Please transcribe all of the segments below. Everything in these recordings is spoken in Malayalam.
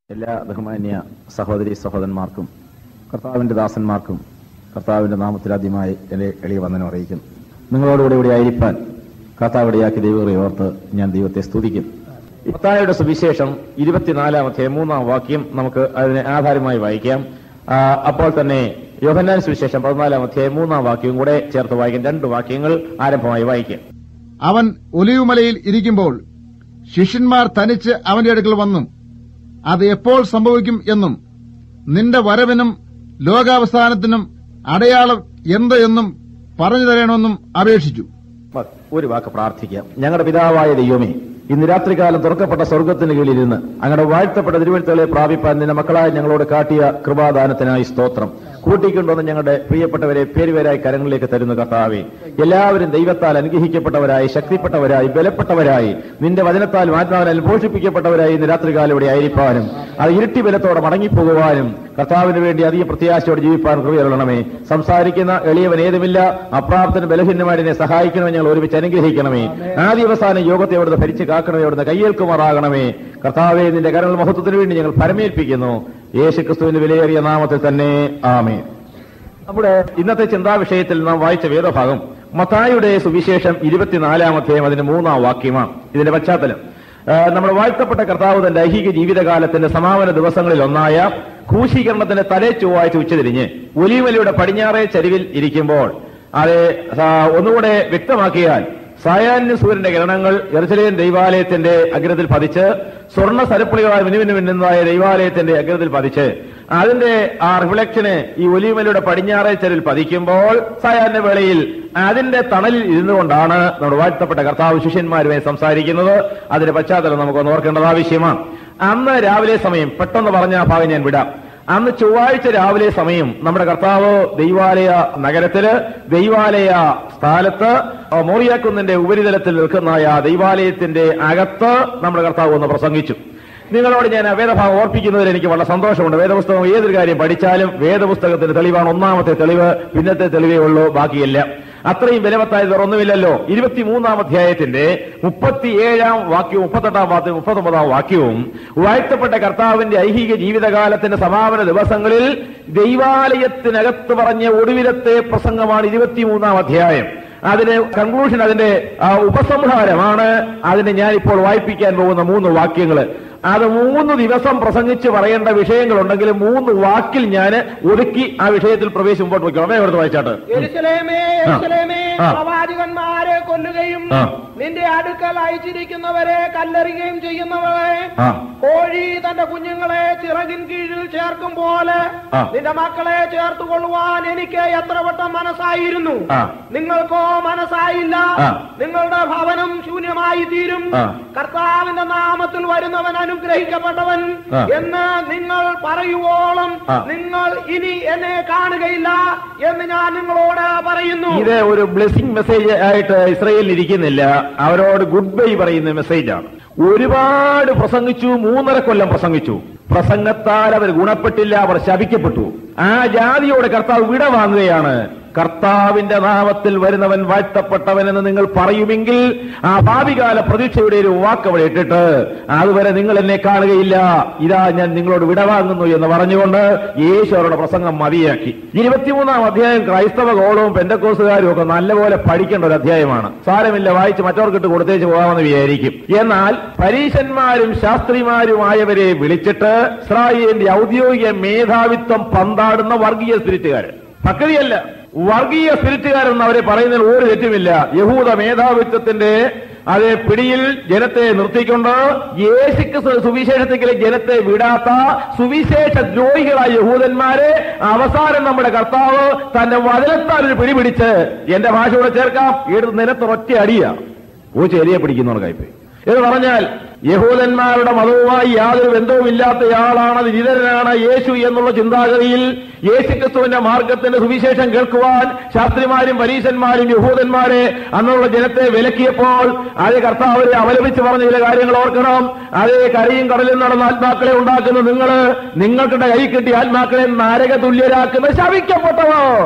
എല്ലാ ബഹുമാന്യ സഹോദരി സഹോദരന്മാർക്കും കർത്താവിന്റെ ദാസന്മാർക്കും കർത്താവിന്റെ നാമത്തിൽ ആദ്യമായി എന്റെ എളിയ വന്ദനം അറിയിക്കുന്നു നിങ്ങളോടുകൂടി ഇവിടെ ആയിരിക്കാൻ കർത്താവിടെയാക്കി ദൈവങ്ങളെ ഓർത്ത് ഞാൻ ദൈവത്തെ സ്തുതിക്കും മത്തായുടെ സുവിശേഷം ഇരുപത്തിനാലാമത്തെ മൂന്നാം വാക്യം നമുക്ക് അതിനെ ആധാരമായി വായിക്കാം ആ, അപ്പോൾ തന്നെ യോഹന്നാൻ സുവിശേഷം പതിനാലാമത്തെ മൂന്നാം വാക്യവും കൂടെ ചേർത്ത് വായിക്കാം രണ്ട് വാക്യങ്ങൾ ആരംഭമായി വായിക്കാം അവൻ ഒലിവുമലയിൽ ഇരിക്കുമ്പോൾ ശിഷ്യന്മാർ തനിച്ച് അവന്റെ അടുക്കൽ വന്നു അത് എപ്പോൾ സംഭവിക്കും എന്നും നിന്റെ വരവിനും ലോകാവസാനത്തിനും അടയാളം എന്ത് എന്നും പറഞ്ഞു തരണമെന്നും അപേക്ഷിച്ചു മ- ഒരു വാക്ക് പ്രാർത്ഥിക്കാം ഞങ്ങളുടെ പിതാവായ ദൈവമേ ഇന്ന് രാത്രികാലം തുറക്കപ്പെട്ട സ്വർഗത്തിന് കീഴിലിരുന്ന് അങ്ങയുടെ വാഴ്ത്തപ്പെട്ട തിരുവഴുത്തുകളെ പ്രാപിപ്പാൻ നിന്റെ മക്കളായ ഞങ്ങളോട് കാട്ടിയ കൃപാദാനത്തിനായി സ്തോത്രം കൂട്ടിക്കൊണ്ടുവന്ന് ഞങ്ങളുടെ പ്രിയപ്പെട്ടവരെ പേരുപേരായി കരങ്ങളിലേക്ക് തരുന്ന കർത്താവെ എല്ലാവരും ദൈവത്താൽ അനുഗ്രഹിക്കപ്പെട്ടവരായി ശക്തിപ്പെട്ടവരായി ബലപ്പെട്ടവരായി നിന്റെ വചനത്താൽ ആത്മാവിനാൽ പോഷിപ്പിക്കപ്പെട്ടവരായി ഇന്ന് രാത്രികാലം ഇവിടെ ആയിരിക്കാനും അത് ഇരുട്ടി ബലത്തോടെ മടങ്ങിപ്പോകുവാനും കർത്താവിന് വേണ്ടി അധികം പ്രത്യാശയോടെ ജീവിപ്പാൻ കൃപയറണമേ സംസാരിക്കുന്ന എളിയവൻ ഏതുമില്ല അപ്രാപ്തന് ബലഹീനമായിനെ സഹായിക്കണമെന്ന് ഞങ്ങൾ ഒരുമിച്ച് അനുഗ്രഹിക്കണമേ ആദ്യ അവസാന യോഗത്തെ അവിടുന്ന് ഭരിച്ച് കാക്കണമേ അവിടുന്ന് കയ്യേൽക്കുമാറാകണമേ കർത്താവെ നിന്റെ കരങ്ങൾ മഹത്വത്തിന് വേണ്ടി ഞങ്ങൾ പരമേൽപ്പിക്കുന്നു യേശു ക്രിസ്തുവിന്റെ വിലയേറിയ നാമത്തിൽ തന്നെ ആമേ നമ്മുടെ ഇന്നത്തെ ചിന്താ വിഷയത്തിൽ നാം വായിച്ച വേദഭാഗം മത്തായുടെ സുവിശേഷം ഇരുപത്തിനാലാമത്തെയും അതിന്റെ മൂന്നാം വാക്യമാണ് ഇതിന്റെ പശ്ചാത്തലം ആ, നമ്മുടെ വാഴ്ത്തപ്പെട്ട കർത്താവ് തന്റെ ഐഹിക ജീവിതകാലത്തിന്റെ സമാപന ദിവസങ്ങളിൽ ഒന്നായ ക്രൂശീകരണത്തിന്റെ തലേ ചൊവ്വാഴ്ച ഉച്ചതിരിഞ്ഞ് ഒലിമലയുടെ പടിഞ്ഞാറേ ചരിവിൽ ഇരിക്കുമ്പോൾ അത് ആ, ഒന്നുകൂടെ വ്യക്തമാക്കിയാൽ സായാന്യ സൂര്യന്റെ കിരണങ്ങൾ എറുസലേം ദൈവാലയത്തിന്റെ അഗ്രത്തിൽ പതിച്ച് സ്വർണ്ണ സരപ്പുളികളായി മിനുമിന് മിന്നുന്നതായ ദൈവാലയത്തിന്റെ അഗ്രത്തിൽ പതിച്ച് അതിന്റെ ആ റിഫ്ലക്ഷന് ഈ ഒലിമലയുടെ പടിഞ്ഞാറേ ചെരിൽ പതിക്കുമ്പോൾ സായാഹ്ന വേളയിൽ അതിന്റെ തണലിൽ ഇരുന്നുകൊണ്ടാണ് നമ്മുടെ വാഴ്ത്തപ്പെട്ട കർത്താവ് ശിഷ്യന്മാരുമായി സംസാരിക്കുന്നത് അതിന്റെ പശ്ചാത്തലം നമുക്കൊന്ന് ഓർക്കേണ്ടത് ആവശ്യമാണ് അന്ന് രാവിലെ സമയം പെട്ടെന്ന് പറഞ്ഞ ആ ഭാഗം ഞാൻ വിടാം അന്ന് ചൊവ്വാഴ്ച രാവിലെ സമയം നമ്മുടെ കർത്താവ് ദൈവാലയ നഗരത്തില് ദൈവാലയ സ്ഥലത്ത് ആ മോറിയാക്കുന്നിന്റെ ഉപരിതലത്തിൽ നിൽക്കുന്ന ആ ദൈവാലയത്തിന്റെ അകത്ത് നമ്മുടെ കർത്താവ് ഒന്ന് പ്രസംഗിച്ചു നിങ്ങളോട് ഞാൻ ആ വേദഭാഗം ഓർപ്പിക്കുന്നതിൽ എനിക്ക് വളരെ സന്തോഷമുണ്ട് വേദപുസ്തകം ഏതൊരു കാര്യം പഠിച്ചാലും വേദപുസ്തകത്തിന്റെ തെളിവാണ് ഒന്നാമത്തെ തെളിവ് പിന്നത്തെ തെളിവേ ഉള്ളൂ ബാക്കിയില്ല അത്രയും വിലവത്തായത് ഒന്നുമില്ലല്ലോ ഇരുപത്തിമൂന്നാം അധ്യായത്തിന്റെ മുപ്പത്തിയേഴാം വാക്യവും മുപ്പത്തെട്ടാം വാക്യവും മുപ്പത്തൊമ്പതാം വാക്യവും വാഴ്ത്തപ്പെട്ട കർത്താവിന്റെ ഐഹിക ജീവിതകാലത്തിന്റെ സമാപന ദിവസങ്ങളിൽ ദൈവാലയത്തിനകത്ത് പറഞ്ഞ ഒടുവിലത്തെ പ്രസംഗമാണ് ഇരുപത്തിമൂന്നാം അധ്യായം അതിന് കൺക്ലൂഷൻ അതിന്റെ ആ, ഉപസംഹാരമാണ് അതിന് ഞാൻ ഇപ്പോൾ വായിപ്പിക്കാൻ പോകുന്ന മൂന്ന് വാക്യങ്ങൾ അത് മൂന്ന് ദിവസം പ്രസംഗിച്ച് പറയേണ്ട വിഷയങ്ങളുണ്ടെങ്കിലും മൂന്ന് വാക്കിൽ ഞാൻ ഒതുക്കി ആ വിഷയത്തിൽ പ്രവേശിച്ച് മുമ്പോട്ട് വയ്ക്കണം അമ്മേ എടുത്ത് വായിച്ചാട്ട് യെരൂശലേമേ, യെരൂശലേമേ, ആ. പ്രവാചകന്മാരെ കൊല്ലുകയും ആ. നിന്റെ അടുക്കൽ അയച്ചിരിക്കുന്നവരെ കല്ലെറിയുകയും ചെയ്യുന്നവരെ ആ. കോഴി തന്റെ കുഞ്ഞുങ്ങളെ ചിറകിൻ കീഴിൽ ചേർക്കും പോലെ ആ. നിന്റെ മക്കളെ ചേർത്തുകൊള്ളുവാൻ എനിക്ക് എത്ര വട്ടം മനസ്സായിരുന്നു ആ. നിങ്ങൾക്കോ മനസ്സായില്ല ആ. നിങ്ങളുടെ ഭവനം ശൂന്യമായി തീരും ആ. കർത്താവിന്റെ നാമത്തിൽ വരുന്നവൻ അനുഗ്രഹിക്കപ്പെട്ടവൻ ആ. എന്ന് നിങ്ങൾ പറയുവോളം ആ. നിങ്ങൾ ഇനി എന്നെ കാണുകയില്ല എന്ന് ഞാൻ നിങ്ങളോട് പറയുന്നു ഇത് ഒരു ബ്ലെസ്സിംഗ് മെസ്സേജ് ആയിട്ട് ഇസ്രയേലിൽ ഇരിക്കുന്നില്ല അവരോട് ഗുഡ് ബൈ പറയുന്ന മെസ്സേജാണ് ഒരുപാട് പ്രസംഗിച്ചു മൂന്നര കൊല്ലം പ്രസംഗിച്ചു പ്രസംഗത്താൽ അവർ ഗുണപ്പെട്ടില്ല അവർ ശപിക്കപ്പെട്ടു ആ ജാതിയോട് കർത്താവ് വിട വാങ്ങുകയാണ് കർത്താവിന്റെ നാമത്തിൽ വരുന്നവൻ വാഴ്ത്തപ്പെട്ടവനെന്ന് നിങ്ങൾ പറയുമെങ്കിൽ ആ ഭാവികാല പ്രതീക്ഷയുടെ ഒരു വാക്ക് അവിടെ ഇട്ടിട്ട് അതുവരെ നിങ്ങൾ എന്നെ കാണുകയില്ല ഇതാ ഞാൻ നിങ്ങളോട് വിടവാങ്ങുന്നു എന്ന് പറഞ്ഞുകൊണ്ട് യേശു അവരുടെ പ്രസംഗം മതിയാക്കി ഇരുപത്തിമൂന്നാം അധ്യായം ക്രൈസ്തവ ഗോളവും പെന്തക്കോസുകാരും ഒക്കെ നല്ലപോലെ പഠിക്കേണ്ട ഒരു അധ്യായമാണ് സാരമില്ല വായിച്ച് മറ്റവർക്കിട്ട് കൊടുത്തേച്ച് പോകാമെന്ന് വിചാരിക്കും എന്നാൽ പരീശന്മാരും ശാസ്ത്രിമാരുമായവരെ വിളിച്ചിട്ട് ഇസ്രായേലിന്റെ ഔദ്യോഗിക മേധാവിത്വം പന്താടുന്ന വർഗീയ സ്പിരിറ്റുകാരൻ പക്വതയല്ല വർഗീയ സ്പിരിറ്റുകാരെന്ന് അവരെ പറയുന്നതിൽ ഒരു തെറ്റുമില്ല യഹൂദ മേധാവിത്വത്തിന്റെ അതേ പിടിയിൽ ജനത്തെ നിർത്തിക്കൊണ്ട് യേശുക്രിസ്തു സുവിശേഷത്തിലെ ജനത്തെ വിടാത്ത സുവിശേഷ ദ്രോഹികളായ യഹൂദന്മാരെ അവസാനം നമ്മുടെ കർത്താവ് തന്റെ വചനത്താൽ ഒരു പിടിപിടിച്ച് എന്റെ ഭാഷയോടെ ചേർക്കാം എടുത്ത് നിലത്തൊരൊറ്റ അടിയ പൂച്ച എലിയെ പിടിക്കുന്നവർക്കായിപ്പോയി എന്ന് പറഞ്ഞാൽ യഹൂദന്മാരുടെ മതവുമായി യാതൊരു ബന്ധവുമില്ലാത്തയാളാണ് നിരിതരനാണ് യേശു എന്നുള്ള ചിന്താഗതിയിൽ യേശുക്രിസ്തുവിന്റെ മാർഗത്തിന്റെ സുവിശേഷം കേൾക്കുവാൻ ശാസ്ത്രിമാരും പരീശന്മാരും യഹൂദന്മാരെ അന്നുള്ള ജനത്തെ വിലക്കിയപ്പോൾ അതേ കർത്താവരെ അവലപിച്ച് പറഞ്ഞ ചില കാര്യങ്ങൾ ഓർക്കണം അതേ കരയും കടലും നടന്ന ആത്മാക്കളെ ഉണ്ടാക്കുന്ന നിങ്ങൾ നിങ്ങൾക്കിടെ കൈ കിട്ടിയ ആത്മാക്കളെ നരക തുല്യരാക്കുന്ന ശവിക്കപ്പെട്ടവർ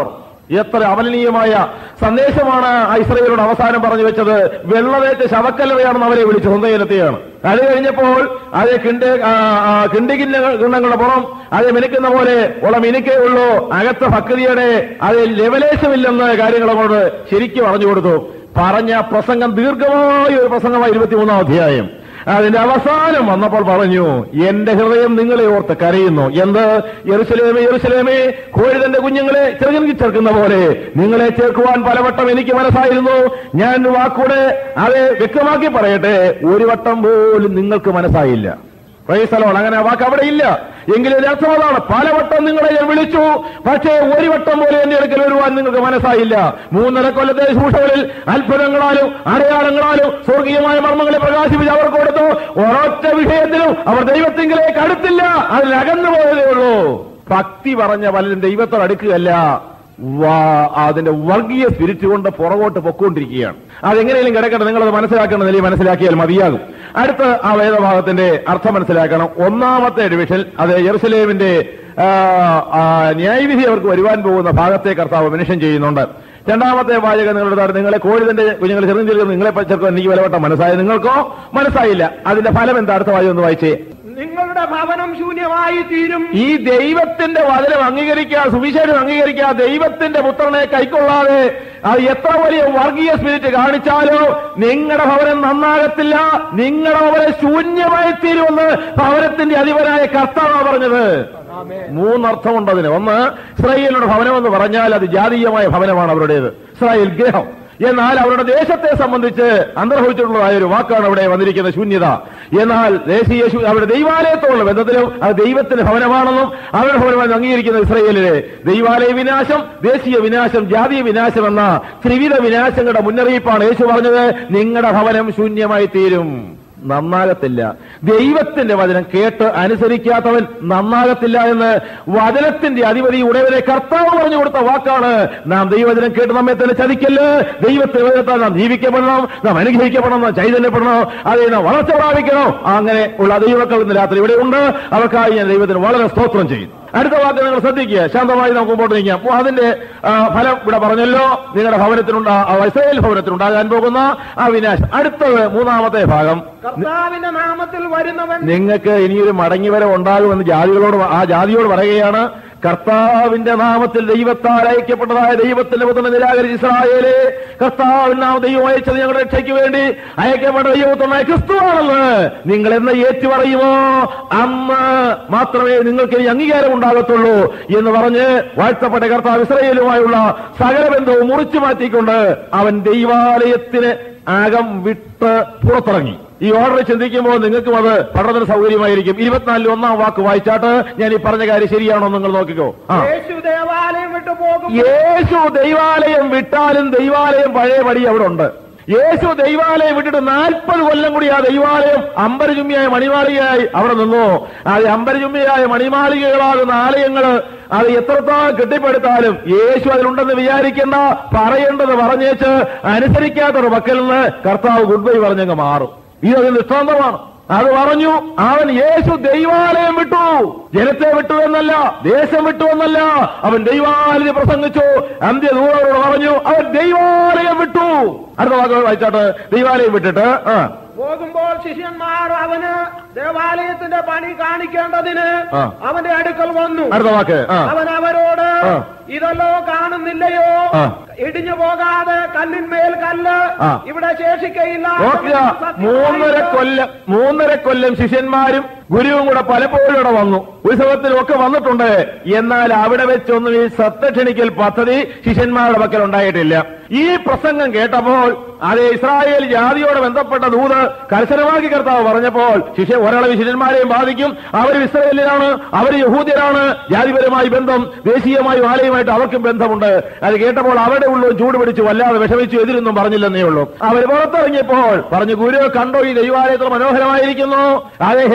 എത്ര അമലനീയമായ സന്ദേശമാണ് ആ ഇസ്രയേലോട് അവസാനം പറഞ്ഞു വെച്ചത് വെള്ളമേറ്റ് ശവക്കല്ലറയാണെന്ന് അവരെ വിളിച്ചു സ്വന്തയിലെത്തിയാണ് അത് കഴിഞ്ഞപ്പോൾ അതേ കിണ്ട കിണ്ടികിന്ന കിണ്ണങ്ങളുടെ പുറം അത് മിനുക്കുന്ന പോലെ ഉള്ള മിനുക്കേ ഉള്ളൂ അകത്ത് ഭക്തിയുടെ അത് ലെവലേശമില്ലെന്ന് കാര്യങ്ങൾ അങ്ങോട്ട് ശരിക്കും പറഞ്ഞു കൊടുത്തു പറഞ്ഞ പ്രസംഗം ദീർഘമായ ഒരു പ്രസംഗമായി ഇരുപത്തിമൂന്നാം അധ്യായം അതിന്റെ അവസാനം വന്നപ്പോൾ പറഞ്ഞു എന്റെ ഹൃദയം നിങ്ങളെ ഓർത്ത് കരയുന്നു എന്ത് യെറുസലേമേ യെറുസലേമേ കോഴിതന്റെ കുഞ്ഞുങ്ങളെ ചെറുകി ചേർക്കുന്ന പോലെ നിങ്ങളെ ചേർക്കുവാൻ പലവട്ടം എനിക്ക് മനസ്സായിരുന്നു ഞാൻ വാക്കൂടെ അത് വ്യക്തമാക്കി പറയട്ടെ ഒരു വട്ടം പോലും നിങ്ങൾക്ക് മനസ്സായില്ല പ്രൈസലോൺ അങ്ങനെ ആ വാക്ക് അവിടെ ഇല്ല എങ്കിലും ഇതിന്റെ അർത്ഥം അതാണ് പലവട്ടം നിങ്ങളെ ഞാൻ വിളിച്ചു പക്ഷേ ഒരു വട്ടം പോലെ എന്റെ അടുക്കൽ വരുവാൻ നിങ്ങൾക്ക് മനസ്സായില്ല മൂന്നര കൊല്ലത്തെ ശൂഷകളിൽ അത്ഭുതങ്ങളാലും അടയാളങ്ങളാലും സ്വർഗീയമായ മർമ്മങ്ങളെ പ്രകാശിപ്പിച്ച് അവർക്ക് കൊടുത്തു ഒരൊറ്റ വിഷയത്തിലും അവർ ദൈവത്തിങ്കിലേക്ക് അടുത്തില്ല അതിൽ അകന്നു പോയതേ ഉള്ളൂ ഭക്തി പറഞ്ഞ പലരും ദൈവത്തോട് അടുക്കുകയല്ല വാ- അതിന്റെ വർഗീയ സ്പിരിറ്റ് കൊണ്ട് പുറകോട്ട് പൊക്കോണ്ടിരിക്കുകയാണ് അതെങ്ങനെയും കിടക്കട്ടെ നിങ്ങളത് മനസ്സിലാക്കേണ്ട നിലയിൽ മനസ്സിലാക്കിയാൽ മതിയാകും അടുത്ത ആ വേദഭാഗത്തിന്റെ അർത്ഥം മനസ്സിലാക്കണം ഒന്നാമത്തെ ഡിവിഷൻ അത് യെറുസലേമിന്റെ ആ, ആ, ന്യായവിധി അവർക്ക് വരുവാൻ പോകുന്ന ഭാഗത്തെ കർത്താവ് മെൻഷൻ ചെയ്യുന്നുണ്ട് രണ്ടാമത്തെ വാചകം നിങ്ങളുടെ നിങ്ങളെ കോഴിതന്റെ കുഞ്ഞുങ്ങൾ ചെറുതും ചെറുതും നിങ്ങളെ ചേർക്കാൻ എനിക്ക് വിലവട്ടം മനസ്സായി നിങ്ങൾക്കോ മനസ്സായില്ല അതിന്റെ ഫലം എന്താ അടുത്ത വാചകം ഒന്ന് വായിച്ചേ നിങ്ങളുടെ ഭവനം ശൂന്യമായി തീരും ഈ ദൈവത്തിന്റെ വചനം അംഗീകരിക്കുക സുവിശേഷം അംഗീകരിക്കുക ദൈവത്തിന്റെ പുത്രനെ കൈക്കൊള്ളാതെ അത് എത്ര വലിയ വർഗീയ സ്പിരിറ്റ് കാണിച്ചാലോ നിങ്ങളുടെ ഭവനം നന്നാകത്തില്ല നിങ്ങളുടെ ഭവനം ശൂന്യമായി തീരുമെന്ന് ഭവനത്തിന്റെ അധിപനായ കർത്താവാണ് പറഞ്ഞത് മൂന്നർത്ഥമുണ്ട് അതിന് ഒന്ന് ഇസ്രായേലിയുടെ ഭവനം എന്ന് പറഞ്ഞാൽ അത് ജാതീയമായ ഭവനമാണ് അവരുടേത് ഇസ്രായേൽ ഗ്രഹം എന്നാൽ അവരുടെ ദേശത്തെ സംബന്ധിച്ച് അന്തർഭവിച്ചിട്ടുള്ളതായ ഒരു വാക്കാണ് അവിടെ വന്നിരിക്കുന്ന ശൂന്യത എന്നാൽ ദേശീയ ശൂ- അവരുടെ ദൈവാലയത്തോടുള്ള ബന്ധത്തിലും അത് ദൈവത്തിന്റെ ഭവനമാണെന്നും അവരുടെ ഭവനമായി അംഗീകരിക്കുന്ന ഇസ്രയേലിലെ ദൈവാലയ വിനാശം ദേശീയ വിനാശം ജാതീയ വിനാശം എന്ന ത്രിവിധ വിനാശങ്ങളുടെ മുന്നറിയിപ്പാണ് യേശു പറഞ്ഞത് നിങ്ങളുടെ ഭവനം ശൂന്യമായി തീരും നന്നാകത്തില്ല ദൈവത്തിന്റെ വചനം കേട്ട് അനുസരിക്കാത്തവൻ നന്നാകത്തില്ല എന്ന് വചനത്തിന്റെ അധിപതി ഉടയവരെ കർത്താവ് പറഞ്ഞു കൊടുത്ത വാക്കാണ് നാം ദൈവവചനം കേട്ട് നമ്മെ തന്നെ ചതിക്കല്ല് ദൈവത്തിന്റെ വചനത്താൽ നാം ജീവിക്കപ്പെടണം നാം അനുഗ്രഹിക്കപ്പെടണം നാം ചൈതന്യപ്പെടണം അതേ നാം വളർച്ച പ്രാപിക്കണം അങ്ങനെ ഉള്ള ദൈവക്കൾ ഇന്ന് രാത്രി ഇവിടെ ഉണ്ട് അവർക്കായി ഞാൻ ദൈവത്തിന് വളരെ സ്തോത്രം ചെയ്യും അടുത്ത വാക്ക് നിങ്ങൾ ശ്രദ്ധിക്കുക ശാന്തമായി നമുക്ക് മുമ്പോട്ട് നീങ്ങാം അപ്പോൾ അതിന്റെ ആ, ഫലം ഇവിടെ പറഞ്ഞല്ലോ നിങ്ങളുടെ ഭവനത്തിനുണ്ടാ ആ, ഇസ്രായേൽ ഭവനത്തിനുണ്ടാകാൻ പോകുന്ന ആ വിനാശം അടുത്തത് മൂന്നാമത്തെ ഭാഗം കർത്താവിന്റെ നാമത്തിൽ വരുന്നവൻ നിങ്ങൾക്ക് ഇനിയൊരു മടങ്ങിവരവ് ഉണ്ടാകുമെന്ന് ജാതികളോട് ആ ജാതിയോട് പറയുകയാണ് കർത്താവിന്റെ നാമത്തിൽ ദൈവത്താൽ അയക്കപ്പെട്ടതായ ദൈവത്തിന്റെ പുത്രനെ നിരാകരിച്ച് ഇസ്രായേലെ കർത്താവിന്റെ നാമം ദൈവം അയച്ചത് ഞങ്ങളുടെ രക്ഷയ്ക്ക് വേണ്ടി അയക്കപ്പെട്ട ദൈവത്തുമായ ക്രിസ്തുവാണെന്ന് നിങ്ങൾ എന്ന് ഏറ്റുപറയുമോ അന്ന് മാത്രമേ നിങ്ങൾക്ക് ഇനി അംഗീകാരം ഉണ്ടാകത്തുള്ളൂ എന്ന് പറഞ്ഞ് വാഴ്ത്തപ്പെട്ട കർത്താവ് ഇസ്രയേലുമായുള്ള സകല ബന്ധവും മുറിച്ചു മാറ്റിക്കൊണ്ട് അവൻ ദൈവാലയത്തിന് അകം വിട്ട് പുറത്തിറങ്ങി ഈ ഓർഡർ ചിന്തിക്കുമ്പോൾ നിങ്ങൾക്കും അത് പഠനത്തിന് സൗകര്യമായിരിക്കും ഇരുപത്തിനാലിൽ ഒന്നാം വാക്ക് വായിച്ചാട്ട് ഞാൻ ഈ പറഞ്ഞ കാര്യം ശരിയാണോ എന്ന് നിങ്ങൾ നോക്കിക്കോ ആ യേശു ദേവാലയം വിട്ടു പോകും യേശു ദൈവാലയം വിട്ടാലും ദൈവാലയം പഴയപടി അവിടെ ഉണ്ട് യേശു ദൈവാലയം വിട്ടിട്ട് നാൽപ്പത് കൊല്ലം കൂടി ആ ദൈവാലയം അമ്പരചുമ്മിയായ മണിമാളികയായി അവിടെ നിന്നു അത് അമ്പരചുമ്മിയായ മണിമാളികകളാകുന്ന ആലയങ്ങള് അത് എത്രത്തോളം കെട്ടിപ്പടുത്താലും യേശു അതിലുണ്ടെന്ന് വിചാരിക്കേണ്ട പറയേണ്ടത് പറഞ്ഞേച്ച് അനുസരിക്കാത്തൊരു പക്കൽ നിന്ന് കർത്താവ് ഗുഡ് ബൈ പറഞ്ഞങ്ങ് മാറും ഇതൊരു ദൃഷ്ടാന്തമാണ് അത് പറഞ്ഞു അവൻ യേശു ദൈവാലയം വിട്ടു ജനത്തെ വിട്ടു എന്നല്ല ദേശം വിട്ടു എന്നല്ല അവൻ ദൈവാലയം പ്രസംഗിച്ചു അന്ത്യദൂരോട് പറഞ്ഞു അവൻ ദൈവാലയം വിട്ടു അടുത്ത വാക്കുകൾ വായിച്ചാട്ട് ദൈവാലയം വിട്ടിട്ട് ആ പോകുമ്പോൾ ശിഷ്യന്മാർ അവന് ദേവാലയത്തിന്റെ പണി കാണിക്കേണ്ടതിന് ആ. അവന്റെ അടുക്കൽ വന്നു അടുത്ത വാക്ക് ആ അവൻ അവരോട് ആ. ഇതല്ലോ കാണുന്നില്ലയോ ആ. ഇടിഞ്ഞു പോകാതെ കല്ലിന്മേൽ കല്ല് ആ. ഇവിടെ ശേഷിക്കയില്ല നോക്കുക മൂന്നര കൊല്ലം മൂന്നര കൊല്ലം ശിഷ്യന്മാരും ഗുരുവും കൂടെ പലപ്പോഴും ഇവിടെ വന്നു ഉത്സവത്തിലും ഒക്കെ വന്നിട്ടുണ്ട് എന്നാൽ അവിടെ വെച്ചൊന്നും ഈ സത്യക്ഷണിക്കൽ പദ്ധതി ശിഷ്യന്മാരുടെ പക്കൽ ഉണ്ടായിട്ടില്ല ഈ പ്രസംഗം കേട്ടപ്പോൾ അത് ഇസ്രായേൽ ജാതിയോട് ബന്ധപ്പെട്ട ദൂത് കർശനമാക്കി കർത്താവ് പറഞ്ഞപ്പോൾ ശിഷ്യ ഒരളവ് ശിഷ്യന്മാരെയും ബാധിക്കും അവർ ഇസ്രായേലിലാണ് അവർ യഹൂദ്യരാണ് ജാതിപരമായി ബന്ധം ദേശീയമായും ആലയമായിട്ട് അവർക്കും ബന്ധമുണ്ട് അത് കേട്ടപ്പോൾ അവരുടെ ഉള്ളു ചൂട് പിടിച്ചു വല്ലാതെ വിഷമിച്ചു എതിരൊന്നും പറഞ്ഞില്ലെന്നേ ഉള്ളൂ അവർ പുറത്തിറങ്ങിയപ്പോൾ പറഞ്ഞു ഗുരു കണ്ടോ ഈ ദൈവാലയത്തിൽ മനോഹരമായിരിക്കുന്നു അത് ഹേറോദേശ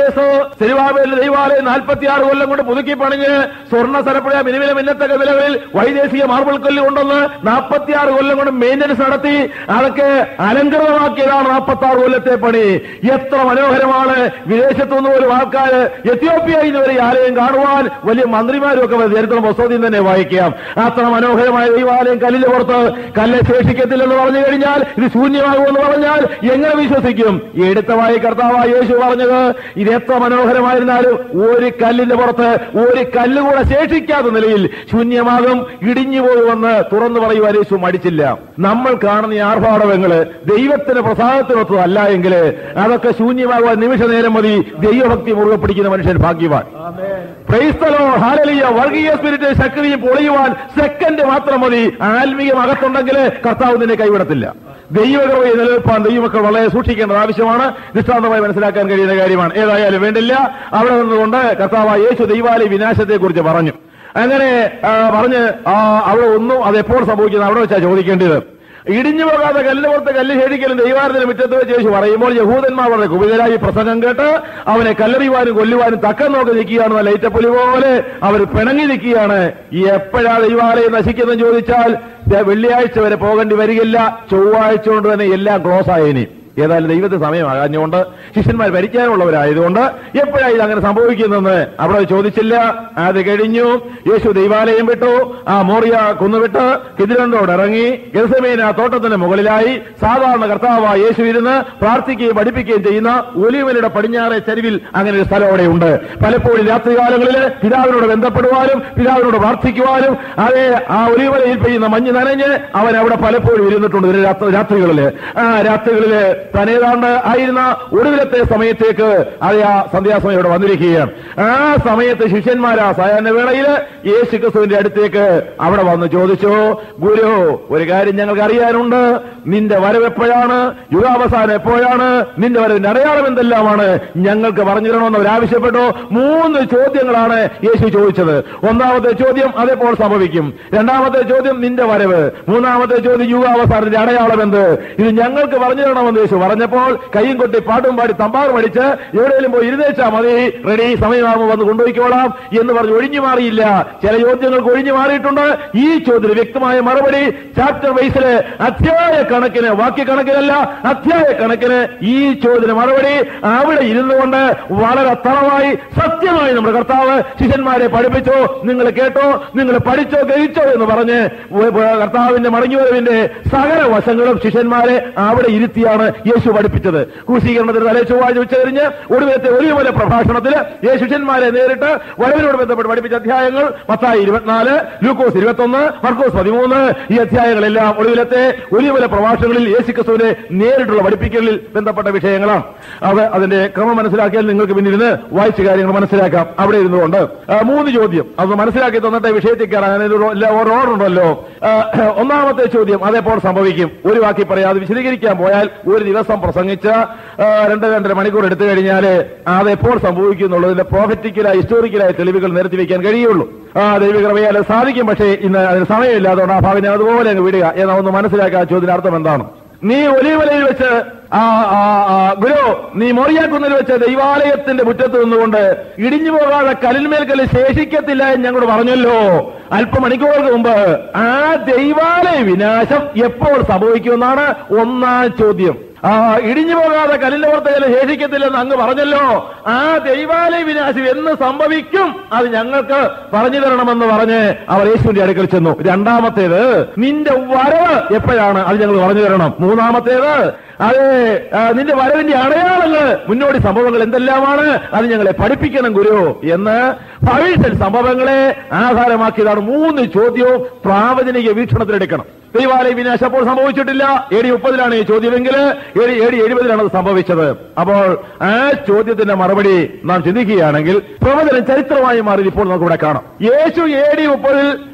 കേസ് സെരുവാബേലിന്റെ ദൈവാലയം നാൽപ്പത്തിയാറ് കൊല്ലം കൊണ്ട് പുതുക്കി പണിഞ്ഞ് സ്വർണ്ണ സരപ്പുഴ മിനിമില മിന്നത്തക്ക വിലകളിൽ വൈദേശിക മാർബിൾ കല്ല് കൊണ്ടുവന്ന് നാൽപ്പത്തിയാറ് കൊല്ലം കൊണ്ട് മെയിന്റനൻസ് നടത്തി അതൊക്കെ അലങ്കൃതമാക്കിയതാണ് നാൽപ്പത്തി ആറ് കൊല്ലത്തെ പണി എത്ര മനോഹരമാണ് വിദേശത്തു നിന്ന് പോലും ആൾക്കാർ എത്യോപ്യയിൽ നിന്ന് വരെ ഈ ആലയം കാണുവാൻ വലിയ മന്ത്രിമാരും ഒക്കെ ചരിത്രം പുസ്തകത്തിൽ തന്നെ വായിക്കാം അത്ര മനോഹരമായ ദൈവാലയം കല്ലിന് പുറത്ത് കല്ല് ശേഷിക്കത്തില്ലെന്ന് പറഞ്ഞു കഴിഞ്ഞാൽ ഇത് ശൂന്യമാകുമെന്ന് പറഞ്ഞാൽ എങ്ങനെ വിശ്വസിക്കും ഈ എടുത്തവായി കർത്താവായ യേശു പറഞ്ഞത് ഇത് എത്ര മനോഹരമായിരുന്നാലും ഒരു കല്ലിന്റെ പുറത്ത് ഒരു കല്ല് കൂടെ ശേഷിക്കാത്ത നിലയിൽ ശൂന്യമാകും ഇടിഞ്ഞു പോകുമെന്ന് തുറന്നു പറയുവാൻ യേശു മടിച്ചില്ല നമ്മൾ കാണുന്ന ഈ ആർഭാടവങ്ങള് ദൈവത്തിന് പ്രസാദത്തിനൊത്തതല്ല എങ്കിൽ അതൊക്കെ ശൂന്യമാകുവാൻ നിമിഷ നേരം മതി ദൈവഭക്തി മുറുകെ പിടിക്കുന്ന മനുഷ്യൻ ഭാഗ്യവാൻ ക്രൈസ്തലോ ഹാലലിയ വർഗീയ സ്പിരിറ്റ് ശക്തിയും പൊളിയുവാൻ സെക്കൻഡ് മാത്രം മതി ആത്മീയം അകത്തുണ്ടെങ്കിൽ കർത്താവ് നിന്നെ കൈവിടത്തില്ല ദൈവകൃപയെ നിലനിൽപ്പാൻ ദൈവമക്കൾ വളരെ സൂക്ഷിക്കേണ്ടത് ആവശ്യമാണ് ദൃഷ്ടാന്തമായി മനസ്സിലാക്കാൻ കഴിയുന്ന കാര്യമാണ് ഏതായാലും വേണ്ടില്ല അവിടെ നിന്നുകൊണ്ട് കർത്താവ് യേശു ദൈവാലയ വിനാശത്തെ കുറിച്ച് പറഞ്ഞു അങ്ങനെ ആ, പറഞ്ഞ് ആ, അവിടെ ഒന്നും അത് എപ്പോൾ സംഭവിക്കുന്നത് അവിടെ വെച്ചാ ചോദിക്കേണ്ടത് ഇടിഞ്ഞു പോകാതെ കല്ലിന് പുറത്ത് കല്ല് ശേഷിക്കലും ദൈവാരത്തിന് മുറ്റത്ത് വെച്ച് യേശു പറയുമ്പോൾ യഹൂദന്മാർ വളരെ കുപിതരായി പ്രസംഗം കേട്ട് അവനെ കല്ലെറിയുവാനും കൊല്ലുവാനും തക്കം നോക്കി നിൽക്കുകയാണ് ലൈറ്റപ്പുലി പോലെ അവർ പിണങ്ങി നിൽക്കുകയാണ് ഈ എപ്പോഴാ ദൈവാലയം നശിക്കുന്നതെന്ന് ചോദിച്ചാൽ ദേ വെള്ളിയാഴ്ച വരെ പോകേണ്ടി വരികയില്ല ചൊവ്വാഴ്ച കൊണ്ട് തന്നെ എല്ലാം ക്ലോസ് ആയേനി ഏതായാലും ദൈവത്തെ സമയമാകാഞ്ഞുകൊണ്ട് ശിഷ്യന്മാർ ഭരിക്കാനുള്ളവരായതുകൊണ്ട് എപ്പോഴാണ് ഇത് അങ്ങനെ സംഭവിക്കുന്നതെന്ന് അവിടെ ചോദിച്ചില്ല അത് കഴിഞ്ഞു യേശു ദൈവാലയം വിട്ടു ആ മോറിയ കുന്നുവിട്ട് കിതിരണ്ടോട് ഇറങ്ങി ഗർസമേന തോട്ടത്തിന് മുകളിലായി സാധാരണ കർത്താവ് യേശു ഇരുന്ന് പ്രാർത്ഥിക്കുകയും പഠിപ്പിക്കുകയും ചെയ്യുന്ന ഒലിവലയുടെ പടിഞ്ഞാറെ ചരിവിൽ അങ്ങനെ ഒരു സ്ഥലം അവിടെ ഉണ്ട് പലപ്പോഴും രാത്രികാലങ്ങളിൽ പിതാവിനോട് ബന്ധപ്പെടുവാനും പിതാവിനോട് പ്രാർത്ഥിക്കുവാനും അതേ ആ ഒലിവലയിൽ പെയ്യുന്ന മഞ്ഞ് നനഞ്ഞ് അവൻ അവിടെ പലപ്പോഴും ഇരുന്നിട്ടുണ്ട് ഇതിന് രാത്രി- രാത്രികളില് ആ രാത്രികളില് തനേതാണ്ട് ആയിരുന്ന ഒടുവിലത്തെ സമയത്തേക്ക് അത് ആ സന്ധ്യാസമയം ഇവിടെ വന്നിരിക്കുകയാണ് ആ സമയത്ത് ശിഷ്യന്മാരാ സായാഹ്ന വേളയില് യേശു ക്രിസ്തുവിന്റെ അടുത്തേക്ക് അവിടെ വന്ന് ചോദിച്ചു ഗുരു ഒരു കാര്യം ഞങ്ങൾക്ക് അറിയാനുണ്ട് നിന്റെ വരവെപ്പോഴാണ് യുഗാവസാനം എപ്പോഴാണ് നിന്റെ വരവിന്റെ അടയാളം എന്തെല്ലാമാണ് ഞങ്ങൾക്ക് പറഞ്ഞു തരണമെന്ന് അവരാവശ്യപ്പെട്ടു മൂന്ന് ചോദ്യങ്ങളാണ് യേശു ചോദിച്ചത് ഒന്നാമത്തെ ചോദ്യം അതെപ്പോൾ സംഭവിക്കും രണ്ടാമത്തെ ചോദ്യം നിന്റെ വരവ് മൂന്നാമത്തെ ചോദ്യം യുഗാവസാനത്തിന്റെ അടയാളം എന്ത് ഇത് ഞങ്ങൾക്ക് പറഞ്ഞു തരണമെന്ന് യേശു പറഞ്ഞപ്പോൾ കൈയും കൊട്ടി പാട്ടും പാടി തമ്പാറ് പഠിച്ച് എവിടെയെങ്കിലും പോയി ഇരുന്നേച്ചാ മതി റെഡി സമയമാകുമ്പോൾ വന്ന് കൊണ്ടുപോയിക്കോളാം എന്ന് പറഞ്ഞ് ഒഴിഞ്ഞു മാറിയില്ല ചില ചോദ്യങ്ങൾക്ക് ഒഴിഞ്ഞു മാറിയിട്ടുണ്ട് ഈ ചോദ്യത്തിന് വ്യക്തമായ മറുപടി ചാപ്റ്റർ വൈസില് അധ്യായ കണക്കിന് വാക്യക്കണക്കിനല്ല അധ്യായ കണക്കിന് ഈ ചോദ്യത്തിന് മറുപടി അവിടെ ഇരുന്നു കൊണ്ട് വളരെ തറവായി സത്യമായി നമ്മുടെ കർത്താവ് ശിഷ്യന്മാരെ പഠിപ്പിച്ചോ നിങ്ങൾ കേട്ടോ നിങ്ങൾ പഠിച്ചോ ഗ്രഹിച്ചോ എന്ന് പറഞ്ഞ് വ- വ- കർത്താവിന്റെ മടങ്ങിവരവിന്റെ സകല വശങ്ങളും ശിഷ്യന്മാരെ അവിടെ ഇരുത്തിയാണ് യേശു പഠിപ്പിച്ചത് ക്രൂശീകരണത്തിന് തലേ ചൊവ്വാഴ്ച ഉച്ചതിരിഞ്ഞ് ഒടുവിലത്തെ ഒലിവുമല പ്രഭാഷണത്തിൽ യേശു ശിഷ്യന്മാരെ നേരിട്ട് വരവിനോട് ബന്ധപ്പെട്ട് പഠിപ്പിച്ച അധ്യായങ്ങൾ പത്തായി ഇരുപത്തിനാല് ലൂക്കോസ് ഇരുപത്തൊന്ന് മർക്കോസ് പതിമൂന്ന് ഈ അധ്യായങ്ങളെല്ലാം ഒടുവിലത്തെ ഒലിവുമല പ്രഭാഷണങ്ങളിൽ യേശു ക്രിസ്തുവിനെ നേരിട്ടുള്ള പഠിപ്പിക്കലിൽ ബന്ധപ്പെട്ട വിഷയങ്ങളാണ് അത് അതിന്റെ ക്രമം മനസ്സിലാക്കിയാൽ നിങ്ങൾക്ക് പിന്നിരുന്ന് വായിച്ച കാര്യങ്ങൾ മനസ്സിലാക്കാം അവിടെ ഇരുന്നുകൊണ്ട് ആ, മൂന്ന് ചോദ്യം അത് മനസ്സിലാക്കി തന്നിട്ട് വിഷയത്തിൽ കയറാൻ അതിനൊരു റോ- ഇല്ല, ഒരു ഓർഡർ ഉണ്ടല്ലോ ആ, ഒന്നാമത്തെ ചോദ്യം അതെപ്പോൾ സംഭവിക്കും ഒരു വാക്കി പറയാതെ വിശദീകരിക്കാൻ പോയാൽ ഒരു ദിവസം പ്രസംഗിച്ച് ആ, രണ്ട് രണ്ടര മണിക്കൂർ എടുത്തു കഴിഞ്ഞാൽ അതെപ്പോൾ സംഭവിക്കും എന്നുള്ളതിന്റെ പ്രോഫറ്റിക്കലായ ഹിസ്റ്റോറിക്കലായ തെളിവുകൾ നിരത്തി വെക്കാൻ കഴിയുള്ളൂ ആ ദൈവകൃപയാൽ സാധിക്കും പക്ഷേ ഇന്ന് അതിന് സമയമില്ലാത്തതുകൊണ്ട് ആ ഭാഗം ഞാൻ അതുപോലെ അങ്ങ് വിടുക എന്നാ ഒന്ന് മനസ്സിലാക്കാൻ ചോദ്യത്തിന് അർത്ഥം എന്താണ് നീ ഒലിവലയിൽ വെച്ച് ആ ആ, ആ, ഗുരു നീ മോറിയാക്കുന്നിൽ വെച്ച് ദൈവാലയത്തിന്റെ മുറ്റത്ത് നിന്നുകൊണ്ട് ഇടിഞ്ഞു പോകാതെ കലിന്മേൽ കല്ല് ശേഷിക്കത്തില്ല എന്ന് ഞങ്ങളോട് പറഞ്ഞല്ലോ അല്പമണിക്കൂറുകൾക്ക് മുമ്പ് ആ ദൈവാലയ വിനാശം എപ്പോൾ സംഭവിക്കുമെന്നാണ് ഒന്നാം ചോദ്യം ആ ഇടിഞ്ഞു പോകാതെ കല്ലിന്റെ പുറത്ത് കല്ല് ശേഷിക്കത്തില്ലെന്ന് അങ്ങ് പറഞ്ഞല്ലോ ആ ദൈവാലയ വിനാശം എന്ന് സംഭവിക്കും അത് ഞങ്ങൾക്ക് പറഞ്ഞു തരണമെന്ന് പറഞ്ഞ് അവർ യേശുവിന്റെ അടുക്കൽ ചെന്നു രണ്ടാമത്തേത് നിന്റെ വരവ് എപ്പോഴാണ് അത് ഞങ്ങൾ പറഞ്ഞു തരണം മൂന്നാമത്തേത് അത് ആ, നിന്റെ വരവിന്റെ അടയാളങ്ങൾ മുന്നോടി സംഭവങ്ങൾ എന്തെല്ലാമാണ് അത് ഞങ്ങളെ പഠിപ്പിക്കണം ഗുരു എന്ന് ഭവിഷ്യൽ സംഭവങ്ങളെ ആധാരമാക്കിയതാണ് മൂന്ന് ചോദ്യവും പ്രാവചനിക വീക്ഷണത്തിലെടുക്കണം ദൈവാലയ വിനാശം അപ്പോൾ സംഭവിച്ചിട്ടില്ല എ ഡി മുപ്പതിലാണ് ഈ ചോദ്യമെങ്കിൽ എ ഡി എ ഡി എഴുപതിലാണ് അത് സംഭവിച്ചത് അപ്പോൾ ആ ചോദ്യത്തിന്റെ മറുപടി നാം ചിന്തിക്കുകയാണെങ്കിൽ പ്രവചനം ചരിത്രമായി മാറി ഇപ്പോൾ നമുക്ക് ഇവിടെ കാണാം യേശു എ ഡി മുപ്പതിൽ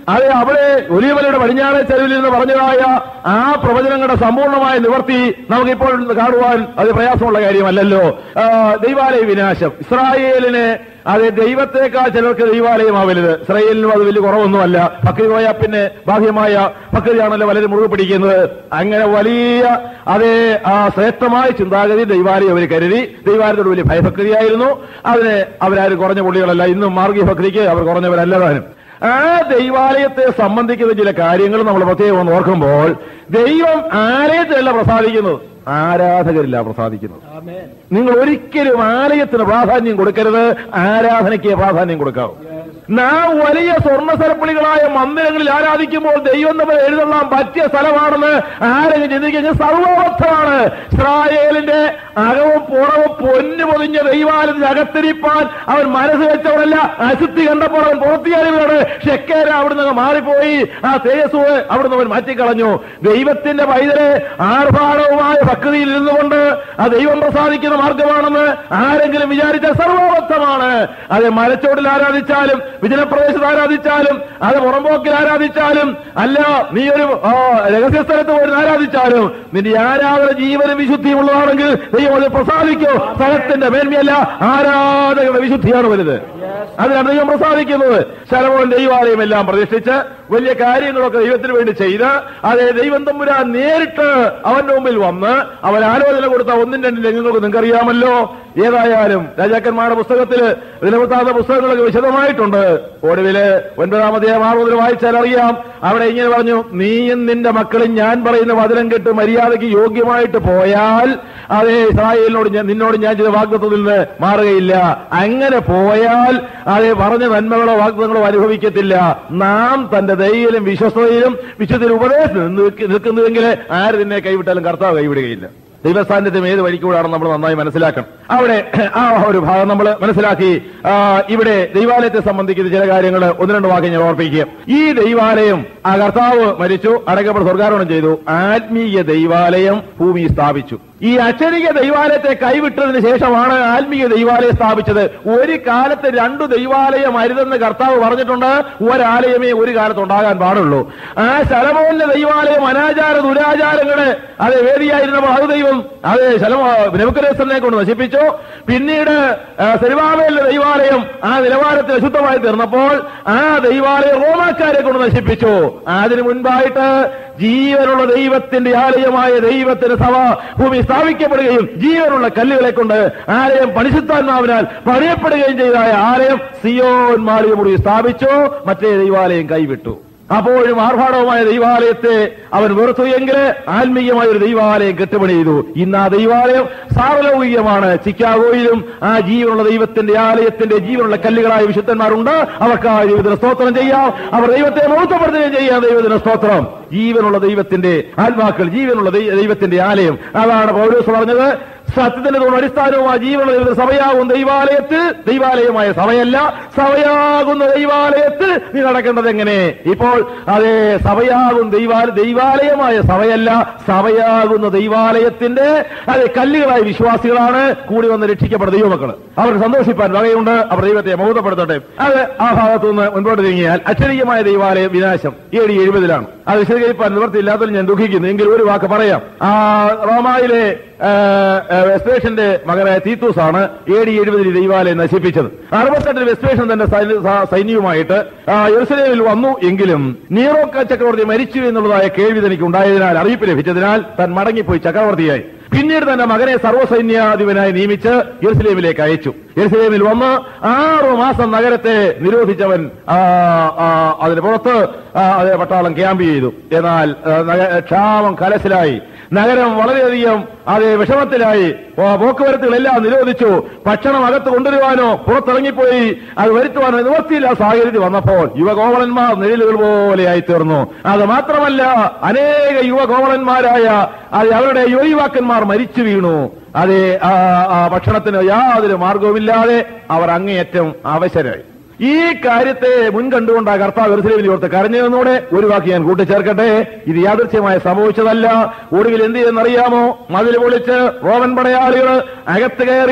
അത് അവിടെ ഒലിയമലയുടെ പടിഞ്ഞാറെ ചെരുവിൽ നിന്ന് പറഞ്ഞതായ ആ പ്രവചനങ്ങളുടെ സമ്പൂർണ്ണമായ നിവർത്തി നമുക്കിപ്പോൾ കാണുവാൻ അത് പ്രയാസമുള്ള കാര്യമല്ലല്ലോ ആ, ദൈവാലയ വിനാശം ഇസ്രായേലിന് അത് ദൈവത്തെക്കാൾ ചിലർക്ക് ദൈവാലയമാവരുത് ഇസ്രായേലിനും അത് വലിയ കുറവൊന്നുമല്ല ഭക്തി പോയാൽ പിന്നെ ബാഹ്യമായ ഭക്തിയാണല്ലോ പലരും മുഴുവൻ പിടിക്കുന്നത് അങ്ങനെ വലിയ അതേ ആ ശ്രേഷ്ഠമായ ചിന്താഗതി ദൈവാലയം അവർ കരുതി ദൈവാലയത്തോട് വലിയ ഭയഭക്തിയായിരുന്നു അതിന് അവരാരും കുറഞ്ഞ പുള്ളികളല്ല ഇന്നും മാർഗീയ ഭക്തിക്ക് അവർ കുറഞ്ഞവരല്ല താനും ആ ദൈവാലയത്തെ സംബന്ധിക്കുന്ന ചില കാര്യങ്ങൾ നമ്മൾ പ്രത്യേകം ഒന്ന് ഓർക്കുമ്പോൾ ദൈവം ആലയത്തിലല്ല പ്രസാദിക്കുന്നത് ആരാധകരില്ല പ്രസാദിക്കുന്നത് നിങ്ങൾ ഒരിക്കലും ആലയത്തിന് പ്രാധാന്യം കൊടുക്കരുത് ആരാധനയ്ക്ക് പ്രാധാന്യം കൊടുക്കാവൂ നാം വലിയ സ്വർണ്ണ സരപ്പളികളായ മന്ദിരങ്ങളിൽ ആരാധിക്കുമ്പോൾ ദൈവം നമ്മൾ എഴുതള്ളാൻ പറ്റിയ സ്ഥലമാണെന്ന് ആരെങ്കിലും ചിന്തിക്കുന്നത് സർവോർത്ഥമാണ് ഇസ്രായേലിന്റെ അകവും പുറവും പൊന്നു പൊതിഞ്ഞ ദൈവാലയത്തിന് അകത്തിരിപ്പാൻ അവൻ മനസ്സ് വെച്ചവരല്ല അശുദ്ധി കണ്ടപ്പോൾ അവൻ പുറത്തിയാലുമാണ് ഷെക്കേര അവിടുന്ന് അങ്ങ് മാറിപ്പോയി ആ തേജസ് അവിടുന്ന് അവൻ മാറ്റിക്കളഞ്ഞു ദൈവത്തിന്റെ പൈതലെ ആർഭാടവുമായ ഭക്തിയിൽ ഇരുന്നുകൊണ്ട് ആ ദൈവം പ്രസാദിക്കുന്ന മാർഗമാണെന്ന് ആരെങ്കിലും വിചാരിച്ച സർവോത്തമാണ് അത് മലച്ചോട്ടിൽ ആരാധിച്ചാലും വിജനപ്രദേശത്ത് ആരാധിച്ചാലും അത് പുറമ്പോക്കിൽ ആരാധിച്ചാലും അല്ല നീ ഒരു ആ, രഹസ്യ സ്ഥലത്ത് പോയി ആരാധിച്ചാലും നിന്റെ ഈ ആരാധന ജീവനും വിശുദ്ധിയും ഉള്ളതാണെങ്കിൽ ദൈവം അത് പ്രസാദിക്കോ സ്ഥലത്തിന്റെ മേന്മയല്ല ആരാധകരുടെ വിശുദ്ധിയാണ് വലുത് അതിനാണ് ദൈവം പ്രസാദിക്കുന്നത് ശലമോൻ ദൈവാലയം എല്ലാം പ്രതിഷ്ഠിച്ച് വലിയ കാര്യങ്ങളൊക്കെ ദൈവത്തിന് വേണ്ടി ചെയ്ത് അതേ ദൈവം തമ്പുരാൻ നേരിട്ട് അവന്റെ മുമ്പിൽ വന്ന് അവൻ ആലോചന കൊടുത്ത ഒന്നും രണ്ടും രംഗങ്ങൾക്ക് നിങ്ങൾക്കറിയാമല്ലോ ഏതായാലും രാജാക്കന്മാരുടെ പുസ്തകത്തിൽ ദിനവൃത്താന്ത പുസ്തകങ്ങളൊക്കെ വിശദമായിട്ടുണ്ട് ഒടുവില് ഒൻപതാമതേ ആറുമുതൽ വായിച്ചാൽ അറിയാം അവിടെ ഇങ്ങനെ പറഞ്ഞു നീയും നിന്റെ മക്കളും ഞാൻ പറയുന്ന വചനം കേട്ട് മര്യാദയ്ക്ക് യോഗ്യമായിട്ട് പോയാൽ അതേ ഇസ്രായേലിനോട് ഞാൻ നിന്നോട് ഞാൻ ചെയ്ത വാഗ്ദത്വത്തിൽ നിന്ന് മാറുകയില്ല അങ്ങനെ പോയാൽ അതേ പറഞ്ഞ നന്മകളോ വാഗ്ദത്തങ്ങളോ അനുഭവിക്കത്തില്ല നാം തന്റെ ദയയിലും വിശ്വസ്തയിലും വിശുദ്ധിയിൽ ഉപദേശം നിൽക്കുന്നുവെങ്കിൽ ആര് നിന്നെ കൈവിട്ടാലും കർത്താവ് കൈവിടുകയില്ല ദൈവസാന്നിധ്യം ഏത് വഴിക്കൂടാണെന്ന് നമ്മൾ നന്നായി മനസ്സിലാക്കണം അവിടെ ആ ഒരു ഭാഗം നമ്മൾ മനസ്സിലാക്കി ആ, ഇവിടെ ദൈവാലയത്തെ സംബന്ധിക്കുന്ന ചില കാര്യങ്ങൾ ഒന്ന് രണ്ട് വാക്യം ഞാൻ ഓർപ്പിക്കുക ഈ ദൈവാലയം ആ കർത്താവ് മരിച്ചു അടക്കപ്പെട്ട് സ്വർഗാരോഹണം ചെയ്തു ആത്മീയ ദൈവാലയം ഭൂമി സ്ഥാപിച്ചു ഈ അക്ഷരിക ദൈവാലയത്തെ കൈവിട്ടതിന് ശേഷമാണ് ആത്മീയ ദൈവാലയം സ്ഥാപിച്ചത് ഒരു കാലത്ത് രണ്ടു ദൈവാലയം അരുതെന്ന് കർത്താവ് പറഞ്ഞിട്ടുണ്ട് ഒരാലയമേ ഒരു കാലത്ത് ഉണ്ടാകാൻ പാടുള്ളൂ ആ ശലമോന്റെ ദൈവാലയം അനാചാര ദുരാചാരങ്ങള് അത് വേദിയായിരുന്നപ്പോൾ അത് ദൈവം അത് ശലമോ നെബുക്കരേസറിനെ കൊണ്ട് നശിപ്പിച്ചു പിന്നീട് സെരുവാമേലിന്റെ ദൈവാലയം ആ നിലവാരത്തിൽ അശുദ്ധമായി തീർന്നപ്പോൾ ആ ദൈവാലയം റോമാക്കാരെ കൊണ്ട് നശിപ്പിച്ചു അതിനു മുൻപായിട്ട് ജീവനുള്ള ദൈവത്തിന്റെ ആലയമായ ദൈവത്തിന്റെ സഭ ഭൂമി സ്ഥാപിക്കപ്പെടുകയും ജീവനുള്ള കല്ലുകളെ കൊണ്ട് ആലയം പണിശുദ്ധാത്മാവിനാൽ പണിയപ്പെടുകയും ചെയ്തായ ആലയം സിയോൻ മാളികമുറി സ്ഥാപിച്ചു മറ്റേ ദൈവാലയം കൈവിട്ടു അപ്പോഴും ആർഭാടവുമായ ദൈവാലയത്തെ അവൻ വെറുത്തു എങ്കിൽ ആത്മീയമായ ഒരു ദൈവാലയം കെട്ടുപണി ചെയ്തു ഇന്ന് ആ ദൈവാലയം സാർവലൗകികമാണ് ചിക്കാഗോയിലും ആ ജീവനുള്ള ദൈവത്തിന്റെ ആലയത്തിന്റെ ജീവനുള്ള കല്ലുകളായ വിശുദ്ധന്മാരുണ്ട് അവർക്ക് ആ ദൈവത്തിന് സ്തോത്രം ചെയ്യാം അവർ ദൈവത്തെ മഹത്വപ്പെടുത്തുകയും ചെയ്യാം ദൈവത്തിന് സ്തോത്രം ജീവനുള്ള ദൈവത്തിന്റെ ആത്മാക്കൾ ജീവനുള്ള ദൈ- ദൈവത്തിന്റെ ആലയം അതാണ് പൗലോസ് പറഞ്ഞത് സത്യത്തിന്റെ തോന്നും അടിസ്ഥാനവുമായ ജീവനുള്ള ദൈവത്തിന്റെ സഭയാകും ദൈവാലയത്തിൽ ദൈവാലയമായ സഭയല്ല സഭയാകുന്ന ദൈവാലയത്തിൽ നീ നടക്കേണ്ടത് എങ്ങനെ ഇപ്പോൾ അതേ സഭയാകും ദൈവാല ദൈവാലയമായ സഭയല്ല സഭയാകുന്ന ദൈവാലയത്തിന്റെ അതെ കല്ലുകളായ വിശ്വാസികളാണ് കൂടി വന്ന് രക്ഷിക്കപ്പെടുന്ന ദൈവമക്കള് അവർ സന്തോഷിപ്പാൻ വകയുണ്ട് അവർ ദൈവത്തെ മൗതപ്പെടുത്തട്ടെ അത് ആ ഭാഗത്തു നിന്ന് മുൻപോട്ട് നീങ്ങിയാൽ അക്ഷരീയമായ ദൈവാലയം വിനാശം ഏഴ് എഴുപതിലാണ് അത് വിശദീകരിപ്പാൻ നിവർത്തിയില്ലാത്തതിൽ ഞാൻ ദുഃഖിക്കുന്നു എങ്കിൽ ഒരു വാക്ക് പറയാം ആ റോമായിലെ ആ, ആ, വെസ്റ്റേഷന്റെ മകനായ തീത്തൂസ് ആണ് എ ഡി എഴുപതിൽ ദൈവാലയം നശിപ്പിച്ചത് അറുപത്തെട്ടിൽ വെസ്റ്റേഷൻ തന്റെ സൈന്യ- സ- സൈന്യവുമായിട്ട് ആ, യെരുസലേമിൽ വന്നു എങ്കിലും നീറോക്ക ചക്രവർത്തി മരിച്ചു എന്നുള്ളതായ കേൾവി തനിക്ക് ഉണ്ടായതിനാൽ അറിയിപ്പ് ലഭിച്ചതിനാൽ താൻ മടങ്ങിപ്പോയി ചക്രവർത്തിയായി പിന്നീട് തന്റെ മകനെ സർവ്വസൈന്യാധിപനായി നിയമിച്ച് യെരുസലേമിലേക്ക് അയച്ചു യെരുസലേമിൽ വന്ന് ആറു മാസം നഗരത്തെ നിരോധിച്ചവൻ ആ, ആ, അതിന് പുറത്ത് ആ, അതിന് പട്ടാളം ക്യാമ്പ് ചെയ്തു എന്നാൽ ആ, നഗ- ക്ഷാമം കലശലായി നഗരം വളരെയധികം അത് വിഷമത്തിലായി പോ- പോക്കുവരത്തുകളെല്ലാം നിരോധിച്ചു ഭക്ഷണം അകത്ത് കൊണ്ടുവരുവാനോ പുറത്തിറങ്ങിപ്പോയി അത് വരുത്തുവാനോ നിവർത്തിയില്ല സാഹചര്യത്തിൽ വന്നപ്പോൾ യുവകോവളന്മാർ നിഴലുകൾ പോലെയായി തീർന്നു അത് മാത്രമല്ല അനേക യുവകോവളന്മാരായ അത് അവരുടെ യുവയുവാക്കന്മാർ മരിച്ചു വീണു അത് ആ, ആ ഭക്ഷണത്തിന് യാതൊരു മാർഗവുമില്ലാതെ അവർ അങ്ങേയറ്റം അവശരായി ഈ കാര്യത്തെ മുൻകണ്ടുകൊണ്ട് ആ കർത്താവ് എറുസലേമിൽ ഓർത്ത് കരഞ്ഞതെന്നൂടെ ഒരു വാക്ക് ഞാൻ കൂട്ടിച്ചേർക്കട്ടെ ഇത് യാദൃശ്യമായി സംഭവിച്ചതല്ല ഒടുവിൽ എന്ത് ചെയ്യുന്നറിയാമോ മതിൽ പൊളിച്ച് റോമൻ പടയാളികൾ അകത്ത് കയറി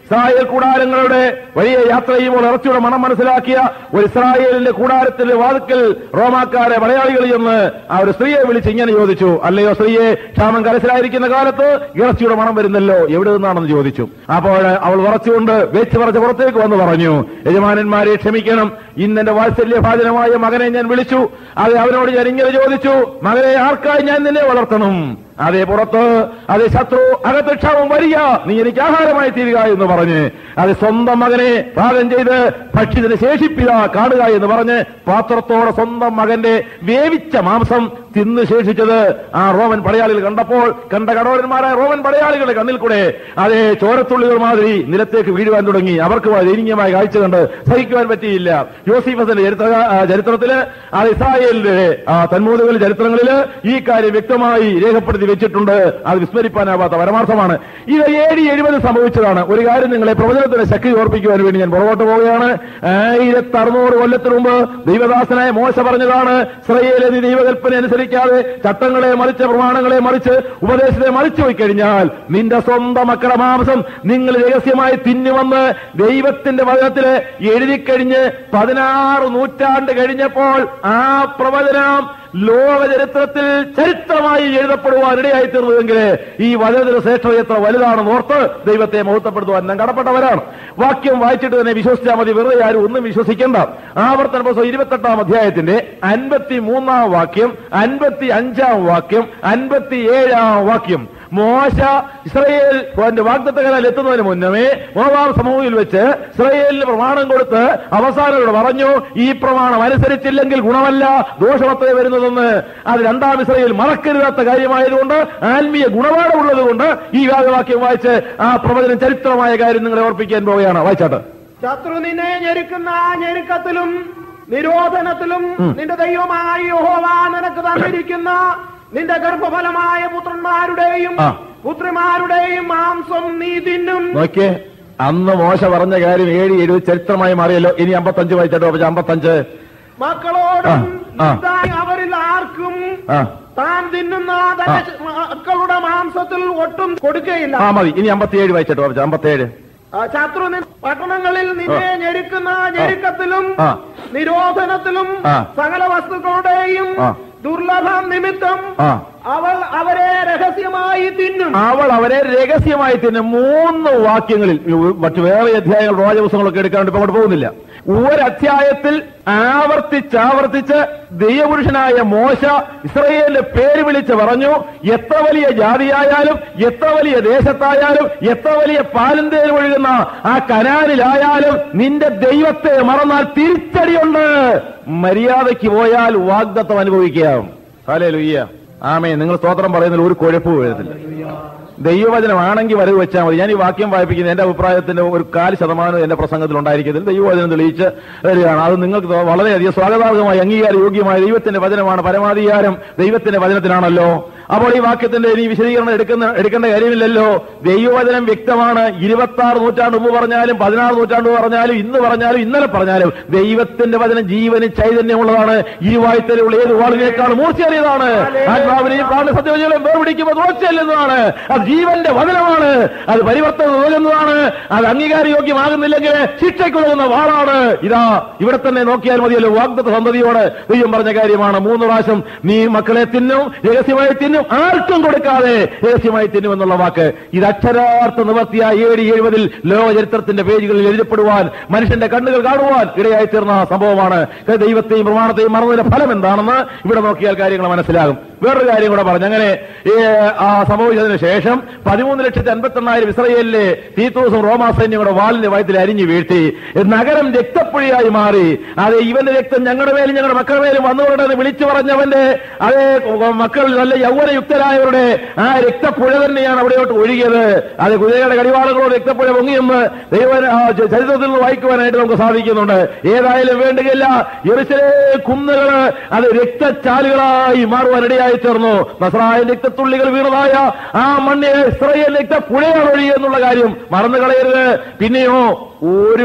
ഇസ്രായേൽ കൂടാരങ്ങളുടെ വലിയ യാത്ര ചെയ്യുമ്പോൾ ഇറച്ചിയുടെ മണം മനസ്സിലാക്കിയ ഒരു ഇസ്രായേലിന്റെ കൂടാരത്തിന്റെ വാതുക്കൽ റോമാക്കാരെ മലയാളികൾ എന്ന് ആ ഒരു സ്ത്രീയെ വിളിച്ച് ഇങ്ങനെ ചോദിച്ചു അല്ലയോ സ്ത്രീയെ ക്ഷാമം കരസിലായിരിക്കുന്ന കാലത്ത് ഇറച്ചിയുടെ മണം വരുന്നല്ലോ എവിടെ നിന്നാണെന്ന് ചോദിച്ചു അപ്പോൾ അവൾ വിറച്ചുകൊണ്ട് വെച്ച് പറച്ച് പുറത്തേക്ക് വന്ന് പറഞ്ഞു യജമാനന്മാരെ ക്ഷമിക്കണം ഇന്നെന്റെ വാത്സല്യഭാജനമായ മകനെ ഞാൻ വിളിച്ചു അത് അവനോട് ഞാൻ ഇങ്ങനെ ചോദിച്ചു മകനെ ആർക്കായി ഞാൻ നിന്നെ വളർത്തണം അതേ പുറത്ത് അതേ ശത്രു അകത്ത് ക്ഷാമം വരിക നീ എനിക്ക് ആഹാരമായി തീരുക എന്ന് പറഞ്ഞ് അത് സ്വന്തം മകനെ പാകം ചെയ്ത് ഭക്ഷ്യത്തിന് ശേഷിപ്പിക കാണുക എന്ന് പറഞ്ഞ് പാത്രത്തോടെ സ്വന്തം മകന്റെ വേവിച്ച മാംസം തിന്ന് ശേഷിച്ചത് ആ റോമൻ പടയാളികൾ കണ്ടപ്പോൾ കണ്ട കടോരന്മാരായ റോമൻ പടയാളികളുടെ കണ്ണിൽ കൂടെ അതേ ചോരത്തുള്ളികൾ മാതിരി നിലത്തേക്ക് വീഴുവാൻ തുടങ്ങി അവർക്ക് ദൈനികമായ കാഴ്ച കണ്ട് സഹിക്കുവാൻ പറ്റിയില്ല യോസീഫസിന്റെ ചരിത്ര ആ, ചരിത്രത്തില് അത് ഇസ്രായേലിന്റെ ആ, തന്മൂലകൾ ചരിത്രങ്ങളില് ഈ കാര്യം വ്യക്തമായി രേഖപ്പെടുത്തി വെച്ചിട്ടുണ്ട് അത് വിസ്മരിപ്പാനാവാത്ത പരമാർത്ഥമാണ് ഇത് ഏഴ് എഴുപത് സംഭവിച്ചതാണ് ഒരു കാര്യം നിങ്ങളെ പ്രവചനത്തിന്റെ ശക്തി ഓർപ്പിക്കുവാൻ വേണ്ടി ഞാൻ പുറകോട്ട് പോവുകയാണ് ആയിരത്തി അറുന്നൂറ് കൊല്ലത്തിന് മുമ്പ് ദൈവദാസനായ മോശ പറഞ്ഞതാണ് ഇസ്രയേലെ നീ ദൈവകൽപ്പന അനുസരിക്കാതെ ചട്ടങ്ങളെ മറിച്ച് പ്രമാണങ്ങളെ മറിച്ച് ഉപദേശത്തെ മറിച്ചു പോയി കഴിഞ്ഞാൽ നിന്റെ സ്വന്തം മക്കളുടെ മാംസം നിങ്ങൾ രഹസ്യമായി തിന്നുവന്ന് ദൈവത്തിന്റെ വചനത്തില് എഴുതിക്കഴിഞ്ഞ് പതിനാറ് നൂറ്റാണ്ട് കഴിഞ്ഞപ്പോൾ ആ പ്രവചനം ലോക ചരിത്രത്തിൽ ചരിത്രമായി എഴുതപ്പെടുവാൻ ഇടയായി തീർന്നുവെങ്കിൽ ഈ വചനത്തിന് ശ്രേഷ്ഠത എത്ര വലുതാണെന്ന് ഓർത്ത് ദൈവത്തെ മഹത്വപ്പെടുത്തുവാൻ നാം കടപ്പെട്ടവരാണ് വാക്യം വായിച്ചിട്ട് തന്നെ വിശ്വസിച്ചാൽ മതി വെറുതെ ആരും ഒന്നും വിശ്വസിക്കേണ്ട ആവർത്തന പുസ്തകം ഇരുപത്തെട്ടാം അധ്യായത്തിന്റെ അൻപത്തി മൂന്നാം വാക്യം അൻപത്തി അഞ്ചാം വാക്യം അൻപത്തി ഏഴാം വാക്യം മോശ ഇസ്രയേൽ അവന്റെ വാഗ്ദത്തകരാൽ എത്തുന്നതിന് മുന്നമേ മോവാം സമൂഹത്തിൽ വെച്ച് ഇസ്രയേലിന് പ്രമാണം കൊടുത്ത് അവസാനം പറഞ്ഞു ഈ പ്രമാണം അനുസരിച്ചില്ലെങ്കിൽ ഗുണമല്ല ദോഷമത്രേ വരുന്നതെന്ന് അത് രണ്ടാം ഇസ്രയേൽ മറക്കരുതാത്ത കാര്യമായതുകൊണ്ട് ആത്മീയ ഗുണപാഠമുള്ളത് കൊണ്ട് ഈ വ്യാജവാക്യം വായിച്ച് ആ പ്രവചനം ചരിത്രമായ കാര്യം നിങ്ങളെ ഓർപ്പിക്കാൻ പോവുകയാണ് വായിച്ചാട്ട് ശത്രു നിന്നെ ഞെരുക്കുന്ന ആ ഞെരുക്കത്തിലും നിരോധനത്തിലും നിന്റെ ദൈവമായ യഹോവ നിനക്ക് തന്നിരിക്കുന്ന നിന്റെ ഗർഭഫലമായ പുത്രന്മാരുടെയും ആ. പുത്രിമാരുടെയും മാംസം നീ തിന്നും നോക്കിയേ അന്ന് മോശ പറഞ്ഞ കാര്യം ഏഴ് എഴുപത് ചരിത്രമായി മാറിയല്ലോ ഇനി അമ്പത്തഞ്ച് വായിച്ചാട്ടോ പക്ഷെ അമ്പത്തഞ്ച് മക്കളോടും ആ, ആ. ഇതായി അവരിൽ ആർക്കും ആ താൻ തിന്നുന്ന തന്റെ മക്കളുടെ മാംസത്തിൽ ഒട്ടും കൊടുക്കുകയില്ല ആ മതി ഇനി അമ്പത്തിയേഴ് വായിച്ചാട്ടോ പക്ഷെ അമ്പത്തിയേഴ് ആ, ശത്രു നി- പട്ടണങ്ങളിൽ നിന്നെ ഞെരുക്കുന്ന ഞെരുക്കത്തിലും ആ. നിരോധനത്തിലും ആ. സകല വസ്തുക്കളുടെയും ആ. ദുർലഭം നിമിത്തം ആ അവൾ അവരെ രഹസ്യമായി തിന്നും അവൾ അവരെ രഹസ്യമായി തന്നെ മൂന്ന് വാക്യങ്ങളിൽ മറ്റു വേറെ അധ്യായങ്ങൾ റോജപുസ്തകങ്ങളൊക്കെ എടുക്കാണ്ട് ഇപ്പൊ അങ്ങോട്ട് പോകുന്നില്ല ഒരധ്യായത്തിൽ ആവർത്തിച്ചാവർത്തിച്ച് ദൈവപുരുഷനായ മോശ ഇസ്രയേലിന്റെ പേര് വിളിച്ച് പറഞ്ഞു എത്ര വലിയ ജാതിയായാലും എത്ര വലിയ ദേശത്തായാലും എത്ര വലിയ പാലന്തേൽ ഒഴുകുന്ന ആ കനാലിലായാലും നിന്റെ ദൈവത്തെ മറന്നാൽ തിരിച്ചടിയുണ്ട് മര്യാദയ്ക്ക് പോയാൽ വാഗ്ദത്തം അനുഭവിക്കാം ഹലേ ലുയ്യ ആമേ നിങ്ങൾ സ്തോത്രം പറയുന്നതിൽ ഒരു കുഴപ്പവും എഴുതില്ല ദൈവവചനമാണെങ്കിൽ വരവ് വെച്ചാൽ മതി ഞാൻ ഈ വാക്യം വായിപ്പിക്കുന്നത് എന്റെ അഭിപ്രായത്തിന്റെ ഒരു കാല് ശതമാനം എന്റെ പ്രസംഗത്തിൽ ഉണ്ടായിരിക്കുന്നതിൽ ദൈവവചനം തെളിയിച്ച് വരികയാണ് അത് നിങ്ങൾക്ക് തോ- വളരെയധികം സ്വാഗതാർഹമായി അംഗീകാര യോഗ്യമായ ദൈവത്തിന്റെ വചനമാണ് പരമാധികാരം ദൈവത്തിന്റെ വചനത്തിനാണല്ലോ അപ്പോൾ ഈ വാക്യത്തിന്റെ ഇനി വിശദീകരണം എടുക്കുന്ന എടുക്കേണ്ട കാര്യമില്ലല്ലോ ദൈവവചനം വ്യക്തമാണ് ഇരുപത്തി ആറ് നൂറ്റാണ്ട് മുമ്പ് പറഞ്ഞാലും പതിനാറ് നൂറ്റാണ്ട് മുമ്പ് പറഞ്ഞാലും ഇന്ന് പറഞ്ഞാലും ഇന്നലെ പറഞ്ഞാലും ദൈവത്തിന്റെ വചനം ജീവന് ചൈതന്യമുള്ളതാണ് ഈ വായ്ത്തലുള്ള ഏത് വാളിനേക്കാൾ മൂർച്ചയേറിയതാണ് ആത്മാവിനെയും പ്രാണ സത്യവചനം വേർപിടിക്കുമ്പോൾ ദോഷമില്ലെന്നതാണ് അത് ജീവന്റെ വചനമാണ് അത് പരിവർത്തനം നൽകുന്നതാണ് അത് അംഗീകാരയോഗ്യമാകുന്നില്ലെങ്കിൽ ശിക്ഷയ്ക്കുള്ള വാളാണ് ഇതാ ഇവിടെ തന്നെ നോക്കിയാൽ മതിയല്ലോ വാഗ്ദത്ത സന്തതിയോട് ദൈവം പറഞ്ഞ കാര്യമാണ് മൂന്ന് പ്രാവശ്യം നീ മക്കളെ തിന്നും രഹസ്യമായി തിന്നും ആർക്കും കൊടുക്കാതെ രഹസ്യമായി തിന്നും എന്നുള്ള വാക്ക് ഇത് അക്ഷരാർത്ഥ നിവർത്തിയ ഏഴ് എഴുപതിൽ ലോക ചരിത്രത്തിന്റെ പേജുകളിൽ എഴുതപ്പെടുവാൻ മനുഷ്യന്റെ കണ്ണുകൾ കാണുവാൻ ഇടയായി തീർന്ന സംഭവമാണ് ദൈവത്തെയും പ്രമാണത്തെയും മറന്നതിന്റെ ഫലം എന്താണെന്ന് ഇവിടെ നോക്കിയാൽ കാര്യങ്ങൾ മനസ്സിലാകും വേറൊരു കാര്യം കൂടെ പറഞ്ഞു അങ്ങനെ ഈ, ആ സംഭവിച്ചതിന് ശേഷം പതിമൂന്ന് ലക്ഷത്തി അൻപത്തി എണ്ണായിരം ഇസ്രയേലിലെ തീത്തോസും റോമാ സൈന്യങ്ങളുടെ വാളിന്റെ വയത്തിൽ അരിഞ്ഞു വീഴ്ത്തി നഗരം രക്തപ്പുഴയായി മാറി അത് ഇവന്റെ രക്തം ഞങ്ങളുടെ മേലും ഞങ്ങളുടെ മക്കളുടെ മേലും വന്നുകൊണ്ടെന്ന് വിളിച്ചു പറഞ്ഞവന്റെ അതേ മക്കൾ നല്ല യൗവനയുക്തരായവരുടെ ആ രക്തപ്പുഴ തന്നെയാണ് അവിടെയോട്ട് ഒഴുകിയത് അത് കുതിരയുടെ കടിവാളുകളോട് രക്തപ്പുഴ പൊങ്ങിയെന്ന് ദൈവ ആ, ച- ചരിത്രത്തിൽ നിന്ന് വായിക്കുവാനായിട്ട് നമുക്ക് സാധിക്കുന്നുണ്ട് ഏതായാലും വേണ്ടുകയില്ല യെറുശലേ കുന്നുകള് അത് രക്തച്ചാലുകളായി മാറുവാൻ ഇടയായി തീർന്നു നസ്രായ രക്തത്തുള്ളികൾ വീണതായ ആ മണ്ണിൽ ഇസ്രയേൽ രക്തപ്പുഴയാണ് ഒഴുകിയെന്നുള്ള കാര്യം മറന്നു കളയരുത് പിന്നെയോ ഒരു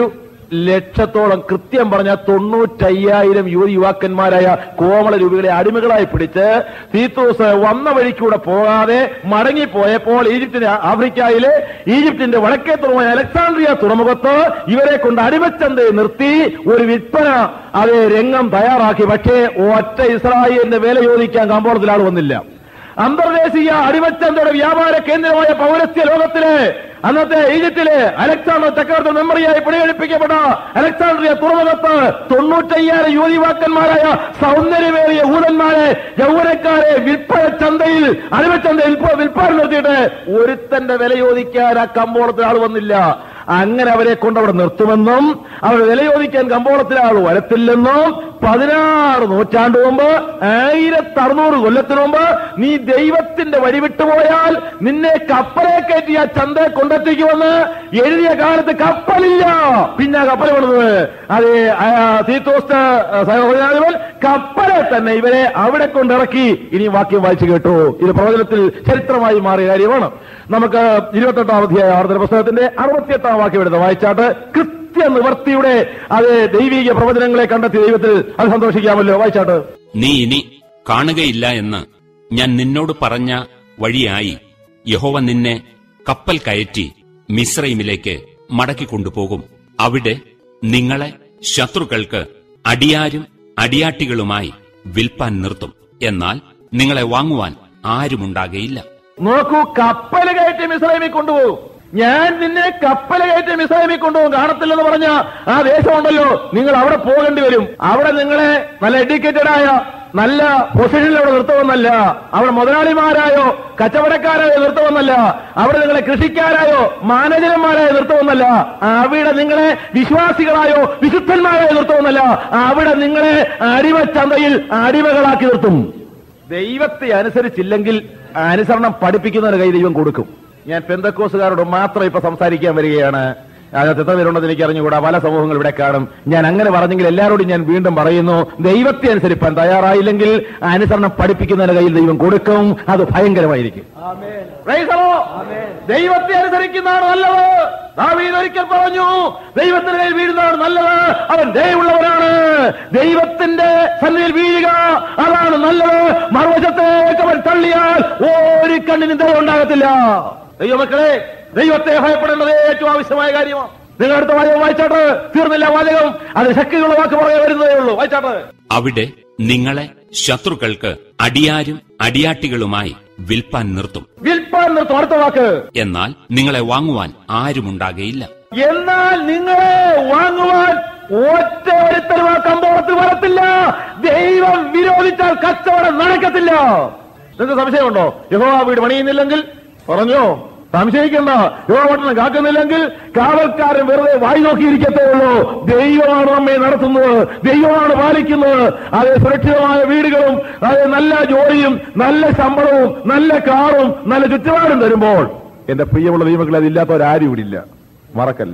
ലക്ഷത്തോളം കൃത്യം പറഞ്ഞ തൊണ്ണൂറ്റയ്യായിരം യുവതി യുവാക്കന്മാരായ കോമള രൂപികളെ അടിമകളായി പിടിച്ച് തീത്തൂസ് വന്ന വഴിക്കൂടെ പോകാതെ മടങ്ങിപ്പോയപ്പോൾ ഈജിപ്തിന്റെ ആഫ്രിക്കയിലെ ഈജിപ്തിന്റെ വടക്കേ തുറമുഖ അലക്സാണ്ട്രിയ തുറമുഖത്ത് ഇവരെ കൊണ്ട് അടിമച്ചന്തയെ നിർത്തി ഒരു വിൽപ്പന അത് രംഗം തയ്യാറാക്കി പക്ഷേ ഒറ്റ ഇസ്രായേലിന്റെ വില ചോദിക്കാൻ കമ്പോളത്തിൽ ആൾ വന്നില്ല അന്തർദേശീയ അടിമച്ചന്തയുടെ വ്യാപാര കേന്ദ്രമായ പൗരസ്ത്യ ലോകത്തിലെ അന്നത്തെ ഈജിപ്തിലെ അലക്സാണ്ടർ ചക്രവർത്തി മെമ്മറിയായി പിടികഴിപ്പിക്കപ്പെട്ട അലക്സാണ്ട്രിയ തുറമുഖത്ത് തൊണ്ണൂറ്റയ്യായിരം യുവതിവാക്കന്മാരായ സൗന്ദര്യമേറിയ ഊതന്മാരെ യൗവനക്കാരെ വിൽപ്പന ചന്തയിൽ അടിമച്ചന്തയിൽ ഇപ്പോൾ വിൽപ്പന നിർത്തിയിട്ട് ഒരുത്തന്റെ വില ചോദിക്കാൻ ആ കമ്പോളത്തിൽ ആൾ വന്നില്ല അങ്ങനെ അവരെ കൊണ്ട് അവിടെ നിർത്തുമെന്നും അവർ വില ചോദിക്കാൻ കമ്പോളത്തിൽ ആൾ വരത്തില്ലെന്നും പതിനാറ് നൂറ്റാണ്ട് മുമ്പ് ആയിരത്തി അറുന്നൂറ് കൊല്ലത്തിന് മുമ്പ് നീ ദൈവത്തിന്റെ വഴി വിട്ടുപോയാൽ നിന്നെ കപ്പലെ കയറ്റി ആ ചന്തയെ കൊണ്ടെത്തിക്കുമെന്ന് എഴുതിയ കാലത്ത് കപ്പലില്ല പിന്നെ കപ്പൽ പണിത് അതെ തീത്തോസ്റ്റ് സഹോദരാധിപൻ കപ്പലെ തന്നെ ഇവരെ അവിടെ കൊണ്ടിറക്കി ഇനി വാക്യം വായിച്ചു കേട്ടു ഇത് പ്രവചനത്തിൽ ചരിത്രമായി മാറിയ കാര്യമാണ് നമുക്ക് ഇരുപത്തെട്ടാം അധ്യായ ആവർത്തന പുസ്തകത്തിന്റെ അറുപത്തിയെട്ടാം വാക്യം എടുത്ത് വായിച്ചാട്ട് കൃത്യ നിവർത്തിയുടെ അത് ദൈവീക പ്രവചനങ്ങളെ കണ്ടെത്തി ദൈവത്തിൽ അത് സന്തോഷിക്കാമല്ലോ വായിച്ചാട്ട് നീ ഇനി കാണുകയില്ല എന്ന് ഞാൻ നിന്നോട് പറഞ്ഞ വഴിയായി യഹോവ നിന്നെ കപ്പൽ കയറ്റി മിശ്രൈമിലേക്ക് മടക്കിക്കൊണ്ടുപോകും അവിടെ നിങ്ങളെ ശത്രുക്കൾക്ക് അടിയാരും അടിയാട്ടികളുമായി വിൽപ്പാൻ നിർത്തും എന്നാൽ നിങ്ങളെ വാങ്ങുവാൻ ആരുമുണ്ടാകയില്ല നോക്കൂ കപ്പൽ കയറ്റി മിസ്രൈമിൽ കൊണ്ടുപോകും ഞാൻ നിന്നെ കപ്പൽ കയറ്റി മിസ്രൈമിൽ കൊണ്ടുപോകും കാണത്തില്ലെന്ന് പറഞ്ഞ ആ ദേശമുണ്ടല്ലോ നിങ്ങൾ അവിടെ പോകേണ്ടി വരും അവിടെ നിങ്ങളെ നല്ല എഡ്യൂക്കേറ്റഡ് ആയ നല്ല പൊസിഷനിൽ അവിടെ നിർത്തുമെന്നല്ല അവിടെ മുതലാളിമാരായോ കച്ചവടക്കാരായോ നിർത്തുമെന്നല്ല അവിടെ നിങ്ങളെ കൃഷിക്കാരായോ മാനേജർമാരായോ നിർത്തുമെന്നല്ല അവിടെ നിങ്ങളെ വിശ്വാസികളായോ വിശുദ്ധന്മാരായോ നിർത്തുമെന്നല്ല അവിടെ നിങ്ങളെ അടിമച്ചന്തയിൽ അടിമകളാക്കി നിർത്തും ദൈവത്തെ അനുസരിച്ചില്ലെങ്കിൽ അനുസരണം പഠിപ്പിക്കുന്നതിന് കൈ ദൈവം കൊടുക്കും ഞാൻ പെന്തക്കോസുകാരോട് മാത്രം ഇപ്പൊ സംസാരിക്കാൻ വരികയാണ് അതിനകത്ത് എത്ര പേരുണ്ടെന്ന് എനിക്ക് അറിഞ്ഞുകൂടാ പല സമൂഹങ്ങൾ ഇവിടെ കാണും ഞാൻ അങ്ങനെ പറഞ്ഞെങ്കിൽ എല്ലാവരോടും ഞാൻ വീണ്ടും പറയുന്നു ദൈവത്തെ അനുസരിപ്പാൻ തയ്യാറായില്ലെങ്കിൽ അനുസരണം പഠിപ്പിക്കുന്നതിന് കയ്യിൽ ദൈവം കൊടുക്കും അത് ഭയങ്കരമായിരിക്കും Praise the Lord. ദൈവത്തെ അനുസരിക്കുന്നതാണ് നല്ലത് ദാവീദ് ഒരിക്കൽ പറഞ്ഞു ദൈവത്തിന് കയ്യിൽ വീഴുന്നതാണ് നല്ലത് അവൻ ദയവുള്ളവനാണ് ദൈവത്തിന്റെ സന്നിധിയിൽ വീഴുക അതാണ് നല്ലത് മറുവശത്തേക്ക് അവൻ തള്ളിയാൽ ഒരു കണ്ണിനും ദയ ഉണ്ടാകത്തില്ല ദൈവമക്കളെ ദൈവത്തെ ഭയപ്പെടേണ്ടത് ഏറ്റവും ആവശ്യമായ കാര്യമാണ് നിങ്ങൾ അടുത്ത വാചകം വായിച്ചാട്ട് തീർന്നില്ല വാചകം അത് ശക്തിയുള്ള വാക്ക് പറയാൻ വരുന്നതേ ഉള്ളൂ വായിച്ചാട്ട് അവിടെ നിങ്ങളെ ശത്രുക്കൾക്ക് അടിയാരും അടിയാട്ടികളുമായി വിൽപ്പാൻ നിർത്തും വിൽപ്പാൻ നിർത്തും അടുത്ത വാക്ക് എന്നാൽ നിങ്ങളെ വാങ്ങുവാൻ ആരുമുണ്ടാകയില്ല എന്നാൽ നിങ്ങളെ വാങ്ങുവാൻ ഒറ്റ ഒരുത്തരും ആ കമ്പോളത്തിൽ വരത്തില്ല ദൈവം വിരോധിച്ചാൽ കച്ചവടം നടക്കത്തില്ല നിങ്ങൾക്ക് സംശയമുണ്ടോ യഹോവ വീട് പണിയുന്നില്ലെങ്കിൽ പറഞ്ഞോ സംശയിക്കണ്ട യഹോവട്ടണം കാക്കുന്നില്ലെങ്കിൽ കാവൽക്കാരൻ വെറുതെ വായി നോക്കിയിരിക്കത്തേ ഉള്ളൂ ദൈവമാണ് നമ്മെ നടത്തുന്നത് ദൈവമാണ് പാലിക്കുന്നത് അത് സുരക്ഷിതമായ വീടുകളും അത് നല്ല ജോലിയും നല്ല ശമ്പളവും നല്ല കാറും നല്ല ചുറ്റുപാടും തരുമ്പോൾ എന്റെ പ്രിയമുള്ള ദൈവങ്ങൾ അതില്ലാത്തവരാരും ഇവിടെ ഇല്ല മറക്കല്ല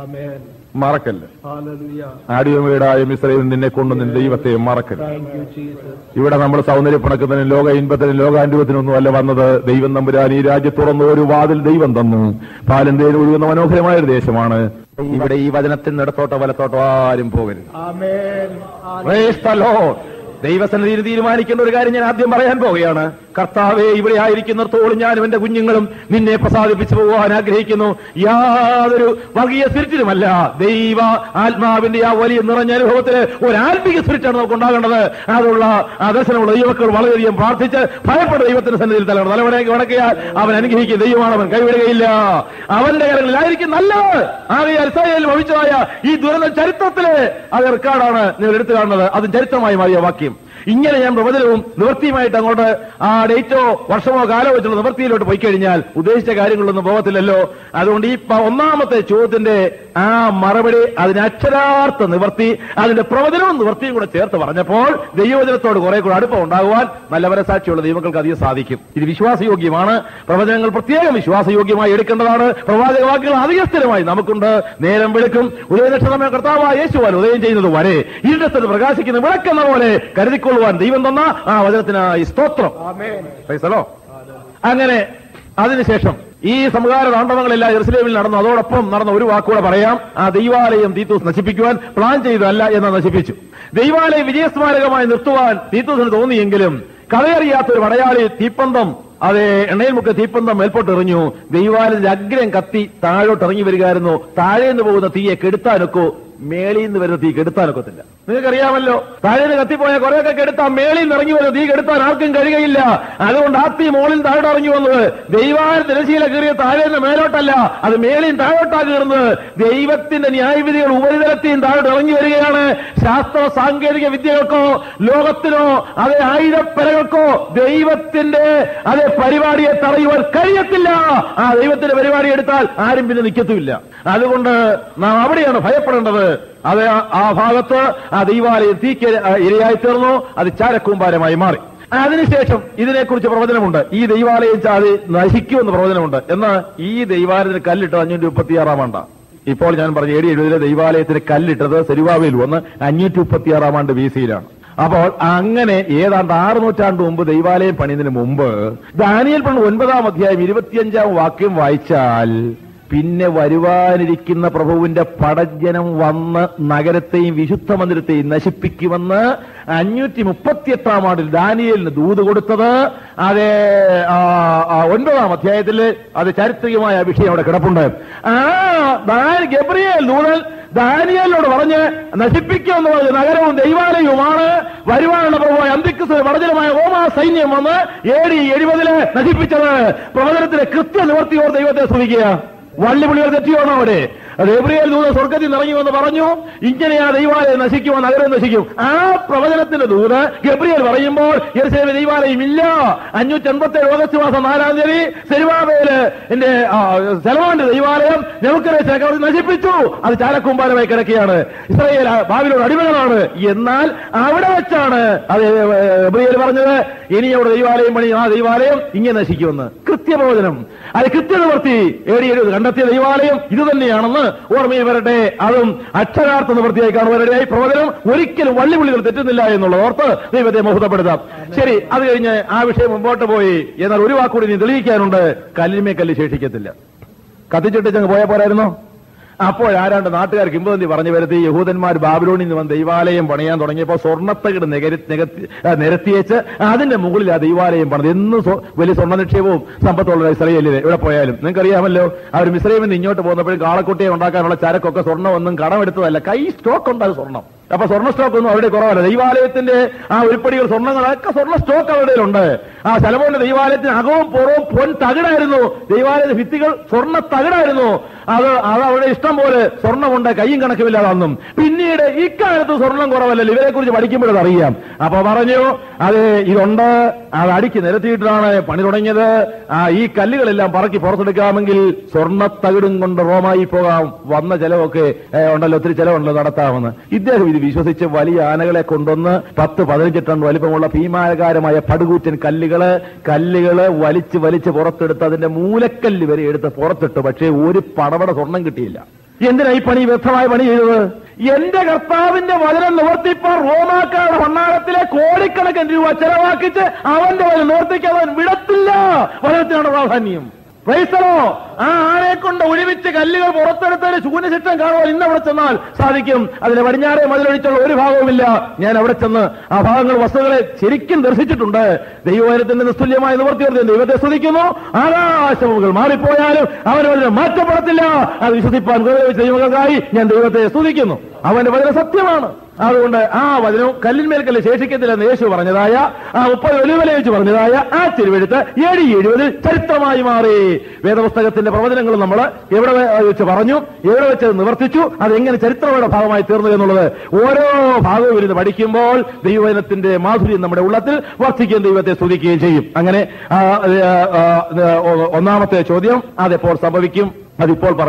മറക്കല്ല ആടിയമീടായ മിശ്രയിൽ നിന്നെ കൊണ്ട് നിന്റെ ദൈവത്തെ മറക്കല്ല ഇവിടെ നമ്മൾ സൗന്ദര്യപ്പണക്കത്തിനും ലോക ഇൻപത്തിനും ലോകാനുഭവത്തിനൊന്നും അല്ല വന്നത് ദൈവം നമ്പുരാൻ ഈ രാജ്യത്ത് തുറന്ന് ഒരു വാതിൽ ദൈവം തന്നു പാലും തേനും ഒഴുകുന്ന മനോഹരമായ ഒരു ദേശമാണ് ഇവിടെ ഈ വചനത്തിന് ഇടത്തോട്ടോ വലത്തോട്ടോ ആരും പോകരുത് Praise the Lord. ദൈവസന്നിധിയിൽ തീരുമാനിക്കേണ്ട ഒരു കാര്യം ഞാൻ ആദ്യം പറയാൻ പോവുകയാണ് കർത്താവെ ഇവിടെ ആയിരിക്കുന്നിടത്തോളം ഞാനും എന്റെ കുഞ്ഞുങ്ങളും നിന്നെ പ്രസാദിപ്പിച്ചു പോകാൻ ആഗ്രഹിക്കുന്നു യാതൊരു വർഗീയ സ്പിരിറ്റിലുമല്ല ദൈവ ആത്മാവിന്റെ ആ വലിയ നിറഞ്ഞ അനുഭവത്തില് ഒരു ആത്മീയ സ്പിരിറ്റാണ് നമുക്ക് ഉണ്ടാകേണ്ടത് അതുള്ള ആ ദർശനമുള്ള ദൈവക്കൾ വളരെയധികം പ്രാർത്ഥിച്ച് ഭയപ്പെട്ട ദൈവത്തിന്റെ സന്നിധിയിൽ തലവണം തലവണയ്ക്ക് വടക്കിയാൽ അവൻ അനുഗ്രഹിക്കുന്ന ദൈവമാണ് അവൻ കൈവിടുകയില്ല അവന്റെ കരങ്ങളിലായിരിക്കും നല്ലത് ആകയാൽ ഇസ്രായേലിൽ ഭവിച്ചതായ ഈ ദുരന്ത ചരിത്രത്തില് അത് റെക്കാർഡാണ് നിങ്ങൾ എടുത്തു കാണുന്നത് അതും ചരിത്രമായി മാറിയ വാക്യം ഇങ്ങനെ ഞാൻ പ്രവചനവും നിവൃത്തിയുമായിട്ട് അങ്ങോട്ട് ആ ഡേറ്റോ വർഷമോ കാലോ വെച്ചുള്ള നിവൃത്തിയിലോട്ട് പോയി കഴിഞ്ഞാൽ ഉദ്ദേശിച്ച കാര്യങ്ങളൊന്നും പോകത്തില്ലല്ലോ അതുകൊണ്ട് ഈ പ- ഒന്നാമത്തെ ചോദ്യത്തിന്റെ ആ മറുപടി അതിന് അക്ഷരാർത്ഥ നിവർത്തി അതിന്റെ പ്രവചനവും നിവർത്തിയും കൂടെ ചേർത്ത് പറഞ്ഞപ്പോൾ ദൈവവചനത്തോട് കുറെ കൂടെ അടുപ്പം ഉണ്ടാകുവാൻ നല്ല മനസാക്ഷിയുള്ള ദൈവങ്ങൾക്ക് അധികം സാധിക്കും ഇത് വിശ്വാസയോഗ്യമാണ് പ്രവചനങ്ങൾ പ്രത്യേകം വിശ്വാസയോഗ്യമായി എടുക്കേണ്ടതാണ് പ്രവാചക വാക്കുകൾ അധിക സ്ഥിരമായി നമുക്കുണ്ട് നേരം വെളുക്കും ഉദയനക്ഷത്രമേ കർത്താവായ യേശുവാൻ ഉദയം ചെയ്യുന്നത് വരെ ഇരുട്ടത്തിന് പ്രകാശിക്കുന്ന വിളക്കെന്ന പോലെ കരുതിക്കൊള്ളുവാൻ ദൈവം തന്ന ആ വചനത്തിനായി സ്തോത്രം Praise the Lord. അങ്ങനെ അതിനുശേഷം ഈ സംഹാര താണ്ഡവങ്ങളെല്ലാം ജെറുസലേമിൽ നടന്നു അതോടൊപ്പം നടന്ന ഒരു വാക്കുകൂടെ പറയാം ആ ദൈവാലയം തീത്തൂസ് നശിപ്പിക്കുവാൻ പ്ലാൻ ചെയ്തതല്ല എന്ന് നശിപ്പിച്ചു ദൈവാലയം വിജയസ്മാരകമായി നിർത്തുവാൻ തീത്തൂസിന് തോന്നിയെങ്കിലും കഥയറിയാത്ത ഒരു പടയാളി തീപ്പന്തം അതെ എണ്ണയിൽ മുക്ക തീപ്പന്തം മേൽപോട്ട് എറിഞ്ഞു ദൈവാലയത്തിന്റെ അഗ്രം കത്തി താഴോട്ട് ഇറങ്ങി വരികയായിരുന്നു താഴേന്ന് പോകുന്ന തീയെ കെടുത്താനൊക്കോ മേളിൽ നിന്ന് വരുന്ന തീ കെടുത്താനൊക്കത്തില്ല നിങ്ങൾക്കറിയാമല്ലോ താഴേന്ന് കത്തിപ്പോയ കുറെയൊക്കെ കെടുത്താൻ മേളിൽ നിന്ന് ഇറങ്ങി വരുന്ന തീ കെടുത്താൻ ആർക്കും കഴിയുകയില്ല അതുകൊണ്ട് ആ തീ മോളിൽ താഴോട്ട് ഇറങ്ങി വന്നത് ദൈവാല തിരശീല കീറിയ താഴേന്ന് മേലോട്ടല്ല അത് മേളിൽ താഴോട്ടാ കീറുന്നത് ദൈവത്തിന്റെ ന്യായവിധികൾ ഉപരിതലത്തെയും താഴോട്ട് ഇറങ്ങി വരികയാണ് ശാസ്ത്ര സാങ്കേതിക വിദ്യകൾക്കോ ലോകത്തിനോ അതേ ആയുധപ്പരകൾക്കോ ദൈവത്തിന്റെ അതേ പരിപാടിയെ തടയുവാൻ കഴിയത്തില്ല ആ ദൈവത്തിന്റെ പരിപാടി എടുത്താൽ ആരും പിന്നെ നിൽക്കത്തുമില്ല അതുകൊണ്ട് നാം അവിടെയാണ് ഭയപ്പെടേണ്ടത് അത് ആ- ആ ഭാഗത്ത് ആ ദൈവാലയം തീക്ക് ഇരയായി തീർന്നു അത് ചാരക്കൂമ്പാരമായി മാറി അതിനുശേഷം ഇതിനെക്കുറിച്ച് പ്രവചനമുണ്ട് ഈ ദൈവാലയം ചാതി നശിക്കുമെന്ന് പ്രവചനമുണ്ട് എന്നാൽ ഈ ദൈവാലയത്തിന് കല്ലിട്ട് അഞ്ഞൂറ്റി മുപ്പത്തിയാറാം ആണ്ട ഇപ്പോൾ ഞാൻ പറഞ്ഞു എ ഡി എഴുപതിലെ ദൈവാലയത്തിന് കല്ലിട്ടത് സെരുവാവിൽ വന്ന് അഞ്ഞൂറ്റി മുപ്പത്തിയാറാം ആണ്ട് ബി സിയിലാണ് അപ്പോൾ അങ്ങനെ ഏതാണ്ട് ആറ് നൂറ്റാണ്ട് മുമ്പ് ദൈവാലയം പണിയുന്നതിന് മുമ്പ് ദാനിയൽ പണ്ട് ഒൻപതാം അധ്യായം ഇരുപത്തിയഞ്ചാം വാക്യം വായിച്ചാൽ പിന്നെ വരുവാനിരിക്കുന്ന പ്രഭുവിന്റെ പടജനം വന്ന് നഗരത്തെയും വിശുദ്ധ മന്ദിരത്തെയും നശിപ്പിക്കുമെന്ന് അഞ്ഞൂറ്റി മുപ്പത്തിയെട്ടാം ആണ്ടിൽ ദാനിയലിന് ദൂത് കൊടുത്തത് അത് ആ, ആ, ഒൻപതാം അധ്യായത്തിൽ അത് ചാരിത്രികമായ വിഷയം അവിടെ കിടപ്പുണ്ട് ആ ദാനി- ഗബ്രിയേൽ ദൂതൻ ദാനിയലിനോട് പറഞ്ഞ് നശിപ്പിക്കുമെന്ന് പറഞ്ഞ നഗരവും ദൈവാലയവുമാണ് വരുവാനുള്ള പ്രഭുവായ അന്തിക്രിസ്തു വടജനമായ ഓമാ സൈന്യം വന്ന് എ ഡി എഴുപതില് നശിപ്പിച്ചത് പ്രവചനത്തിലെ കൃത്യ നിവർത്തിയോർ ദൈവത്തെ സ്തുതിക്കുക വള്ളിപുള്ളികൾ തെറ്റിയോണോ അവിടെ അത് എബ്രിയേൽ ദൂത സ്വർഗത്തിൽ ഇറങ്ങി വന്ന് പറഞ്ഞു ഇങ്ങനെ ആ ദൈവാലയം നശിക്കുമോ നഗരം നശിക്കും ആ പ്രവചനത്തിന്റെ ദൂത് ഗബ്രിയേൽ പറയുമ്പോൾ യെരുശലേമിൽ ദൈവാലയം ഇല്ല അഞ്ഞൂറ്റി എൺപത്തി ഏഴ് ഓഗസ്റ്റ് മാസം നാലാം തീയതി സെരുവാബേല് എന്റെ സെലവാന്റെ ദൈവാലയം നെവുക്കരെ ചക്രവർത്തി നശിപ്പിച്ചു അത് ചാലക്കൂമ്പാരമായി കിടക്കുകയാണ് ഇസ്രായേൽ ഭാവിയിലുള്ള അടിമകളാണ് എന്നാൽ അവിടെ വെച്ചാണ് അത് ഗബ്രിയേൽ പറഞ്ഞത് ഇനി അവിടെ ദൈവാലയം പണി ആ ദൈവാലയം ഇങ്ങനെ നശിക്കുമെന്ന് കൃത്യപ്രവചനം അത് കൃത്യനിവർത്തി ഏടി എഴുപത് കണ്ടെത്തിയ ദൈവാലയം ഇത് തന്നെയാണെന്ന് ഓർമ്മയിൽ വരട്ടെ അതും അക്ഷരാർത്ഥ നിവൃത്തിയായി കാണുവാനിടയായി പ്രവചനം ഒരിക്കലും വള്ളിപുള്ളികൾ തെറ്റുന്നില്ല എന്നുള്ളത് ഓർത്ത് ദൈവത്തെ മുഹൂർത്തപ്പെടുത്താം ശരി അത് കഴിഞ്ഞ് ആ വിഷയം മുമ്പോട്ട് പോയി എന്നാൽ ഒരു വാക്കുകൂടി നീ തെളിയിക്കാനുണ്ട് കല്ലിന്മേ കല്ല് ശേഷിക്കത്തില്ല കത്തിച്ചിട്ട് പോയാ പോരായിരുന്നോ അപ്പോൾ ആരാണ്ട് നാട്ടുകാർ കിംബന്തി പറഞ്ഞു വരുത്തി യഹൂദന്മാർ ബാബിലോണിൽ നിന്ന് വന്ന് ദൈവാലയം പണിയാൻ തുടങ്ങിയപ്പോൾ സ്വർണ്ണത്തകിട് നികരി നികത്തി ആ, നിരത്തിയേച്ച് അതിന്റെ മുകളിൽ ആ ദൈവാലയം പണിത് എന്നും സ്വ- വലിയ സ്വർണ്ണ നിക്ഷേപവും സമ്പത്തുള്ള ഇസ്രയേലിൽ എവിടെ പോയാലും നിങ്ങൾക്കറിയാമല്ലോ അവർ മിസ്രൈമിൽ നിന്ന് ഇങ്ങോട്ട് പോകുന്നപ്പോഴും കാളക്കുട്ടിയെ ഉണ്ടാക്കാനുള്ള ചരക്കൊക്കെ സ്വർണ്ണമൊന്നും കടമെടുത്തതല്ല കൈ സ്റ്റോക്ക് ഉണ്ടാകും സ്വർണ്ണം അപ്പൊ സ്വർണ്ണ സ്റ്റോക്ക് ഒന്നും അവിടെ കുറവല്ല ദൈവാലയത്തിന്റെ ആ ഉരുപ്പടികൾ സ്വർണ്ണങ്ങളൊക്കെ സ്വർണ്ണ സ്റ്റോക്ക് അവിടെ ഉണ്ട് ആ ശലമോന്റെ ദൈവാലയത്തിന് അകവും പുറവും പൊൻ തകിടായിരുന്നു ദൈവാലയ ഭിത്തികൾ സ്വർണ്ണ തകിടായിരുന്നു അത് അത് അവിടെ ഇഷ്ടം പോലെ സ്വർണ്ണമുണ്ട് കയ്യും കണക്കുമില്ലാതെ അന്നും പിന്നീട് ഇക്കാലത്ത് സ്വർണം കുറവല്ലല്ലോ ഇവരെ കുറിച്ച് പഠിക്കുമ്പോഴത് അറിയാം അപ്പൊ പറഞ്ഞു അത് ഇതുണ്ട് അത് അടിക്ക് നിരത്തിയിട്ടാണ് പണി തുടങ്ങിയത് ആ ഈ കല്ലുകളെല്ലാം പറക്കി പുറത്തെടുക്കാമെങ്കിൽ സ്വർണ്ണത്തകിടും കൊണ്ട് റോമായി പോകാം വന്ന ചെലവൊക്കെ ഏ, ഉണ്ടല്ലോ ഒത്തിരി ചെലവുണ്ടല്ലോ നടത്താമെന്ന് ഇദ്ദേഹം ഇത് വിശ്വസിച്ച് വലിയ ആനകളെ കൊണ്ടുവന്ന് പത്ത് പതിനഞ്ച് ടൺ വലിപ്പമുള്ള ഭീമാകാരമായ പടുകൂറ്റൻ കല്ലുകള് കല്ലുകള് വലിച്ച് വലിച്ച് പുറത്തെടുത്ത് അതിന്റെ മൂലക്കല്ല് വരെ എടുത്ത് പുറത്തിട്ടു പക്ഷേ ഒരു പടവട സ്വർണം കിട്ടിയില്ല എന്തിനാ ഈ പണി വ്യർത്ഥമായ പണി ചെയ്തത് എന്റെ കർത്താവിന്റെ വചനം നിവർത്തിപ്പാൻ റോമാക്കാരുടെ ഭണ്ണാരത്തിലെ കോടിക്കണക്കിന് രൂപ ചെലവാക്കിച്ച് അവന്റെ വചനം നിവർത്തിക്കാൻ വിടത്തില്ല വചനത്തിനാണ് പ്രാധാന്യം ക്രൈസ്തവോ ആ ആളെ കൊണ്ട് ഒഴിവിച്ച് കല്ലുകൾ പുറത്തെടുത്തതിന് ശൂന്യശിഷ്ടം കാണുവാൻ ഇന്ന് അവിടെ ചെന്നാൽ സാധിക്കും അതിന് പടിഞ്ഞാറെ മതിലൊഴിച്ചുള്ള ഒരു ഭാഗവുമില്ല ഞാൻ അവിടെ ചെന്ന് ആ ഭാഗങ്ങൾ വസ്തുക്കളെ ശരിക്കും ദർശിച്ചിട്ടുണ്ട് ദൈവവചനത്തിന്റെ നിസ്തുല്യമായ നിവർത്തിയോർത്തി ദൈവത്തെ സ്തുതിക്കുന്നു ആകാശമുകൾ മാറിപ്പോയാലും അവന് വചനം മാറ്റപ്പെടത്തില്ല അത് വിശ്വസിപ്പാൻ ഗൗരവിച്ച ദൈവങ്ങൾക്കായി ഞാൻ ദൈവത്തെ സ്തുതിക്കുന്നു അവന്റെ വചനം സത്യമാണ് അതുകൊണ്ട് ആ വചനവും കല്ലിന്മേൽ കല്ല് ശേഷിക്കത്തില്ലെന്ന് യേശു പറഞ്ഞതായ ആ മുപ്പത് വെലുവില വെച്ച് പറഞ്ഞതായ ആ തിരുവെടുത്ത് ഏഴ് എഴുപതിൽ ചരിത്രമായി മാറി വേദപുസ്തകത്തിന്റെ പ്രവചനങ്ങൾ നമ്മൾ എവിടെ വെ- വെച്ച് പറഞ്ഞു എവിടെ വെച്ച് അത് നിവർത്തിച്ചു അത് എങ്ങനെ ചരിത്രങ്ങളുടെ ഭാഗമായി തീർന്നു എന്നുള്ളത് ഓരോ ഭാഗവും ഇരുന്ന് പഠിക്കുമ്പോൾ ദൈവവചനത്തിന്റെ മാധുര്യം നമ്മുടെ ഉള്ളത്തിൽ വർദ്ധിക്കുകയും ദൈവത്തെ സ്തുതിക്കുകയും ചെയ്യും അങ്ങനെ ആ, ആ, ആ, ഒന്നാമത്തെ ചോദ്യം അതെപ്പോൾ സംഭവിക്കും അതിപ്പോൾ പറഞ്ഞ്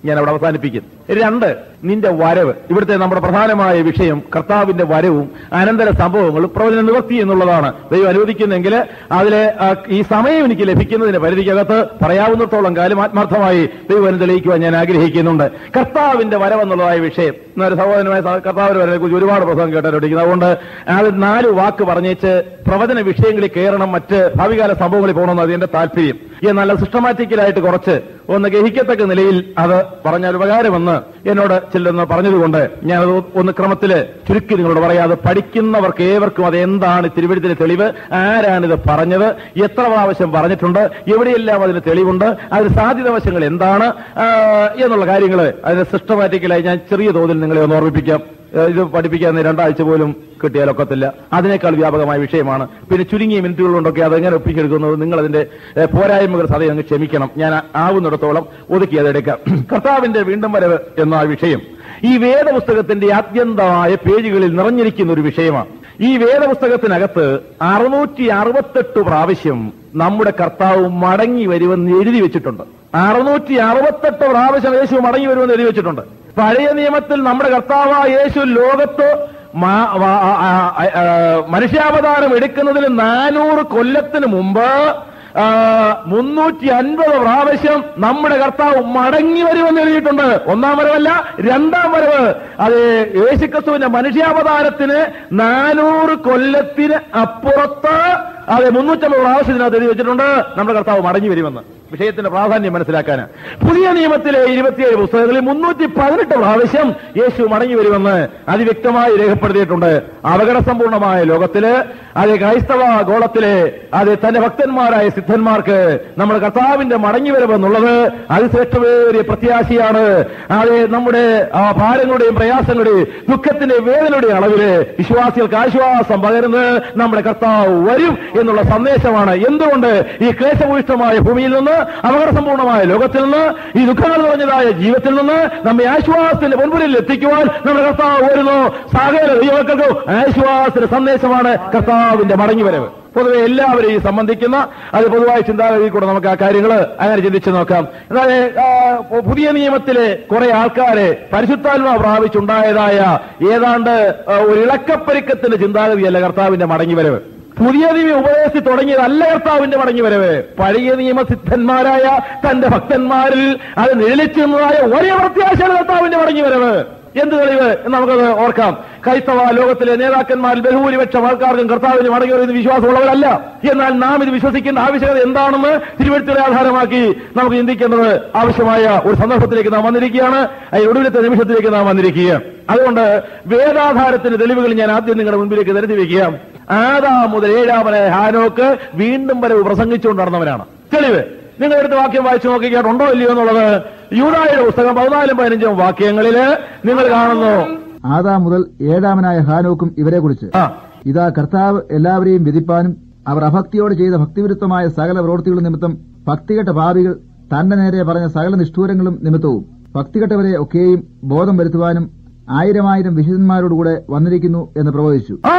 ഞാൻ അവിടെ അവസാനിപ്പിക്കും രണ്ട് നിന്റെ വരവ് ഇവിടുത്തെ നമ്മുടെ പ്രധാനമായ വിഷയം കർത്താവിന്റെ വരവും അനന്തര സംഭവങ്ങളും പ്രവചന നിവർത്തി എന്നുള്ളതാണ് ദൈവം അനുവദിക്കുന്നെങ്കിൽ അതിലെ ആ, ഈ സമയം എനിക്ക് ലഭിക്കുന്നതിന് പരിധിക്കകത്ത് പറയാവുന്നിടത്തോളം കാലം ആത്മാർത്ഥമായി ദൈവം തെളിയിക്കുവാൻ ഞാൻ ആഗ്രഹിക്കുന്നുണ്ട് കർത്താവിന്റെ വരവെന്നുള്ളതായ വിഷയം എന്നൊരു സഹോദരമായ സ- കർത്താവിന്റെ വരവിനെ കുറിച്ച് ഒരുപാട് പ്രസംഗം കേട്ടിരിക്കുന്നത് അതുകൊണ്ട് അത് നാല് വാക്ക് പറഞ്ഞേച്ച് പ്രവചന വിഷയങ്ങളിൽ കയറണം മറ്റ് ഭാവികാല സംഭവങ്ങളിൽ പോകണമെന്ന് അത് എന്റെ താല്പര്യം എന്നാൽ സിസ്റ്റമാറ്റിക്കലായിട്ട് കുറച്ച് ഒന്ന് ഗ്രഹിക്കത്തക്ക നിലയിൽ അത് പറഞ്ഞാൽ ഉപകാരമെന്ന് എന്നോട് ചിലൊന്ന് പറഞ്ഞതുകൊണ്ട് ഞാനത് ഒന്ന് ക്രമത്തില് ചുരുക്കി നിങ്ങളോട് പറയാതെ പഠിക്കുന്നവർക്ക് ഏവർക്കും അത് എന്താണ് തിരുവഴുത്തിലെ തെളിവ് ആരാണിത് പറഞ്ഞത് എത്ര പ്രാവശ്യം പറഞ്ഞിട്ടുണ്ട് എവിടെയെല്ലാം അതിന് തെളിവുണ്ട് അതിന് സാധ്യത വശങ്ങൾ എന്താണ് ആ, എന്നുള്ള കാര്യങ്ങൾ അതിന് സിസ്റ്റമാറ്റിക്കലായി ഞാൻ ചെറിയ തോതിൽ നിങ്ങളെ ഒന്ന് ഓർമ്മിപ്പിക്കാം ഏഹ് ഇത് പഠിപ്പിക്കാൻ രണ്ടാഴ്ച പോലും കിട്ടിയാലൊക്കത്തില്ല അതിനേക്കാൾ വ്യാപകമായ വിഷയമാണ് പിന്നെ ചുരുങ്ങിയ മിനിറ്റുകൾ കൊണ്ടൊക്കെ അതെങ്ങനെ ഒപ്പിച്ചെടുക്കുന്നത് നിങ്ങൾ അതിന്റെ ഏഹ് പോരായ്മകൾ സതയം അങ്ങ് ക്ഷമിക്കണം ഞാൻ ആവുന്നിടത്തോളം ഒതുക്കി അതെടുക്കാം കർത്താവിന്റെ വീണ്ടും വരവ് എന്ന ആ വിഷയം ഈ വേദപുസ്തകത്തിന്റെ ആദ്യന്തമായ പേജുകളിൽ നിറഞ്ഞിരിക്കുന്ന ഒരു വിഷയമാണ് ഈ വേദപുസ്തകത്തിനകത്ത് അറുന്നൂറ്റി അറുപത്തെട്ട് പ്രാവശ്യം നമ്മുടെ കർത്താവ് മടങ്ങി വരുമെന്ന് എഴുതി വെച്ചിട്ടുണ്ട് അറുന്നൂറ്റി അറുപത്തെട്ട് പ്രാവശ്യം യേശു മടങ്ങി വരുമെന്ന് എഴുതി വെച്ചിട്ടുണ്ട് പഴയ നിയമത്തിൽ നമ്മുടെ കർത്താവ് യേശു ലോകത്ത് മാ- വാ- ആ- ആ- ആ- മനുഷ്യാവതാരം എടുക്കുന്നതിന് നാനൂറ് കൊല്ലത്തിന് മുമ്പ് ആ, മുന്നൂറ്റി അൻപത് പ്രാവശ്യം നമ്മുടെ കർത്താവ് മടങ്ങി വരുമെന്ന് എഴുതിയിട്ടുണ്ട് ഒന്നാം വരവല്ല രണ്ടാം വരവ് അത് യേശുക്രിസ്തുവിന്റെ മനുഷ്യാവതാരത്തിന് നാനൂറ് കൊല്ലത്തിന് അപ്പുറത്ത് അതെ മുന്നൂറ്റമ്പത് പ്രാവശ്യത്തിനകത്ത് എഴുതി വെച്ചിട്ടുണ്ട് നമ്മുടെ കർത്താവ് മടങ്ങി വരുമെന്ന് വിഷയത്തിന്റെ പ്രാധാന്യം മനസ്സിലാക്കാൻ പുതിയ നിയമത്തിലെ ഇരുപത്തിയേഴ് പുസ്തകങ്ങളിൽ മുന്നൂറ്റി പതിനെട്ട് പ്രാവശ്യം യേശു മടങ്ങി വരുമെന്ന് അതിവ്യക്തമായി രേഖപ്പെടുത്തിയിട്ടുണ്ട് അപകടസമ്പൂർണമായ ലോകത്തില് അത് ക്രൈസ്തവ ഗോളത്തിലെ അത് തന്റെ ഭക്തന്മാരായ സിദ്ധന്മാർക്ക് നമ്മുടെ കർത്താവിന്റെ മടങ്ങി വരവെന്നുള്ളത് അതിശ്രേഷ്ഠമേറിയ പ്രത്യാശയാണ് അത് നമ്മുടെ ആ ഭാരങ്ങളുടെയും പ്രയാസങ്ങളുടെയും ദുഃഖത്തിന്റെ വേദനയുടെയും അളവില് വിശ്വാസികൾക്ക് ആശ്വാസം പകരുന്നത് നമ്മുടെ കർത്താവ് വരും എന്നുള്ള സന്ദേശമാണ് എന്തുകൊണ്ട് ഈ ക്ലേശഭൂയിഷ്ടമായ ഭൂമിയിൽ നിന്ന് അപകടസമ്പൂർണമായ ലോകത്തിൽ നിന്ന് ഈ ദുഃഖങ്ങൾ നിറഞ്ഞതായ ജീവിതത്തിൽ നിന്ന് നമ്മെ ആശ്വാസത്തിന്റെ മുൻപിൽ എത്തിക്കുവാൻ നമ്മുടെ കർത്താവ് വരുന്നു സകല ദൈവങ്ങൾക്കും ആശ്വാസത്തിന്റെ സന്ദേശമാണ് കർത്താവിന്റെ മടങ്ങിവരവ് പൊതുവെ എല്ലാവരെയും സംബന്ധിക്കുന്ന അത് പൊതുവായ ചിന്താഗതിയിൽ കൂടെ നമുക്ക് ആ കാര്യങ്ങൾ അങ്ങനെ ചിന്തിച്ചു നോക്കാം എന്നാൽ ആ, പുതിയ നിയമത്തിലെ കുറെ ആൾക്കാരെ പരിശുദ്ധാത്മാ പ്രാപിച്ചുണ്ടായതായ ഏതാണ്ട് ആ, ഒരു ഇളക്കപ്പരുക്കത്തിന്റെ ചിന്താഗതിയല്ല കർത്താവിന്റെ മടങ്ങിവരവ് പുതിയ നിയമ ഉപദേശത്തിൽ തുടങ്ങിയതല്ല കർത്താവിന്റെ മടങ്ങിവരവ് പഴയ നിയമസിദ്ധന്മാരായ തന്റെ ഭക്തന്മാരിൽ അത് നിഴലിച്ചു നിന്നതായ ഒരേ പ്രത്യാശയാണ് കർത്താവിന്റെ മടങ്ങിവരവ് എന്ത് തെളിവ് എന്ന് നമുക്കത് ഓർക്കാം ക്രൈസ്തവ ലോകത്തിലെ നേതാക്കന്മാരിൽ ബഹുഭൂരിപക്ഷം ആൾക്കാർക്കും കർത്താവിന് മടങ്ങി വരുന്ന വിശ്വാസമുള്ളവരല്ല എന്നാൽ നാം ഇത് വിശ്വസിക്കേണ്ട ആവശ്യകത എന്താണെന്ന് തിരുവഴുത്തിലെ ആധാരമാക്കി നമുക്ക് ചിന്തിക്കേണ്ടത് ആവശ്യമായ ഒരു സന്ദർഭത്തിലേക്ക് നാം വന്നിരിക്കുകയാണ് അതിന് ഒടുവിലത്തെ നിമിഷത്തിലേക്ക് നാം വന്നിരിക്കുകയാണ് അതുകൊണ്ട് വേദാധാരത്തിന്റെ തെളിവുകൾ ഞാൻ ആദ്യം നിങ്ങളുടെ മുൻപിലേക്ക് നിരത്തി വയ്ക്കുക ആദാ മുതൽ ഏഴാമനെ ഹാനോക്ക് വീണ്ടും വരവ് പ്രസംഗിച്ചുകൊണ്ട് നടന്നവനാണ് തെളിവ് നിങ്ങൾ എടുത്ത് വാക്യം വായിച്ചു നോക്കിക്കാൻ ഉണ്ടോ ഇല്ലയോ എന്നുള്ളത് യൂതായുടെ പുസ്തകം പതിനാലും പതിനഞ്ചും വാക്യങ്ങളില് നിങ്ങൾ കാണുന്നു ആദാ മുതൽ ഏഴാമനായ ഹാനോക്കും ഇവരെ കുറിച്ച് ആ ഇതാ കർത്താവ് എല്ലാവരെയും വിധിപ്പാനും അവർ അഭക്തിയോട് ചെയ്ത ഭക്തിവിരുദ്ധമായ സകല പ്രവൃത്തികളും നിമിത്തം ഭക്തികെട്ട ഭാവികൾ തന്റെ നേരെ പറഞ്ഞ സകല നിഷ്ഠൂരങ്ങളും നിമിത്തവും ഭക്തികെട്ടവരെ ഒക്കെയും ബോധം വരുത്തുവാനും ആയിരമായിരം വിശുദ്ധന്മാരോടുകൂടെ വന്നിരിക്കുന്നു എന്ന് പ്രവചിച്ചു ആ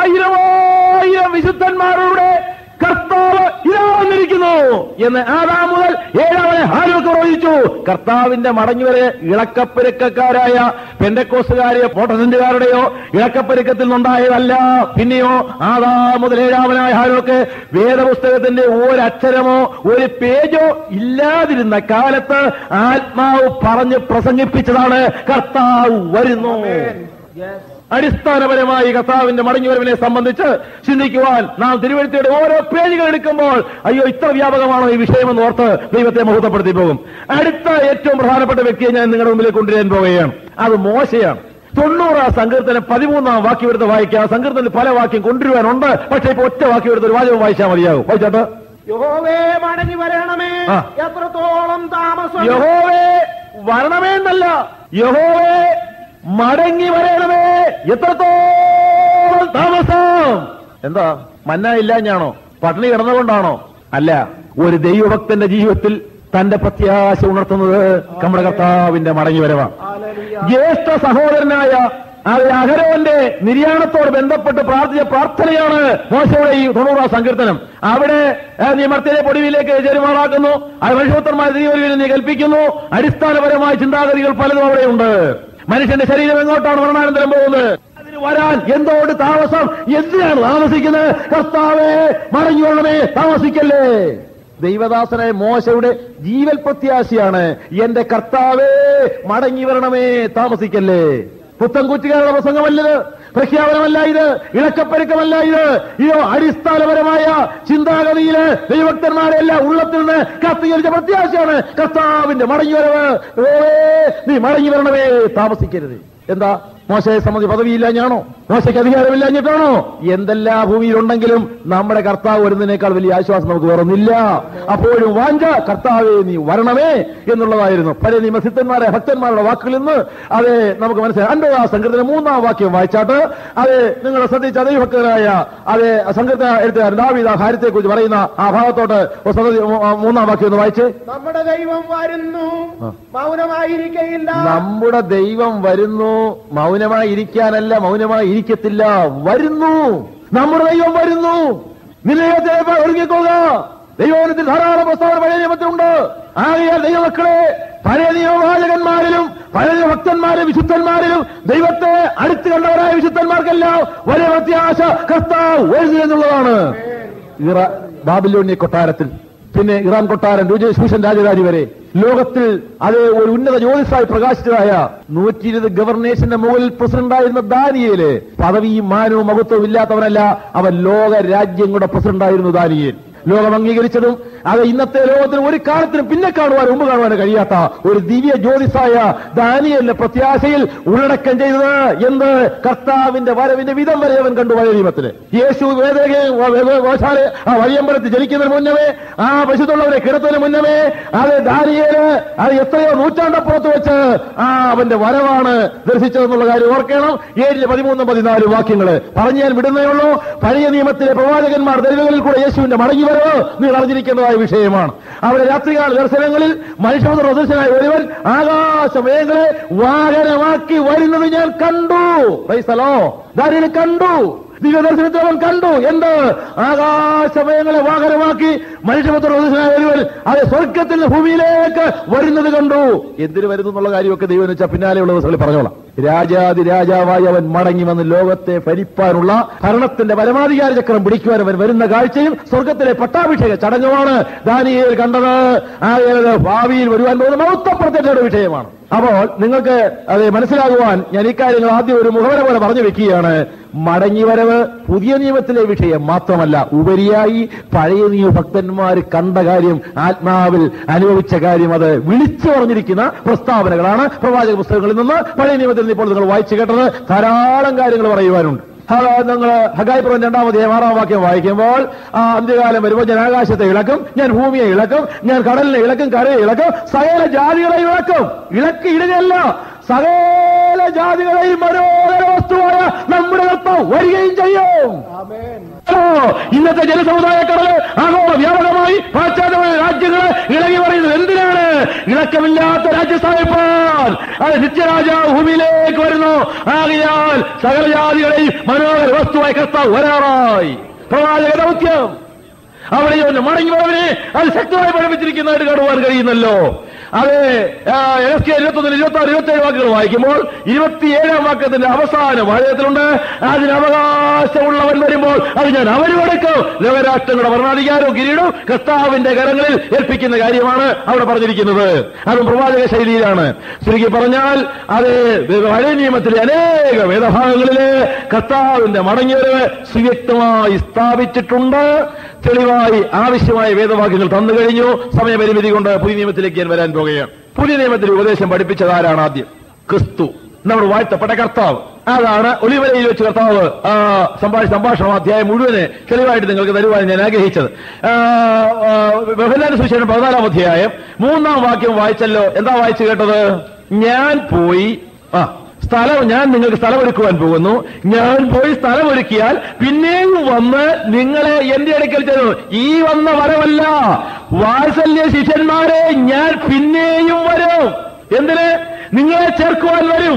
ആയിരമായിരം വിശുദ്ധന്മാരുടെ കർത്താവ് ഇതാ വന്നിരിക്കുന്നു എന്ന് ആദാം മുതൽ ഏഴാമനെ ഹാനോക്ക് പ്രവചിച്ചു കർത്താവിന്റെ മടങ്ങിവരെ ഇളക്കപ്പെരുക്കക്കാരായ പെന്തക്കോസുകാരെയോ പോട്ടസന്റുകാരുടെയോ ഇളക്കപ്പെരുക്കത്തിൽ നിന്നുണ്ടായതല്ല പിന്നെയോ ആദാം മുതൽ ഏഴാമനായ ഹാനോക്ക് വേദപുസ്തകത്തിന്റെ ഒരക്ഷരമോ ഒരു പേജോ ഇല്ലാതിരുന്ന കാലത്ത് ആത്മാവ് പറഞ്ഞ് പ്രസംഗിപ്പിച്ചതാണ് കർത്താവ് വരുന്നു അടിസ്ഥാനപരമായി കർത്താവിന്റെ മടങ്ങിവരവിനെ സംബന്ധിച്ച് ചിന്തിക്കുവാൻ നാം തിരുവഴുത്തിയുടെ ഓരോ പേജുകൾ എടുക്കുമ്പോൾ അയ്യോ ഇത്ര വ്യാപകമാണോ ഈ വിഷയമെന്ന് ഓർത്ത് ദൈവത്തെ മഹത്വപ്പെടുത്തി പോകും അടുത്ത ഏറ്റവും പ്രധാനപ്പെട്ട വ്യക്തിയെ ഞാൻ നിങ്ങളുടെ മുമ്പിലേക്ക് കൊണ്ടുവരാൻ പോവുകയാണ് അത് മോശയാണ് തൊണ്ണൂറാം സങ്കീർത്തനം പതിമൂന്നാം വാക്യം എടുത്ത് വായിക്കാം സങ്കീർത്തനത്തിൽ പല വാക്യം കൊണ്ടുവരുവാനുണ്ട് പക്ഷേ ഇപ്പൊ ഒറ്റ വാക്യം എടുത്ത് ഒരു വാചകം വായിച്ചാൽ മതിയാകും വായിച്ചാട്ട് യഹോവേ മടങ്ങി വരണമേ ആ. എത്രത്തോളം താമസം യഹോവേ വരണമേ എന്നല്ല യഹോവേ മടങ്ങി വരണമേ എത്രത്തോളം താമസം എന്താ മന്ന ഇല്ലാഞ്ഞാണോ പട്ടിണി കിടന്നുകൊണ്ടാണോ അല്ല ഒരു ദൈവഭക്തന്റെ ജീവിതത്തിൽ തന്റെ പ്രത്യാശ ഉണർത്തുന്നത് നമ്മുടെ കർത്താവിന്റെ മടങ്ങി വരവാണ് ജ്യേഷ്ഠ സഹോദരനായ അത് അഹരോന്റെ നിര്യാണത്തോട് ബന്ധപ്പെട്ട് പ്രാർത്ഥിച്ച പ്രാർത്ഥനയാണ് മോശയുടെ ഈ തൊണ്ണൂറാം സങ്കീർത്തനം അവിടെ ആ, നീ മർത്തിലെ പൊടിവിലേക്ക് ചെരുമാറാക്കുന്നു അത് മനുഷ്യപുത്രന്മാർ തിരിവരുവിൽ നീ കൽപ്പിക്കുന്നു അടിസ്ഥാനപരമായ ചിന്താഗതികൾ പലതും അവിടെയുണ്ട് മനുഷ്യന്റെ ശരീരം എങ്ങോട്ടാണ് മരണാനന്തരം പോകുന്നത് അതിന് വരാൻ എന്തോട് താമസം എന്തിനാണ് താമസിക്കുന്നത് കർത്താവേ മടങ്ങി വരണമേ താമസിക്കല്ലേ ദൈവദാസനായ മോശയുടെ ജീവൽ പ്രത്യാശയാണ് എന്റെ കർത്താവേ മടങ്ങി വരണമേ താമസിക്കല്ലേ പുത്തൻകുറ്റികാരുടെ പ്രസംഗമല്ലത് പ്രഖ്യാപനമല്ല ഇത് ഇളക്കപ്പെരുക്കമല്ല ഇത് ഇതോ അടിസ്ഥാനപരമായ ചിന്താഗതിയില് ദൈവഭക്തന്മാരെല്ലാം ഉള്ളത്തിൽ നിന്ന് കത്തികരിച്ച പ്രത്യാശയാണ് കർത്താവിന്റെ മടങ്ങി വരവ് ഓ നീ മടങ്ങി വരണമേ താമസിക്കരുത് എന്താ മോശയെ സംബന്ധിച്ച് പദവിയില്ലാഞ്ഞാണോ മോശയ്ക്ക് അധികാരമില്ലാഞ്ഞിട്ടാണോ എന്തെല്ലാം ഭൂമിയിലുണ്ടെങ്കിലും നമ്മുടെ കർത്താവ് വരുന്നതിനേക്കാൾ വലിയ ആശ്വാസം നമുക്ക് വേറൊന്നില്ല അപ്പോഴും വാഞ്ച കർത്താവെ നീ വരണമേ എന്നുള്ളതായിരുന്നു പഴയ നിയമസിദ്ധന്മാരെ ഭക്തന്മാരുടെ വാക്കുകളിൽ നിന്ന് അത് നമുക്ക് മനസ്സിലായി അൻപതാ സങ്കീർത്തന മൂന്നാം വാക്യം വായിച്ചാട്ട് അത് നിങ്ങൾ ശ്രദ്ധിച്ച ദൈവഭക്തരായ അത് സങ്കീർത്തന എഴുത്തുകാരൻ ദാവീദ് ആ കാര്യത്തെ കുറിച്ച് പറയുന്ന ആ ഭാഗത്തോട്ട് ഒരു ശ്രദ്ധ- മൂന്നാം വാക്യം ഒന്ന് വായിച്ച് നമ്മുടെ ദൈവം വരുന്നു ആ. മൗനമായിരിക്കയില്ല നമ്മുടെ ദൈവം വരുന്നു മൗനമായി ഇരിക്കാനല്ല മൗനമായി ഇരിക്കത്തില്ല വരുന്നു നമ്മുടെ ദൈവം വരുന്നു നിലയത്തെ ഒരുങ്ങിക്കൊള്ളുക ദൈവത്തിൽ ധാരാളം പ്രസ്താവന പഴയ നിയമത്തിലുണ്ട് ആകയാൽ ദൈവമക്കളെ പഴയ നിയമവാചകന്മാരിലും പഴയ ഭക്തന്മാരിലും വിശുദ്ധന്മാരിലും ദൈവത്തെ അടുത്ത് കണ്ടവരായ വിശുദ്ധന്മാർക്കെല്ലാം വലിയ പ്രത്യാശ കർത്താവ് വരുന്നു എന്നുള്ളതാണ് ഇറ ബാബിലോണ്യ കൊട്ടാരത്തിൽ പിന്നെ ഇറാൻ കൊട്ടാരൻ രുചി സൂഷൻ രാജധാനി വരെ ലോകത്തിൽ അത് ഒരു ഉന്നത ജ്യോതിസായി പ്രകാശിച്ചതായ നൂറ്റി ഇരുപത് ഗവർണേഴ്സിന്റെ മുകളിൽ പ്രസിഡന്റായിരുന്ന ദാനിയേല് പദവിയും മാനവും മഹത്വവും ഇല്ലാത്തവനല്ല അവൻ ലോക രാജ്യങ്ങളുടെ പ്രസിഡന്റായിരുന്നു ദാനിയേൽ ലോകം അംഗീകരിച്ചതും അത് ഇന്നത്തെ ലോകത്തിന് ഒരു കാലത്തിനും പിന്നെ കാണുവാൻ മുമ്പ് കാണുവാൻ കഴിയാത്ത ഒരു ദിവ്യ ജ്യോതിസായ ദാനിയലിന്റെ പ്രത്യാശയിൽ ഉള്ളടക്കം ചെയ്തത് എന്ത് കർത്താവിന്റെ വരവിന്റെ വിധം വരെ അവൻ കണ്ടു പഴയ നിയമത്തില് യേശു വേദകയെ ഗോശാല ആ വഴിയമ്പലത്തിൽ ജനിക്കുന്നതിന് മുന്നമേ ആ പശുത്തുള്ളവരെ കിടത്തുന്നതിന് മുന്നമേ അത് ദാനിയേല് അത് എത്രയോ നൂറ്റാണ്ടപ്പുറത്ത് വെച്ച് ആ അവന്റെ വരവാണ് ദർശിച്ചതെന്നുള്ള കാര്യം ഓർക്കണം ഏഴിന് പതിമൂന്നും പതിനാല് വാക്യങ്ങള് പറഞ്ഞു ഞാൻ വിടുന്നേ ഉള്ളൂ പഴയ നിയമത്തിലെ പ്രവാചകന്മാർ ദരിവുകളിൽ കൂടെ യേശുവിന്റെ മടങ്ങിവരവ് നിങ്ങൾ അറിഞ്ഞിരിക്കേണ്ടതായ വിഷയമാണ് അവിടെ രാത്രികാല ദർശനങ്ങളിൽ മനുഷ്യപുത്ര പ്രദർശനായ ഒരുവൻ ആകാശമേഖലെ വാഹനമാക്കി വരുന്നത് ഞാൻ കണ്ടു പൈസലോ ദാരിയിൽ കണ്ടു ദിവദർശനത്തിൽ അവൻ കണ്ടു എന്ത് ആകാശമയങ്ങളെ വാഹനമാക്കി മനുഷ്യപുത്ര പ്രദർശനായ ഒരുവൻ അത് സ്വർഗത്തിൽ നിന്ന് ഭൂമിയിലേക്ക് വരുന്നത് കണ്ടു എന്തിനു വരുന്നു എന്നുള്ള കാര്യമൊക്കെ ദൈവം വെച്ചാൽ പിന്നാലെയുള്ള ദിവസങ്ങളിൽ പറഞ്ഞോളാം രാജാതി രാജാവായി അവൻ മടങ്ങി വന്ന് ലോകത്തെ ഭരിപ്പാനുള്ള ഭരണത്തിന്റെ പരമാധികാര ചക്രം പിടിക്കുവാൻ അവൻ വരുന്ന കാഴ്ചയും സ്വർഗത്തിലെ പട്ടാഭിഷേക ചടങ്ങുമാണ് ദാനിയേൽ കണ്ടത് ആ ഏത് ഭാവിയിൽ വരുവാൻ പോകുന്ന മഹത്വപ്രത്യക്ഷയുടെ വിഷയമാണ് അപ്പോൾ നിങ്ങൾക്ക് അത് മനസ്സിലാകുവാൻ ഞാൻ ഇക്കാര്യങ്ങൾ ആദ്യം ഒരു മുഖവര പോലെ പറഞ്ഞു വെക്കുകയാണ് മടങ്ങിവരവ് പുതിയ നിയമത്തിലെ വിഷയം മാത്രമല്ല ഉപരിയായി പഴയ നിയമ ഭക്തന്മാർ കണ്ട കാര്യം ആത്മാവിൽ അനുഭവിച്ച കാര്യം അത് വിളിച്ചു പറഞ്ഞിരിക്കുന്ന പ്രസ്താവനകളാണ് പ്രവാചക പുസ്തകങ്ങളിൽ നിന്ന് പഴയ നിയമത്തിൽ നിന്ന് ഇപ്പോൾ നിങ്ങൾ വായിച്ചു കേട്ടത് ധാരാളം കാര്യങ്ങൾ പറയുവാനുണ്ട് നിങ്ങൾ ഹഗായിപ്പുറം രണ്ടാമത് ആറാം വാക്യം വായിക്കുമ്പോൾ ആ അന്ത്യകാലം വരുമ്പോൾ ഞാൻ ആകാശത്തെ ഇളക്കും ഞാൻ ഭൂമിയെ ഇളക്കും ഞാൻ കടലിനെ ഇളക്കും കരയെ ഇളക്കും സകല ജാതികളെ ഇളക്കും ഇളക്കി ഇടുകയല്ല സകല ജാതികളെയും മനോഹര വസ്തുവായ നമ്മുടെ കർത്താവ് വരികയും ചെയ്യും ഓ, ഇന്നത്തെ ജനസമുദായ കടല് ആഗോള വ്യാപകമായി പാശ്ചാത്യ രാജ്യങ്ങള് ഇളകി പറയുന്നത് എന്തിനാണ് ഇളക്കമില്ലാത്ത രാജ്യസ്ഥാപിപ്പാൻ അത് നിത്യരാജാവ് ഭൂമിയിലേക്ക് വരുന്നു ആകയാൽ സകല ജാതികളെയും മനോഹര വസ്തുവായി കർത്താവ് വരാറായി പ്രവാചക ദൗത്യം അവിടെ ഒന്ന് മടങ്ങി വരവിനെ അത് ശക്തമായി പഠിപ്പിച്ചിരിക്കുന്നതായിട്ട് കാണുവാൻ കഴിയുന്നല്ലോ അത് എസ് കെ ഇരുപത്തൊന്നിൽ ഇരുപത്തി ആറ് ഇരുപത്തി ഏഴ് വാക്കുകൾ വായിക്കുമ്പോൾ ഇരുപത്തിയേഴാം വാക്യത്തിന്റെ അവസാന വാചകത്തിലുണ്ട് അതിന് അവകാശമുള്ളവൻ വരുമ്പോൾ അത് ഞാൻ അവരും എടുക്കും ലോകരാഷ്ട്രങ്ങളുടെ ഭരണാധികാരവും കിരീടവും കർത്താവിന്റെ കരങ്ങളിൽ ഏൽപ്പിക്കുന്ന കാര്യമാണ് അവിടെ പറഞ്ഞിരിക്കുന്നത് അതും പ്രവാചക ശൈലിയിലാണ് ചുരുക്കി പറഞ്ഞാൽ അത് പഴയ നിയമത്തിലെ അനേക വേദഭാഗങ്ങളില് കർത്താവിന്റെ മടങ്ങിവരവ് സുവ്യക്തമായി സ്ഥാപിച്ചിട്ടുണ്ട് തെളിവായി ആവശ്യമായ വേദവാക്യങ്ങൾ തന്നു കഴിഞ്ഞു സമയപരിമിതി കൊണ്ട് പുതിയ നിയമത്തിലേക്ക് ഞാൻ വരാൻ പോകുകയാണ് പുതിയ നിയമത്തിൽ ഉപദേശം പഠിപ്പിച്ചത് ആരാണ് ആദ്യം ക്രിസ്തു നമ്മൾ വാഴ്ത്തപ്പെട്ട കർത്താവ് അതാണ് ഒലിവലയിൽ വെച്ച് കർത്താവ് ആ, സംഭാഷ സംഭാഷണം അധ്യായം മുഴുവന് തെളിവായിട്ട് നിങ്ങൾക്ക് തരുവാൻ ഞാൻ ആഗ്രഹിച്ചത് ആ, ആ, ബഹുലാന സുശേഷം പതിനാലാം അധ്യായം മൂന്നാം വാക്യം വായിച്ചല്ലോ എന്താ വായിച്ചു കേട്ടത് ഞാൻ പോയി ആ സ്ഥലം ഞാൻ നിങ്ങൾക്ക് സ്ഥലമൊരുക്കുവാൻ പോകുന്നു ഞാൻ പോയി സ്ഥലമൊരുക്കിയാൽ പിന്നെയും വന്ന് നിങ്ങളെ എന്റെ അടുക്കൽ ചെന്നു ഈ വന്ന വരവല്ല വാത്സല്യ ശിഷ്യന്മാരെ ഞാൻ പിന്നെയും വരും എന്തിന് നിങ്ങളെ ചേർക്കുവാൻ വരും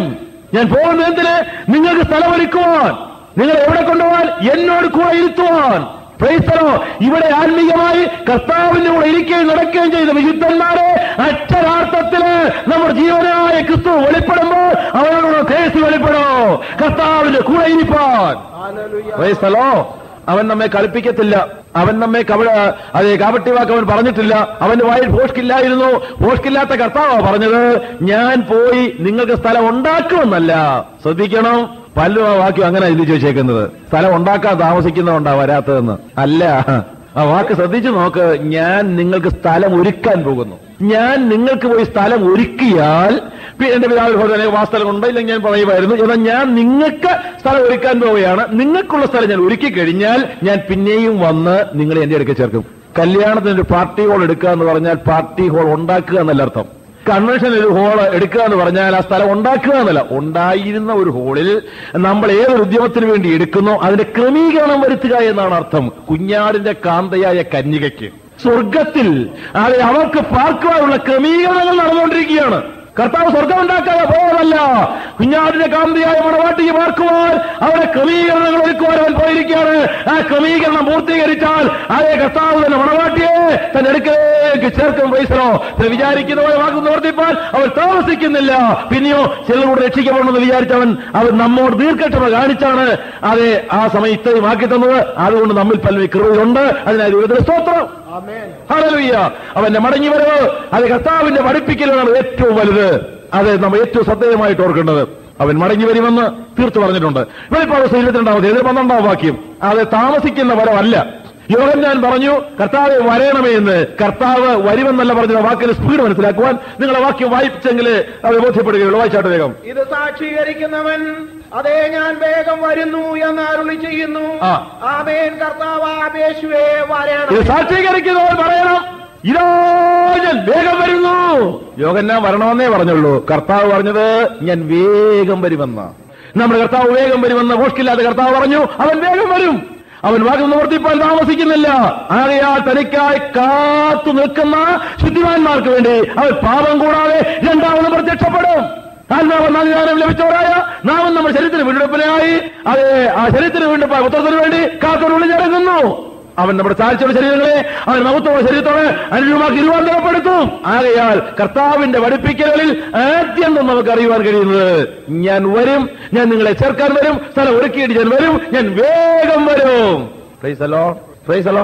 ഞാൻ പോകുന്നത് എന്തിന് നിങ്ങൾക്ക് സ്ഥലമൊരുക്കുവാൻ നിങ്ങൾ എവിടെ കൊണ്ടുപോകാൻ എന്നോട് കൂടെ ഇരുത്തുവാൻ പ്രൈസ്തലോ ഇവിടെ ആത്മീയമായി കർത്താവിന്റെ കൂടെ ഇരിക്കുകയും നടക്കുകയും ചെയ്ത വിശുദ്ധന്മാരെ അക്ഷരാർത്ഥത്തില് നമ്മുടെ ജീവനായ ക്രിസ്തു വെളിപ്പെടുമ്പോൾ അവരോട് കേസ് വെളിപ്പെടോ കർത്താവിന്റെ കൂടെ ഇരിപ്പാൻ പ്രൈസ്തലോ അവൻ നമ്മെ കളിപ്പിക്കത്തില്ല അവൻ നമ്മെ കവിട അതെ കാപട്ടി വാക്ക് അവൻ പറഞ്ഞിട്ടില്ല അവന്റെ വായിൽ ഭോഷ്കില്ലായിരുന്നു ഭോഷ്കില്ലാത്ത കർത്താവാ പറഞ്ഞത് ഞാൻ പോയി നിങ്ങൾക്ക് സ്ഥലം ഉണ്ടാക്കുമെന്നല്ല ശ്രദ്ധിക്കണം പല്ലു ആ വാക്യം അങ്ങനെ എഴുതി ചോദിച്ചേക്കുന്നത് സ്ഥലം ഉണ്ടാക്കാൻ താമസിക്കുന്നതുകൊണ്ടാ വരാത്തതെന്ന് അല്ല ആ വാക്ക് ശ്രദ്ധിച്ചു നോക്ക് ഞാൻ നിങ്ങൾക്ക് സ്ഥലം ഒരുക്കാൻ പോകുന്നു ഞാൻ നിങ്ങൾക്ക് പോയി സ്ഥലം ഒരുക്കിയാൽ പി- എന്റെ പിതാവിൽ ഭോജന വാസ്ഥലം ഉണ്ട് ഇല്ലെങ്കിൽ ഞാൻ പറയുമായിരുന്നു എന്നാൽ ഞാൻ നിങ്ങൾക്ക് സ്ഥലം ഒരുക്കാൻ പോവുകയാണ് നിങ്ങൾക്കുള്ള സ്ഥലം ഞാൻ ഒരുക്കി കഴിഞ്ഞാൽ ഞാൻ പിന്നെയും വന്ന് നിങ്ങളെ എന്റെ അടുക്കൽ ചേർക്കും കല്യാണത്തിന് ഒരു പാർട്ടി ഹോൾ എടുക്കുക എന്ന് പറഞ്ഞാൽ പാർട്ടി ഹോൾ ഉണ്ടാക്കുക എന്നല്ല അർത്ഥം കൺവെൻഷൻ ഒരു ഹോൾ എടുക്കുക എന്ന് പറഞ്ഞാൽ ആ സ്ഥലം ഉണ്ടാക്കുക എന്നല്ല ഉണ്ടായിരുന്ന ഒരു ഹോളിൽ നമ്മൾ ഏതൊരു ഉദ്യമത്തിന് വേണ്ടി എടുക്കുന്നോ അതിന്റെ ക്രമീകരണം വരുത്തുക എന്നാണ് അർത്ഥം കുഞ്ഞാടിന്റെ കാന്തയായ കന്യകയ്ക്ക് സ്വർഗത്തിൽ അത് അവർക്ക് പാർക്കുവാനുള്ള ക്രമീകരണങ്ങൾ നടന്നുകൊണ്ടിരിക്കുകയാണ് കർത്താവ് സ്വർഗം ഉണ്ടാക്കാതെ പോയതല്ല കുഞ്ഞാടിന്റെ കാന്തിയായ മണവാട്ടിക്ക് പാർക്കുവാൻ അവരെ ക്രമീകരണങ്ങൾ ഒരുക്കുവാൻ അവൻ പോയിരിക്കുകയാണ് ആ ക്രമീകരണം പൂർത്തീകരിച്ചാൽ അതേ കർത്താവ് തന്നെ മണവാട്ടിയെ തന്റെ അടുക്കലേക്ക് ചേർക്കും പൈസനോ വിചാരിക്കുന്ന പോലെ വാക്ക് നിവർത്തിപ്പാൻ അവർ താമസിക്കുന്നില്ല പിന്നെയോ ചിലരോട് രക്ഷിക്കപ്പെടണമെന്ന് വിചാരിച്ചവൻ അവൻ നമ്മോട് ദീർഘക്ഷമ കാണിച്ചാണ് അതെ ആ സമയം ഇത്രയും ആക്കി തന്നത് അതുകൊണ്ട് നമ്മിൽ പലരും കൃപയുണ്ട് അതിനായി ദൈവത്തിന് സ്തോത്രം ഹല്ലേലൂയ അവന്റെ മടങ്ങി വരവ് അത് കർത്താവിന്റെ പഠിപ്പിക്കലാണ് ഏറ്റവും വലുത് അത് നമ്മൾ ഏറ്റവും ശ്രദ്ധേയമായിട്ട് ഓർക്കേണ്ടത് അവൻ മടങ്ങി വരുമെന്ന് തീർത്തു പറഞ്ഞിട്ടുണ്ട് വെളിപ്പാട് ഇരുപത്തിരണ്ടാമത് ഇതിൽ പന്ത്രണ്ടാം വാക്യം അത് താമസിക്കുന്ന വരവല്ല യോഗൻ ഞാൻ പറഞ്ഞു കർത്താവ് വരയണമേ എന്ന് കർത്താവ് വരുമെന്നല്ല പറഞ്ഞ വാക്കിന് സ്പീഡ് മനസ്സിലാക്കുവാൻ നിങ്ങളെ വാക്യം വായിച്ചെങ്കിൽ അത് ബോധ്യപ്പെടുകയുള്ളൂ വായിച്ചാട്ട് വേഗം ഇത് സാക്ഷീകരിക്കുന്നവൻ അതേ ഞാൻ വേഗം വരുന്നു എന്ന് അരുളി ചെയ്യുന്നു ആ. ആമേൻ കർത്താവ് ആപേശുവേ ഇത് വരണം സാക്ഷീകരിക്കുന്നവർ പറയണം ഇതോ ഞാൻ വേഗം വരുന്നു യോഗന്നാൻ വരണമെന്നേ പറഞ്ഞുള്ളൂ കർത്താവ് പറഞ്ഞത് ഞാൻ വേഗം വരുമെന്ന് നമ്മുടെ കർത്താവ് വേഗം വരുമെന്ന് മോഷ്കില്ലാതെ കർത്താവ് പറഞ്ഞു അവൻ വേഗം വരും അവൻ വാക്ക് നിവർത്തിപ്പാൻ താമസിക്കുന്നില്ല ആകയാൽ തനിക്കായി കാത്തു നിൽക്കുന്ന ശുദ്ധിമാന്മാർക്ക് വേണ്ടി അവൻ പാപം കൂടാതെ രണ്ടാമത് പ്രത്യക്ഷപ്പെടും ആത്മാവ് നാം ലഭിച്ചവരായ നാമം നമ്മുടെ ശരീരത്തിന് വീണ്ടെടുപ്പിനായി അത് ആ ശരീരത്തിന് വീണ്ടെടുപ്പായ പുത്രത്തിന് വേണ്ടി കാത്തോട് വിളിച്ചിറങ്ങുന്നു അവൻ നമ്മുടെ താഴ്ചയുടെ ശരീരങ്ങളെ അവൻ മഹത്വമുള്ള ശരീരത്തോടെ അനുരൂപമാക്കി രൂപാന്തരപ്പെടുത്തും ആകയാൽ കർത്താവിന്റെ പഠിപ്പിക്കലുകളിൽ ആദ്യം നമുക്ക് അറിയുവാൻ കഴിയുന്നത് ഞാൻ വരും ഞാൻ നിങ്ങളെ ചേർക്കാൻ വരും സ്ഥലം ഒരുക്കിയിട്ട് ഞാൻ വരും ഞാൻ വേഗം വരും പ്രൈസലോ പ്രൈസലോ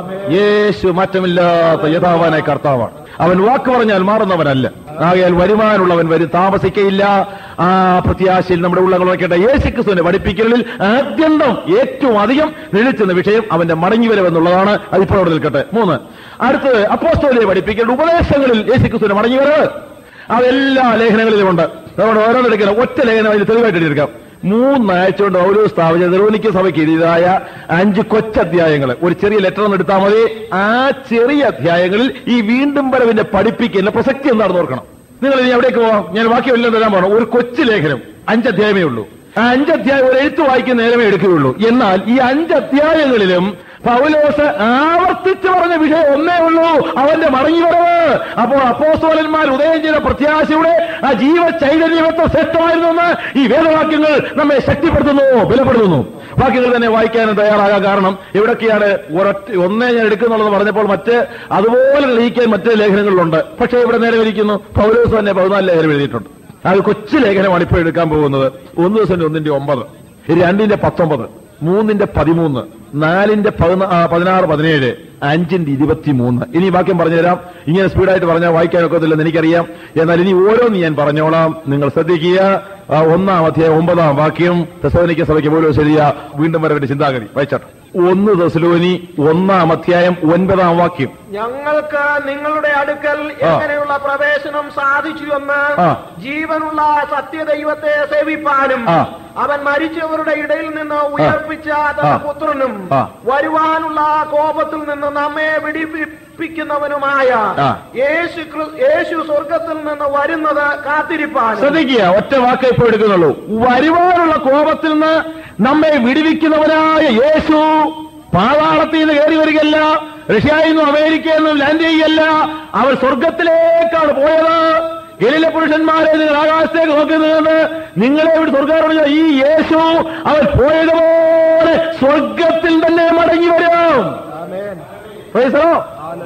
യേശു മാറ്റമില്ലാത്ത യഥാവാനായ കർത്താവാണ് അവൻ വാക്ക് പറഞ്ഞാൽ മാറുന്നവനല്ല ആകയാൽ വരുമാനുള്ളവൻ വരും താമസിക്കയില്ല ആ പ്രത്യാശയിൽ നമ്മുടെ ഉള്ളങ്ങൾ വയ്ക്കേണ്ട യേശു ക്രിസ്തുവിന്റെ പഠിപ്പിക്കലിൽ ആദ്യന്തം ഏറ്റവും അധികം നിഴച്ചുന്ന വിഷയം അവന്റെ മടങ്ങി വരവെന്നുള്ളതാണ് അതിപ്പോൾ അവിടെ നിൽക്കട്ടെ മൂന്ന് അടുത്തത് അപ്പോസ്തോലിയെ പഠിപ്പിക്കേണ്ട ഉപദേശങ്ങളിൽ യേശു ക്രിസ്തുവിന്റെ മടങ്ങി വരവ് അതെല്ലാ ലേഖനങ്ങളിലുമുണ്ട് അതുകൊണ്ട് ഓരോന്നെടുക്കണം ഒറ്റ ലേഖനം അതിൽ തെളിവായിട്ട് എടുക്കാം മൂന്നാഴ്ച കൊണ്ട് പൗലോസ് സ്ഥാപിച്ച തെറോനിക്ക സഭയ്ക്ക് എഴുതിയതായ അഞ്ച് കൊച്ചധ്യായങ്ങൾ ഒരു ചെറിയ ലെറ്റർ ഒന്ന് എടുത്താൽ മതി ആ ചെറിയ അധ്യായങ്ങളിൽ ഈ വീണ്ടും വരവിന്റെ പഠിപ്പിക്കുന്ന പ്രസക്തി എന്താണെന്ന് ഓർക്കണം നിങ്ങൾ ഇനി എവിടേക്ക് പോവാം ഞാൻ ബാക്കി എല്ലാം തരാൻ പോകണം ഒരു കൊച്ചു ലേഖനം അഞ്ചധ്യായമേ ഉള്ളൂ ആ അഞ്ചധ്യായം ഒരു എഴുത്ത് വായിക്കുന്ന നേരമേ എടുക്കുകയുള്ളൂ എന്നാൽ ഈ അഞ്ചധ്യായങ്ങളിലും പൗലോസ് ആവർത്തിച്ച് പറഞ്ഞ വിഷയം ഒന്നേ ഉള്ളൂ അവന്റെ മടങ്ങിവരവ് അപ്പോൾ അപ്പോസ്തോലന്മാർ ഉദയം ചെയ്ത പ്രത്യാശയുടെ ആ ജീവ ചൈതന്യമത്വം ശ്രേഷ്ഠമായിരുന്നെന്ന് ഈ വേദവാക്യങ്ങൾ നമ്മെ ശക്തിപ്പെടുത്തുന്നു ബലപ്പെടുത്തുന്നു വാക്യങ്ങൾ തന്നെ വായിക്കാനും തയ്യാറാകാൻ കാരണം എവിടൊക്കെയാണ് ഒരൊറ്റ ഒന്നേ ഞാൻ എടുക്കുന്നുള്ളത് പറഞ്ഞപ്പോൾ മറ്റ് അതുപോലെ തെളിയിക്കാൻ മറ്റ് ലേഖനങ്ങളിലുണ്ട് പക്ഷേ ഇവിടെ നേരെ ഇരിക്കുന്നു പൗലോസ് തന്നെ പതിനാല് ലേഖനം എഴുതിയിട്ടുണ്ട് അത് കൊച്ചു ലേഖനമാണ് ഇപ്പോൾ എടുക്കാൻ പോകുന്നത് ഒന്ന് ദിവസം ഒന്നിന്റെ ഒമ്പത് രണ്ടിന്റെ പത്തൊമ്പത് മൂന്നിന്റെ പതിമൂന്ന് നാലിന്റെ പതിനാ- ആ, പതിനാറ് പതിനേഴ് അഞ്ചിന്റെ ഇരുപത്തിമൂന്ന് ഇനി ഈ വാക്യം പറഞ്ഞുതരാം ഇങ്ങനെ സ്പീഡായിട്ട് പറഞ്ഞാൽ വായിക്കാൻ ഒക്കത്തില്ലെന്ന് എനിക്കറിയാം എന്നാൽ ഇനി ഓരോന്ന് ഞാൻ പറഞ്ഞോളാം നിങ്ങൾ ശ്രദ്ധിക്കുക ആ, ഒന്നാം അധ്യായം ഒമ്പതാം വാക്യം തെസോനിക്ക സഭയ്ക്ക് പോലും ശരിയ വീണ്ടും വരവിന്റെ ചിന്താഗതി വായിച്ചാട്ടെ ഒന്ന് തെസലോനി ഒന്നാം അധ്യായം ഒൻപതാം വാക്യം ഞങ്ങൾക്ക് നിങ്ങളുടെ അടുക്കൽ എങ്ങനെയുള്ള പ്രവേശനം സാധിച്ചുവെന്ന് ആ. ജീവനുള്ള സത്യദൈവത്തെ സേവിപ്പാനും ആ. അവൻ മരിച്ചവരുടെ ഇടയിൽ നിന്ന് ഉയർപ്പിച്ച തന്റെ ആ. പുത്രനും ആ. വരുവാനുള്ള കോപത്തിൽ നിന്ന് നമ്മെ വിടിപ്പിക്കുന്നവനുമായ ആ. യേശു ക്രി- യേശു സ്വർഗത്തിൽ നിന്ന് വരുന്നത് കാത്തിരിപ്പാനും ശ്രദ്ധിക്കുക ഒറ്റ വാക്കേ ഇപ്പോൾ എടുക്കുന്നുള്ളൂ വരുവാനുള്ള കോപത്തിൽ നിന്ന് നമ്മെ വിടുവിക്കുന്നവനായ യേശു പാതാളത്തിൽ നിന്ന് കയറി വരികയല്ല റഷ്യയിൽ നിന്നും അമേരിക്കയിൽ നിന്നും ലാൻഡ് ചെയ്യുകയല്ല അവർ സ്വർഗത്തിലേക്കാണ് പോയത് ഗലീല പുരുഷന്മാരെ നിങ്ങൾ ആകാശത്തേക്ക് നോക്കി നിന്നുകൊണ്ട് നിങ്ങളെ ഇവിടെ സ്വർഗാരോട് ഈ യേശു അവൻ പോയതുപോലെ സ്വർഗത്തിൽ തന്നെ മടങ്ങി വരും Praise the Lord.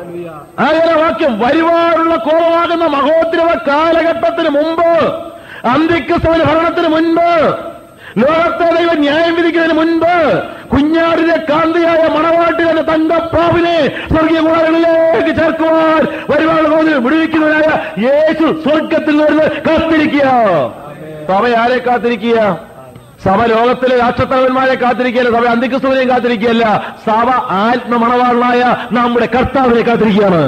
അങ്ങനെ വാക്യം വരുവാനുള്ള കോപമാകുന്ന മഹോദ്രവ കാലഘട്ടത്തിന് മുമ്പ് അന്ത്യക്രിസ്തുവിന്റെ ഭരണത്തിന് മുൻപ് ലോകത്തെ ദൈവം ന്യായം വിധിക്കുന്നതിന് മുൻപ് കുഞ്ഞാടിന്റെ കാന്തിയായ മണവാട്ടിയുടെ തങ്കപ്പാവിനെ സ്വർഗീയ കൂടാരങ്ങളിലേക്ക് ചേർക്കുവാൻ വരുവാനുള്ള കോപത്തിന് വിടുവിക്കുന്നതിനായ യേശു സ്വർഗത്തിൽ നിന്ന് കാത്തിരിക്കുക സഭ ആരെ കാത്തിരിക്കുക സഭ ലോകത്തിലെ രാഷ്ട്രത്തലവന്മാരെ കാത്തിരിക്കുകയല്ല സഭ അന്തിക്രിസ്തുവിനെയും കാത്തിരിക്കുകയല്ല സഭ ആത്മമണവാളനായ നമ്മുടെ കർത്താവിനെ കാത്തിരിക്കുകയാണ്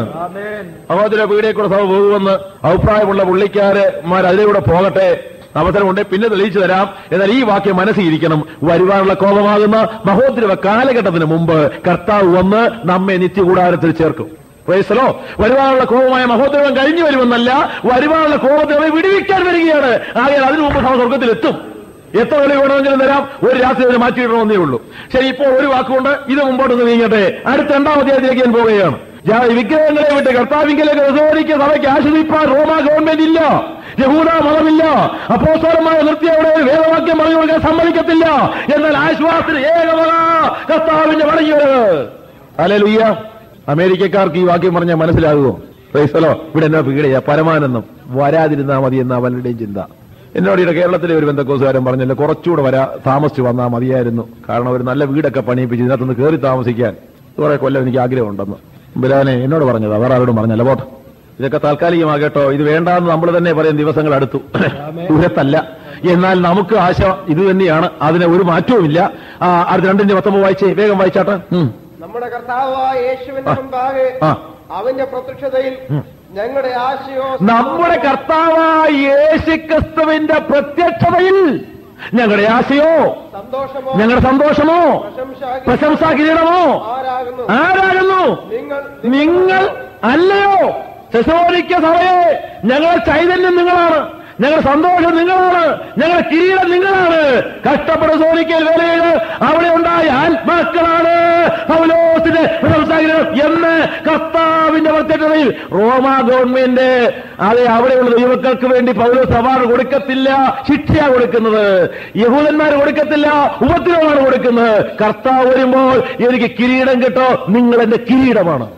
സഹോദര വീടിനെ കൂടെ സഭ പോകുമെന്ന് അഭിപ്രായമുള്ള പുള്ളിക്കാരന്മാർ അതിലൂടെ പോകട്ടെ അവസരമുണ്ട് പിന്നെ തെളിയിച്ചു തരാം എന്നാൽ ഈ വാക്യം മനസ്സിരിക്കണം വരുവാനുള്ള കോപമാകുന്ന മഹോദ്രവ കാലഘട്ടത്തിന് മുമ്പ് കർത്താവ് വന്ന് നമ്മെ നിത്യകൂടാരത്തിൽ ചേർക്കും പ്രൈസലോ വരുവാനുള്ള കോപമായ മഹോദ്രവം കഴിഞ്ഞു വരുമെന്നല്ല വരുവാനുള്ള കോപത്തെ അവരെ വിടുവിക്കാൻ വരികയാണ് ആകയാൽ അതിനു മുമ്പ് സഭ സ്വർഗത്തിലെത്തും എത്ര വില വേണമെങ്കിലും തരാം ഒരു രാത്രി അതിനെ മാറ്റിയിടണമെന്നേ ഉള്ളൂ ശരി ഇപ്പോൾ ഒരു വാക്കുകൊണ്ട് ഇത് മുമ്പോട്ട് നീങ്ങട്ടെ അടുത്ത രണ്ടാം അധ്യായത്തിലേക്ക് ഞാൻ പോവുകയാണ് ഞാൻ ഈ വിഗ്രഹങ്ങളെ വിട്ട് കർത്താവിങ്കലേക്ക് റിസോറിക്ക് സഭയ്ക്ക് ആശ്രയിപ്പാൻ റോമ ഗവൺമെന്റ് ഇല്ല യഹൂദ മതമില്ല അപ്പോസ്തലമായ നിർത്തിയ അവിടെ ഒരു വേദവാക്യം പറഞ്ഞു കൊടുക്കാൻ സമ്മതിക്കത്തില്ല എന്നാൽ ആശ്വാസത്തിന് ഏകമക കർത്താവിന്റെ മടങ്ങിയത് അല്ലെ അമേരിക്കക്കാർക്ക് ഈ വാക്യം പറഞ്ഞാൽ മനസ്സിലാകുമോ പ്രൈസലോ ഇവിടെ എന്നാ പീടിയ പരമാനന്ദം വരാതിരുന്നാ മതി എന്ന അവരുടെയും ചിന്ത എന്നോട് ഇവിടെ കേരളത്തിലെ ഒരു ബന്ധക്കോസുകാരൻ പറഞ്ഞല്ലോ കുറച്ചുകൂടെ വരാ താമസിച്ചു വന്നാൽ മതിയായിരുന്നു കാരണം ഒരു നല്ല വീടൊക്കെ പണിയിപ്പിച്ച് ഇതിനകത്തുനിന്ന് കയറി താമസിക്കാൻ കുറെ കൊല്ലം എനിക്ക് ആഗ്രഹമുണ്ടെന്ന് ബിരാനെ എന്നോട് പറഞ്ഞതാ വേറെ ആരോടും പറഞ്ഞല്ല പോട്ടെ ഇതൊക്കെ താൽക്കാലികമാകട്ടോ ഇത് വേണ്ടാന്ന് നമ്മൾ തന്നെ പറയും ദിവസങ്ങൾ അടുത്തു ദൂരത്തല്ല എന്നാൽ നമുക്ക് ആശ ഇത് തന്നെയാണ് അതിന് ഒരു മാറ്റവുമില്ല ആ, അടുത്ത രണ്ടിന്റെ പത്തൊമ്പത് വായിച്ചേ വേഗം വായിച്ചാട്ടെ ഉം. നമ്മുടെ കർത്താവായ യേശുവിന്റെ മുമ്പാകെ ആ. അവന്റെ പ്രത്യക്ഷതയിൽ ഞങ്ങളുടെ ആശയോ നമ്മുടെ കർത്താവായ യേശുക്രിസ്തുവിന്റെ പ്രത്യക്ഷതയിൽ ഞങ്ങളുടെ ആശയോ സന്തോഷമോ ഞങ്ങളുടെ സന്തോഷമോ പ്രശംസ പ്രശംസാ കിരീടമോ ആരാകുന്നു ആരാകുന്നു നിങ്ങൾ നിങ്ങൾ അല്ലയോ ശശോരിക്ക സഭയെ ഞങ്ങളുടെ ചൈതന്യം നിങ്ങളാണ് ഞങ്ങളുടെ സന്തോഷം നിങ്ങളാണ് ഞങ്ങളുടെ കിരീടം നിങ്ങളാണ് കഷ്ടപ്പെട്ട് സോനിക്കൽ വേലയിൽ അവിടെ ഉണ്ടായ ആത്മാക്കളാണ് പൗലോസിന്റെ പ്രശംസാകിരീടം എന്ന് കർത്താവിന്റെ പ്രത്യക്ഷതയിൽ റോമ ഗവൺമെന്റ് അതെ അവിടെയുള്ള ദൈവക്കൾക്ക് വേണ്ടി പൗലോസ് അവാർഡ് കൊടുക്കത്തില്ല ശിക്ഷ കൊടുക്കുന്നത് യഹൂദന്മാർ കൊടുക്കത്തില്ല ഉപദ്രവമാണ് കൊടുക്കുന്നത് കർത്താവ് വരുമ്പോൾ എനിക്ക് കിരീടം കിട്ടോ നിങ്ങൾ എന്റെ കിരീടമാണ്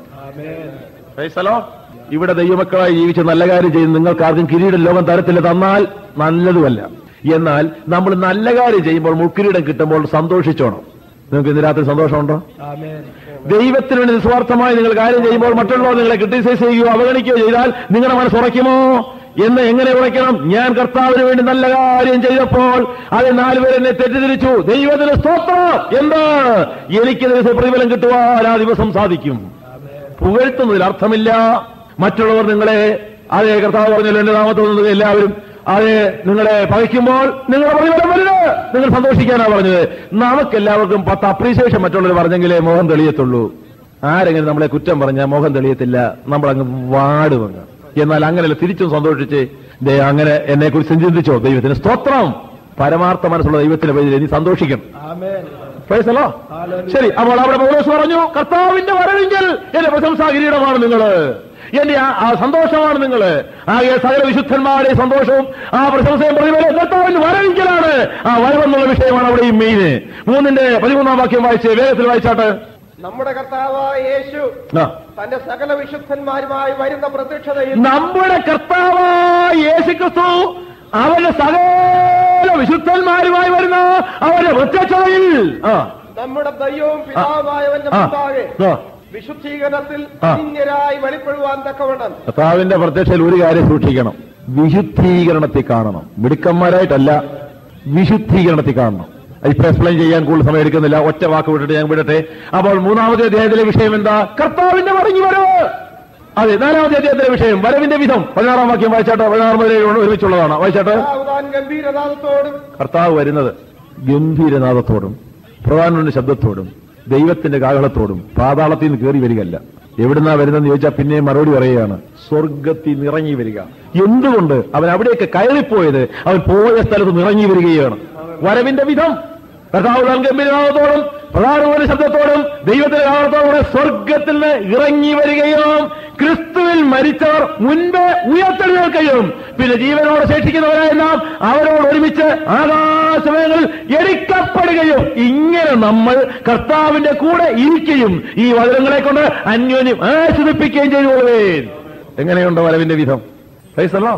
ഫൈസലോ ഇവിടെ ദൈവമക്കളായി ജീവിച്ച് നല്ല കാര്യം ചെയ്യുന്ന നിങ്ങൾക്ക് ആർക്കും കിരീടം ലോകം തരത്തില്ല തന്നാൽ നല്ലതുമല്ല എന്നാൽ നമ്മൾ നല്ല കാര്യം ചെയ്യുമ്പോൾ മുക്കിരീടം കിട്ടുമ്പോൾ സന്തോഷിച്ചോണം നിങ്ങൾക്ക് ഇന്ന് രാത്രി സന്തോഷമുണ്ടോ ദൈവത്തിന് വേണ്ടി നിസ്വാർത്ഥമായി നിങ്ങൾ കാര്യം ചെയ്യുമ്പോൾ മറ്റുള്ളവർ നിങ്ങളെ ക്രിട്ടിസൈസ് ചെയ്യുകയോ അവഗണിക്കുകയോ ചെയ്താൽ നിങ്ങളുടെ മനസ്സ് ഉറയ്ക്കുമോ എന്ന് എങ്ങനെ ഉറയ്ക്കണം ഞാൻ കർത്താവിന് വേണ്ടി നല്ല കാര്യം ചെയ്തപ്പോൾ അത് നാലുപേർ എന്നെ തെറ്റിദ്ധരിച്ചു ദൈവത്തിന് സ്തോത്രം എന്ത് എനിക്ക് ദിവസം പ്രതിഫലം കിട്ടുവാൻ ആ ദിവസം സാധിക്കും പുകഴ്ത്തുന്നതിൽ അർത്ഥമില്ല മറ്റുള്ളവർ നിങ്ങളെ അതേ കർത്താവ് പറഞ്ഞല്ലോ എന്റെ നാമത്തിൽ നിന്ന് എല്ലാവരും അതെ നിങ്ങളെ പകയ്ക്കുമ്പോൾ നിങ്ങളുടെ പ്രതിഫലം വലുത് നിങ്ങൾ സന്തോഷിക്കാനാ പറഞ്ഞത് നമുക്കെല്ലാവർക്കും പത്ത് അപ്രീസിയേഷൻ മറ്റുള്ളവർ പറഞ്ഞെങ്കിലേ മോഹം തെളിയത്തുള്ളൂ ആരെങ്കിലും നമ്മളെ കുറ്റം പറഞ്ഞാൽ മോഹം തെളിയത്തില്ല നമ്മളങ്ങ് വാടുമങ്ങ് എന്നാൽ അങ്ങനെയല്ല തിരിച്ചും സന്തോഷിച്ച് ദേ അങ്ങനെ എന്നെ കുറിച്ച് ചിന്തിച്ചോ ദൈവത്തിന് സ്തോത്രം പരമാർത്ഥ മനസ്സുള്ള ദൈവത്തിന്റെ പേരിൽ ഇനി സന്തോഷിക്കണം Praise the Lord. ശരി അപ്പോൾ അവിടെ പൗലോസ് പറഞ്ഞു കർത്താവിന്റെ വരവെങ്കിൽ എന്റെ പ്രശംസാ കിരീടമാണ് നിങ്ങള് എന്റെ ആ- ആ സന്തോഷമാണ് നിങ്ങള് ആകെ സകല വിശുദ്ധന്മാരുടെ സന്തോഷവും ആ പ്രശംസയും പ്രതിഫലം കർത്താവിന്റെ വരവെങ്കിലാണ് ആ വരവെന്നുള്ള വിഷയമാണ് അവിടെ ഈ മെയിന് മൂന്നിന്റെ പതിമൂന്നാം വാക്യം വായിച്ച് വേഗത്തിൽ വായിച്ചാട്ട് നമ്മുടെ കർത്താവായ യേശു ആ. തന്റെ സകല വിശുദ്ധന്മാരുമായി വരുന്ന പ്രത്യക്ഷതയിൽ നമ്മുടെ കർത്താവായ യേശുക്രിസ്തു അവന്റെ സകല വിശുദ്ധന്മാരുമായി വരുന്ന അവന്റെ പ്രത്യക്ഷതയിൽ ആ നമ്മുടെ ദൈവവും പിതാവായവന്റെ ആ. മുമ്പാകെ ആ. വിശുദ്ധീകരണത്തിൽ ആ. അന്യരായി വെളിപ്പെടുവാൻ തക്കവണ്ണം കർത്താവിന്റെ പ്രത്യക്ഷയിൽ ഒരു കാര്യം സൂക്ഷിക്കണം വിശുദ്ധീകരണത്തിൽ കാണണം മിടുക്കന്മാരായിട്ടല്ല വിശുദ്ധീകരണത്തിൽ കാണണം ഇപ്പൊ എക്സ്പ്ലെയിൻ ചെയ്യാൻ കൂടുതൽ സമയം എടുക്കുന്നില്ല ഒറ്റ വാക്ക് വിട്ടിട്ട് ഞാൻ വിടട്ടെ അപ്പോൾ മൂന്നാമത്തെ അധ്യായത്തിലെ വിഷയം എന്താ കർത്താവിന്റെ മടങ്ങി വരവ് അതെ നാലാമത്തെ അധ്യായത്തിലെ വിഷയം വരവിന്റെ വിധം പതിനാറാം വാക്യം വായിച്ചാട്ടോ പതിനാറ് മുതൽ ഒരുമിച്ചുള്ളതാണ് വായിച്ചാട്ടോ താൻ ഗംഭീരനാഥത്തോടും കർത്താവ് വരുന്നത് ഗംഭീരനാഥത്തോടും പ്രധാനമന്ത്രി ശബ്ദത്തോടും ദൈവത്തിന്റെ കാഹളത്തോടും പാതാളത്തിൽ നിന്ന് കയറി വരികയല്ല എവിടുന്നാ വരുന്നതെന്ന് ചോദിച്ചാൽ പിന്നെ മറുപടി പറയുകയാണ് സ്വർഗത്തിൽ നിറങ്ങി വരിക എന്തുകൊണ്ട് അവൻ അവിടെയൊക്കെ കയറിപ്പോയത് അവൻ പോയ സ്ഥലത്ത് നിറങ്ങി വരികയാണ് വരവിന്റെ വിധം കർത്താവ് ഗംഭീരനാഥത്തോടും പ്രധാനമന്ത്രി ശബ്ദത്തോടും ദൈവത്തിന്റെ നാമത്തോടും സ്വർഗത്തിൽ നിന്ന് ഇറങ്ങി വരികയും ക്രിസ്തുവിൽ മരിച്ചവർ മുൻപേ ഉയർത്തെഴുന്നേൽക്കുകയും പിന്നെ ജീവനോട് ശേഷിക്കുന്നവരായ നാം അവരോട് ഒരുമിച്ച് ആകാശമേങ്ങളിൽ എടുക്കപ്പെടുകയും ഇങ്ങനെ നമ്മൾ കർത്താവിന്റെ കൂടെ ഇരിക്കുകയും ഈ വചനങ്ങളെ കൊണ്ട് അന്യോന്യം ആശ്വസിപ്പിക്കുകയും ചെയ്തുകൊള്ളുവേൻ എങ്ങനെയുണ്ട് വരവിന്റെ വിധം പൈസല്ലോ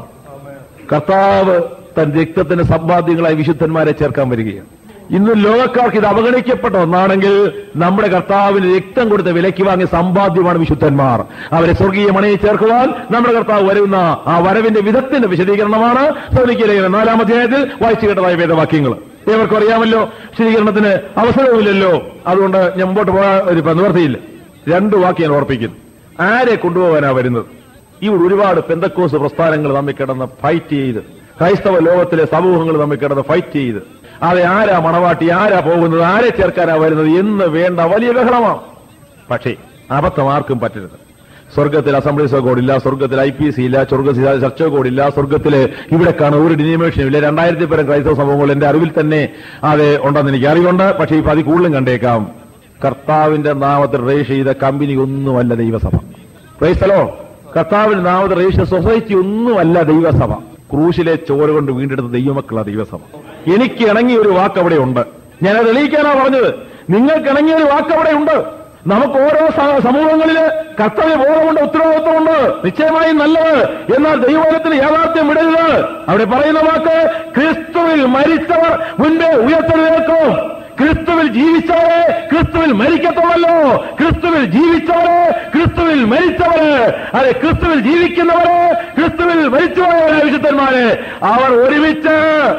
കർത്താവ് തൻ രക്തത്തിന്റെ സമ്പാദ്യങ്ങളായി വിശുദ്ധന്മാരെ ചേർക്കാൻ വരികയാണ് ഇന്ന് ലോകക്കാർക്ക് ഇത് അവഗണിക്കപ്പെട്ട ഒന്നാണെങ്കിൽ നമ്മുടെ കർത്താവിന് രക്തം കൊടുത്ത് വിലയ്ക്ക് വാങ്ങിയ സമ്പാദ്യമാണ് വിശുദ്ധന്മാർ അവരെ സ്വർഗീയ മണയിൽ ചേർക്കുവാൻ നമ്മുടെ കർത്താവ് വരുന്ന ആ വരവിന്റെ വിധത്തിന്റെ വിശദീകരണമാണ് ശ്രദ്ധിക്കുക നാലാം അധ്യായത്തിൽ വായിച്ചു കേട്ടതായ വേദവാക്യങ്ങൾ ഏവർക്കും അറിയാമല്ലോ വിശദീകരണത്തിന് അവസരവുമില്ലല്ലോ അതുകൊണ്ട് ഞാൻ മുമ്പോട്ട് പോകാൻ ഒരു നിവർത്തിയില്ല രണ്ട് വാക്ക് ഞാൻ ഓർപ്പിക്കുന്നു ആരെ കൊണ്ടുപോകാനാ വരുന്നത് ഇവിടെ ഒരുപാട് പെന്തക്കോസ് പ്രസ്ഥാനങ്ങൾ തമ്മിൽ കിടന്ന് ഫൈറ്റ് ചെയ്ത് ക്രൈസ്തവ ലോകത്തിലെ സമൂഹങ്ങൾ തമ്മിൽ കിടന്ന് ഫൈറ്റ് ചെയ്ത് അതെ ആരാ മണവാട്ടി ആരാ പോകുന്നത് ആരെ ചേർക്കാനാ വരുന്നത് എന്ന് വേണ്ട വലിയ ബഹളമാണ് പക്ഷേ അബദ്ധം ആർക്കും പറ്റരുത് സ്വർഗത്തിൽ അസംബ്ലീസ് കോഡില്ല സ്വർഗത്തിൽ ഐ പി സി ഇല്ല സ്വർഗത്തിൽ ചർച്ച കോഡില്ല സ്വർഗത്തിൽ ഇവിടെ കാണുന്ന ഒരു ഡിനിമേഷനും ഇല്ല രണ്ടായിരത്തി പേരും ക്രൈസ്തവ സംഭവങ്ങൾ എന്റെ അറിവിൽ തന്നെ അത് ഉണ്ടെന്ന് എനിക്ക് അറിവുണ്ട് പക്ഷേ ഇപ്പൊ അതിൽ കൂടുതലും കണ്ടേക്കാം കർത്താവിന്റെ നാമത്തിൽ രജിസ്റ്റർ ചെയ്ത കമ്പനി ഒന്നുമല്ല ദൈവസഭ ക്രൈസ്തലോ കർത്താവിന്റെ നാമത്തിൽ രജിസ്റ്റർ സൊസൈറ്റി ഒന്നുമല്ല ദൈവസഭ ക്രൂശിലെ ചോര കൊണ്ട് വീണ്ടെടുത്ത ദൈവമക്കള ദൈവസഭ എനിക്ക് ഇണങ്ങിയ ഒരു വാക്ക് അവിടെ ഉണ്ട് ഞാൻ അത് തെളിയിക്കാനാ പറഞ്ഞത് നിങ്ങൾക്ക് ഇണങ്ങിയ ഒരു വാക്ക് അവിടെ ഉണ്ട് നമുക്ക് ഓരോ സ- സമൂഹങ്ങളില് കർത്തവ്യ ബോധമുണ്ട് ഉത്തരവാദിത്വമുണ്ട് നിശ്ചയമായും നല്ലത് എന്നാൽ ദൈവത്തിന് യാഥാർത്ഥ്യം വിടരുത് അവിടെ പറയുന്ന വാക്ക് ക്രിസ്തുവിൽ മരിച്ചവർ മുൻപേ ഉയർത്തെഴുന്നേൽക്കും ക്രിസ്തുവിൽ ജീവിച്ചവരെ ക്രിസ്തുവിൽ മരിക്കത്തുള്ളല്ലോ ക്രിസ്തുവിൽ ജീവിച്ചവരെ ക്രിസ്തുവിൽ മരിച്ചവര് അതെ ക്രിസ്തുവിൽ ജീവിക്കുന്നവര് ക്രിസ്തുവിൽ മരിച്ചുപോയവരെ വിശുദ്ധന്മാര് അവർ ഒരുമിച്ച്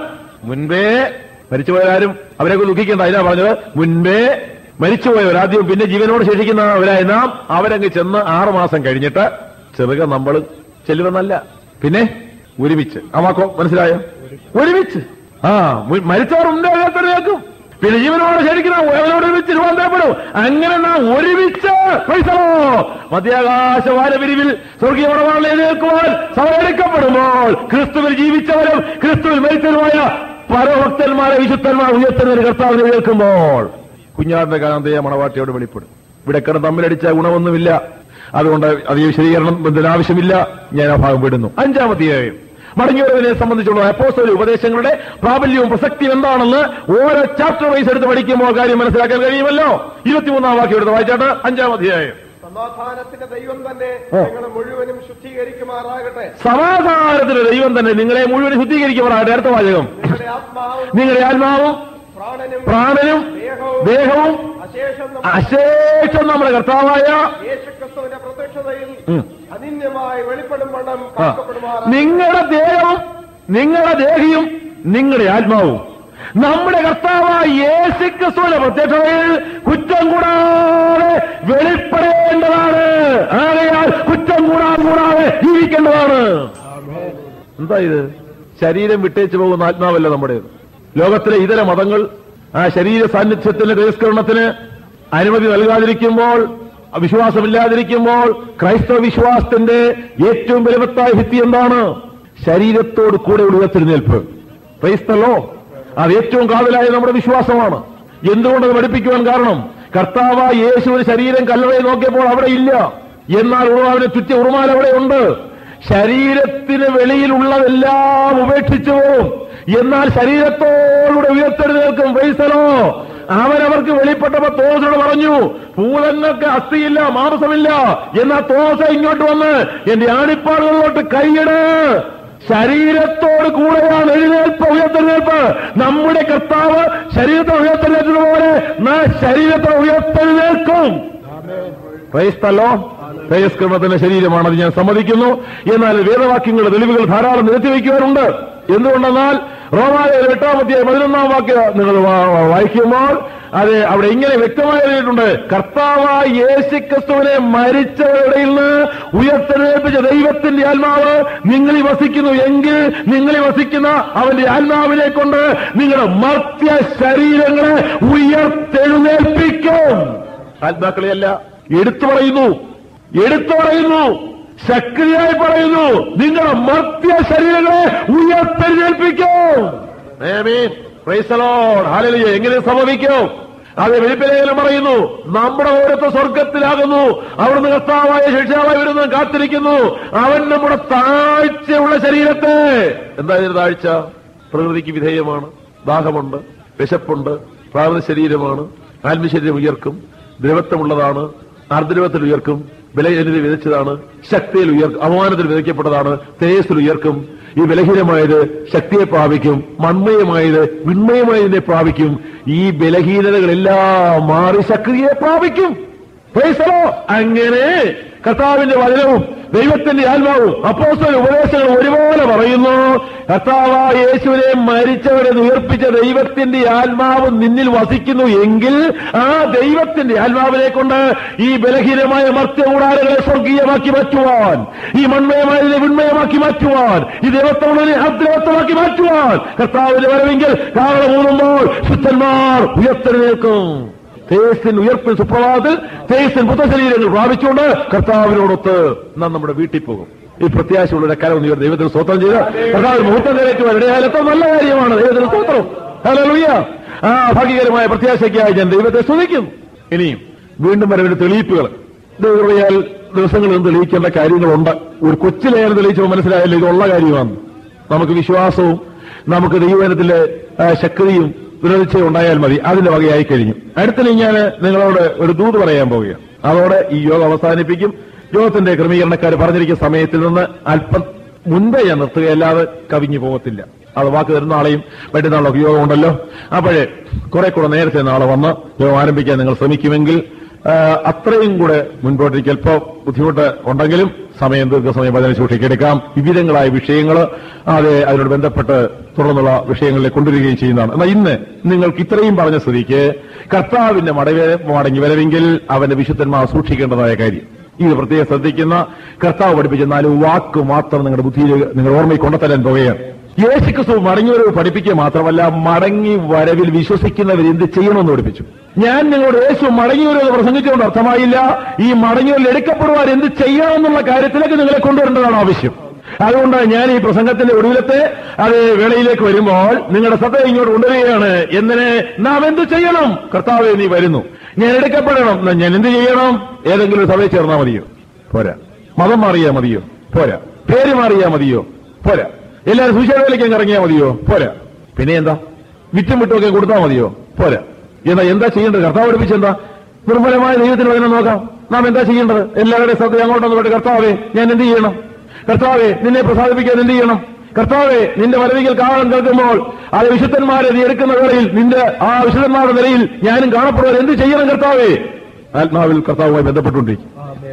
മുൻപേ മരിച്ചുപോയവരാരും അവരെ ദുഃഖിക്കേണ്ട അതിനാ പറഞ്ഞത് മുൻപേ മരിച്ചുപോയവർ ആദ്യം പിന്നെ ജീവനോട് ശേഷിക്കുന്നവരായ നാം അവരങ്ങ് ചെന്ന് ആറുമാസം കഴിഞ്ഞിട്ട് ചെറുക നമ്മൾ ചെല്ലുമെന്നല്ല പിന്നെ ഒരുമിച്ച് ആ വാക്കോ മനസ്സിലായോ ഒരുമിച്ച് ആ മു- മരിച്ചവർ ഉണ്ട് കേൾക്കും പിന്നെ ജീവനോട് ശരിക്കും അവനോട് ഒരുമിച്ച് രൂപാന്തരപ്പെടും അങ്ങനെ നാം ഒരുമിച്ച് പൈസലോ മധ്യാകാശ പിരിവിൽ സ്വർഗീയ ഉടമകളിൽ എഴുന്നേൽക്കുവാൻ സമയെടുക്കപ്പെടുമ്പോൾ ക്രിസ്തുവിൽ ജീവിച്ചവരും ക്രിസ്തുവിൽ മരിച്ചവരുമായ പരഭക്തന്മാരെ വിശുദ്ധന്മാർ ഉയർത്തുന്ന ഒരു കർത്താവിനെ കേൾക്കുമ്പോൾ കുഞ്ഞാറിന്റെ കാന്തയെ മണവാട്ടിയോട് വെളിപ്പെടും ഇവിടെ കിടന്ന് തമ്മിലടിച്ച ഗുണമൊന്നുമില്ല അതുകൊണ്ട് അധിക വിശദീകരണം ഇതിന് ആവശ്യമില്ല ഞാൻ ആ ഭാഗം വിടുന്നു അഞ്ചാമത്തെയായും മടങ്ങിയവരതിനെ സംബന്ധിച്ചുള്ള അപ്പോസ്തല ഉപദേശങ്ങളുടെ പ്രാബല്യവും പ്രസക്തിയും എന്താണെന്ന് ഓരോ ചാപ്റ്റർ വൈസ് എടുത്ത് പഠിക്കുമ്പോൾ കാര്യം മനസ്സിലാക്കാൻ കഴിയുമല്ലോ ഇരുപത്തിമൂന്നാം വാക്യം എടുത്ത് വായിച്ചാട്ട് അഞ്ചാം അധ്യായം സമാധാനത്തിന്റെ ദൈവം തന്നെ ഓ. നിങ്ങൾ മുഴുവനും ശുദ്ധീകരിക്കുമാറാകട്ടെ സമാധാനത്തിന് ദൈവം തന്നെ നിങ്ങളെ മുഴുവൻ ശുദ്ധീകരിക്കുമാറാകട്ടെ അടുത്ത വാചകം നിങ്ങളുടെ ആത്മാവും നിങ്ങളുടെ ആത്മാവും പ്രാണനും പ്രാണനും ദേഹവും ദേഹവും അശേഷം നമ്മുടെ അശേഷം നമ്മുടെ കർത്താവായ യേശുക്രിസ്തുവിന്റെ പ്രത്യക്ഷതയിൽ ഉം. അനിന്യമായി വെളിപ്പെടും വണ്ണം ആ, കാക്കപ്പെടുമാറാകട്ടെ നിങ്ങളുടെ ദേഹവും നിങ്ങളുടെ ദേഹിയും നിങ്ങളുടെ ആത്മാവും നമ്മുടെ കർത്താവായ യേശുക്രിസ്തുവിന്റെ പ്രത്യക്ഷതയിൽ കുറ്റം കൂടാതെ വെളിപ്പെടേണ്ടതാണ് ആകയാൽ കുറ്റം കൂടാതെ കൂടാതെ ജീവിക്കേണ്ടതാണ് എന്താ ഇത് ശരീരം വിട്ടേച്ചു പോകുന്ന ആത്മാവല്ല നമ്മുടെ ലോകത്തിലെ ഇതര മതങ്ങൾ ആ ശരീര സാന്നിധ്യത്തിന്റെ തിരസ്കരണത്തിന് അനുമതി നൽകാതിരിക്കുമ്പോൾ വിശ്വാസമില്ലാതിരിക്കുമ്പോൾ ക്രൈസ്തവ വിശ്വാസത്തിന്റെ ഏറ്റവും ബലവത്തായ ഭിത്തി എന്താണ് ശരീരത്തോട് കൂടെ ഉയർത്തെഴുന്നേൽപ്പ് ക്രൈസ്തലോ അത് ഏറ്റവും കാതലായ നമ്മുടെ വിശ്വാസമാണ് എന്തുകൊണ്ടത് പഠിപ്പിക്കുവാൻ കാരണം കർത്താവ് യേശുവിന് ശരീരം കല്ലറയിൽ നോക്കിയപ്പോൾ അവിടെ ഇല്ല എന്നാൽ ഉറവാവിനെ ചുറ്റിയ ഉറുമാൽ അവിടെ ഉണ്ട് ശരീരത്തിന് വെളിയിലുള്ളതെല്ലാം ഉപേക്ഷിച്ചു പോകും എന്നാൽ ശരീരത്തോടുകൂടെ ഉയർത്തെഴുന്നേൽക്കും വൈസലോ അവരവർക്ക് വെളിപ്പെട്ടപ്പോ തോസിനോട് പറഞ്ഞു ഭൂതങ്ങൾക്ക് അസ്ഥിയില്ല മാംസമില്ല എന്നാൽ തോസ ഇങ്ങോട്ട് വന്ന് എന്റെ ആണിപ്പാടുകളിലോട്ട് കൈയിട് ശരീരത്തോട് കൂടെയാണ് എഴുന്നേൽപ്പ് ഉയർത്തെഴുന്നേൽപ്പ് നമ്മുടെ കർത്താവ് ശരീരത്തെ ഉയർത്തെഴുന്നേറ്റതുപോലെ നാം ശരീരത്തെ ഉയർത്തെഴുന്നേൽക്കും ക്രൈസ്തല്ലോ ക്രൈസ്കർമ്മത്തിന്റെ ശരീരമാണത് ഞാൻ സമ്മതിക്കുന്നു എന്നാൽ വേദവാക്യങ്ങളുടെ തെളിവുകൾ ധാരാളം നിരത്തി വയ്ക്കുവാനുണ്ട് എന്തുകൊണ്ടെന്നാൽ റോമാലയ എട്ടാമത്തെ പതിനൊന്നാം വാക്യ നിങ്ങൾ വാ- വാ- വായിക്കുമ്പോൾ അത് അവിടെ ഇങ്ങനെ വ്യക്തമായി എഴുതിയിട്ടുണ്ട് കർത്താവായ യേശുക്രിസ്തുവിനെ മരിച്ചവരുടെ നിന്ന് ഉയർത്തെഴുന്നേൽപ്പിച്ച ദൈവത്തിന്റെ ആത്മാവ് നിങ്ങളിൽ വസിക്കുന്നു എങ്കിൽ നിങ്ങളിൽ വസിക്കുന്ന അവന്റെ ആത്മാവിനെ കൊണ്ട് നിങ്ങളുടെ മർത്യ ശരീരങ്ങളെ ഉയർത്തെഴുന്നേൽപ്പിക്കും ആത്മാക്കളെയല്ല എടുത്തു പറയുന്നു എടുത്തു പറയുന്നു ശക്തിയായി പറയുന്നു നിങ്ങളുടെ മർത്യ ശരീരങ്ങളെ ഉയർത്തെഴുന്നേൽപ്പിക്കും ആമേൻ. Praise the Lord. Hallelujah. എങ്ങനെ സംഭവിക്കും അത് വെളിപ്പിലേലും പറയുന്നു നമ്മുടെ ഓരത്ത് സ്വർഗത്തിലാകുന്നു അവിടുന്ന് കർത്താവായ ശിക്ഷാവായി വരുന്ന കാത്തിരിക്കുന്നു അവൻ നമ്മുടെ താഴ്ചയുള്ള ശരീരത്തെ എന്താ ഇതിന് താഴ്ച പ്രകൃതിക്ക് വിധേയമാണ് ദാഹമുണ്ട് വിശപ്പുണ്ട് പ്രാകൃത ശരീരമാണ് ആത്മശരീരം ഉയർക്കും ദ്രവത്വമുള്ളതാണ് അർദ്ധരവത്തിൽ ഉയർക്കും ബലഹീനതയിൽ വിതച്ചതാണ് ശക്തിയിൽ ഉയർക്കും അപമാനത്തിൽ വിതയ്ക്കപ്പെട്ടതാണ് തേജസ്സിൽ ഉയർക്കും ഈ ബലഹീനമായത് ശക്തിയെ പ്രാപിക്കും മൺമയമായത് വിൺമയമായതിനെ പ്രാപിക്കും ഈ ബലഹീനതകളെല്ലാം മാറി ശക്തിയെ പ്രാപിക്കും Praise the Lord. അങ്ങനെ കർത്താവിന്റെ വചനവും ദൈവത്തിന്റെ ആത്മാവും അപ്പോസ്തല ഉപദേശങ്ങളും ഒരുപോലെ പറയുന്നു കർത്താവായ യേശുവിനെ മരിച്ചവരെ ഉയർപ്പിച്ച ദൈവത്തിന്റെ ആത്മാവ് നിന്നിൽ വസിക്കുന്നു എങ്കിൽ ആ ദൈവത്തിന്റെ ആത്മാവിനെ കൊണ്ട് ഈ ബലഹീനമായ മർത്യകൂടാരങ്ങളെ സ്വർഗീയമാക്കി മാറ്റുവാൻ ഈ മൺമയമായതിനെ വിൺമയമാക്കി മാറ്റുവാൻ ഈ ദൈവത്തോടെ അദ്രവത്വമാക്കി മാറ്റുവാൻ കർത്താവിന്റെ വരവെങ്കിൽ കാവള മൂന്നുമ്പോൾ ശുദ്ധന്മാർ ഉയർത്തെഴുന്നേൽക്കും തേസിൻ ഉയർപ്പിൻ സുപ്രഭാതത്തിൽ തേസിൻ പുത്തശരീരങ്ങൾ പ്രാപിച്ചുകൊണ്ട് കർത്താവിനോടൊത്ത് നാം നമ്മുടെ വീട്ടിൽ പോകും ഈ പ്രത്യാശയുള്ള കരം ഉയർ ദൈവത്തിന് സ്വത്രം ചെയ്ത് കർത്താവിന് മുഹൂർത്തം കരയ്ക്കുവാൻ ഇടയാൽ എത്ര നല്ല കാര്യമാണ് ദൈവത്തിന് സ്വത്രം ഹല്ലേലൂയ ആ ഭാഗ്യകരമായ പ്രത്യാശയ്ക്കായി ഞാൻ ദൈവത്തെ സ്തുതിക്കും ഇനിയും വീണ്ടും വരവിന്റെ തെളിയിപ്പുകൾ ദൈവയാൽ ദിവസങ്ങളിൽ നിന്ന് തെളിയിക്കേണ്ട കാര്യങ്ങളുണ്ട് ഒരു കൊച്ചിലേറെ തെളിയിച്ചപ്പോൾ മനസ്സിലായല്ലോ ഇതുള്ള കാര്യമാണ് നമുക്ക് വിശ്വാസവും നമുക്ക് ദൈവജനത്തിലെ ആ, ശക്തിയും ദൃഢനിശ്ചയം ഉണ്ടായാൽ മതി അതിന്റെ വകയായി കഴിഞ്ഞു അടുത്തിനി ഞാൻ നിങ്ങളോട് ഒരു ദൂത് പറയാൻ പോവുകയാണ് അതോടെ ഈ യോഗം അവസാനിപ്പിക്കും യോഗത്തിന്റെ ക്രമീകരണക്കാർ പറഞ്ഞിരിക്കുന്ന സമയത്തിൽ നിന്ന് അല്പം മുൻപേ ഞാൻ നിർത്തുകയല്ലാതെ കവിഞ്ഞു പോകത്തില്ല അത് വാക്ക് തരുന്ന ആളെയും മറ്റന്നാളൊക്കെ യോഗം ഉണ്ടല്ലോ അപ്പോഴേ കുറെ കൂടെ നേരത്തെ നാളെ വന്ന് യോഗം ആരംഭിക്കാൻ നിങ്ങൾ ശ്രമിക്കുമെങ്കിൽ ആ, അത്രയും കൂടെ മുൻപോട്ടേക്ക് അല്പം ബുദ്ധിമുട്ട് ഉണ്ടെങ്കിലും സമയം ദീർഘസമയം വചന സൂക്ഷിക്കെടുക്കാം വിവിധങ്ങളായ വിഷയങ്ങൾ അത് അതിനോട് ബന്ധപ്പെട്ട് തുടർന്നുള്ള വിഷയങ്ങളിലേക്ക് കൊണ്ടുവരികയും ചെയ്യുന്നതാണ് എന്നാൽ ഇന്ന് നിങ്ങൾക്ക് ഇത്രയും പറഞ്ഞ സ്ഥിതിക്ക് കർത്താവിന്റെ മടവേ മടങ്ങി വരവെങ്കിൽ അവന്റെ വിശുദ്ധന്മാർ സൂക്ഷിക്കേണ്ടതായ കാര്യം ഇത് പ്രത്യേകം ശ്രദ്ധിക്കുന്ന കർത്താവ് പഠിപ്പിച്ച നാല് വാക്ക് മാത്രം നിങ്ങളുടെ ബുദ്ധിയിൽ നിങ്ങളുടെ ഓർമ്മയിൽ കൊണ്ടുതരാൻ പോവുകയാണ് യേശുക്രിസ്തു മടങ്ങിവരവ് പഠിപ്പിക്കുക മാത്രമല്ല മടങ്ങി വരവിൽ വിശ്വസിക്കുന്നവർ എന്ത് ചെയ്യണമെന്ന് പഠിപ്പിച്ചു ഞാൻ നിങ്ങളോട് യേശു മടങ്ങിവരവ് പ്രസംഗിച്ചുകൊണ്ട് അർത്ഥമായില്ല ഈ മടങ്ങിവരിൽ എടുക്കപ്പെടുവാൻ എന്ത് ചെയ്യണമെന്നുള്ള കാര്യത്തിലേക്ക് നിങ്ങളെ കൊണ്ടുവരേണ്ടതാണ് ആവശ്യം അതുകൊണ്ട് ഞാൻ ഈ പ്രസംഗത്തിന്റെ ഒടുവിലത്തെ അത് വേളയിലേക്ക് വരുമ്പോൾ നിങ്ങളുടെ ശ്രദ്ധ ഇങ്ങോട്ട് കൊണ്ടുവരികയാണ് എന്തിന് നാം എന്ത് ചെയ്യണം കർത്താവെ നീ വരുന്നു ഞാൻ എടുക്കപ്പെടണം എന്നാ ഞാൻ എന്ത് ചെയ്യണം ഏതെങ്കിലും ഒരു സഭയിൽ ചേർന്നാൽ മതിയോ പോരാ മതം മാറിയാ മതിയോ പോരാ പേര് മാറിയാ മതിയോ പോരാ എല്ലാവരും സുശേഷയിലേക്ക് ഇറങ്ങിയാൽ മതിയോ പോരാ പിന്നെ എന്താ വിറ്റും വിട്ടുമൊക്കെ കൊടുത്താൽ മതിയോ പോരാ എന്നാ എന്താ ചെയ്യേണ്ടത് കർത്താവ് പഠിപ്പിച്ചെന്താ നിർമ്മലമായ ദൈവത്തിന് വചനം നോക്കാം നാം എന്താ ചെയ്യേണ്ടത് എല്ലാവരുടെയും ശ്രദ്ധ അങ്ങോട്ടൊന്ന് പോയിട്ട് കർത്താവേ ഞാൻ എന്ത് ചെയ്യണം കർത്താവെ നിന്നെ പ്രസാദിപ്പിക്കാൻ എന്ത് ചെയ്യണം കർത്താവെ നിന്റെ വരവിക്കൽ കാലം കേൾക്കുമ്പോൾ ആ വിശുദ്ധന്മാരെ നീ എടുക്കുന്ന വേളയിൽ നിന്റെ ആ വിശുദ്ധന്മാരുടെ നിലയിൽ ഞാനും കാണപ്പെടുവാൻ എന്ത് ചെയ്യണം കർത്താവെ ആത്മാവിൽ കർത്താവുമായി ബന്ധപ്പെട്ടുകൊണ്ടിരിക്കും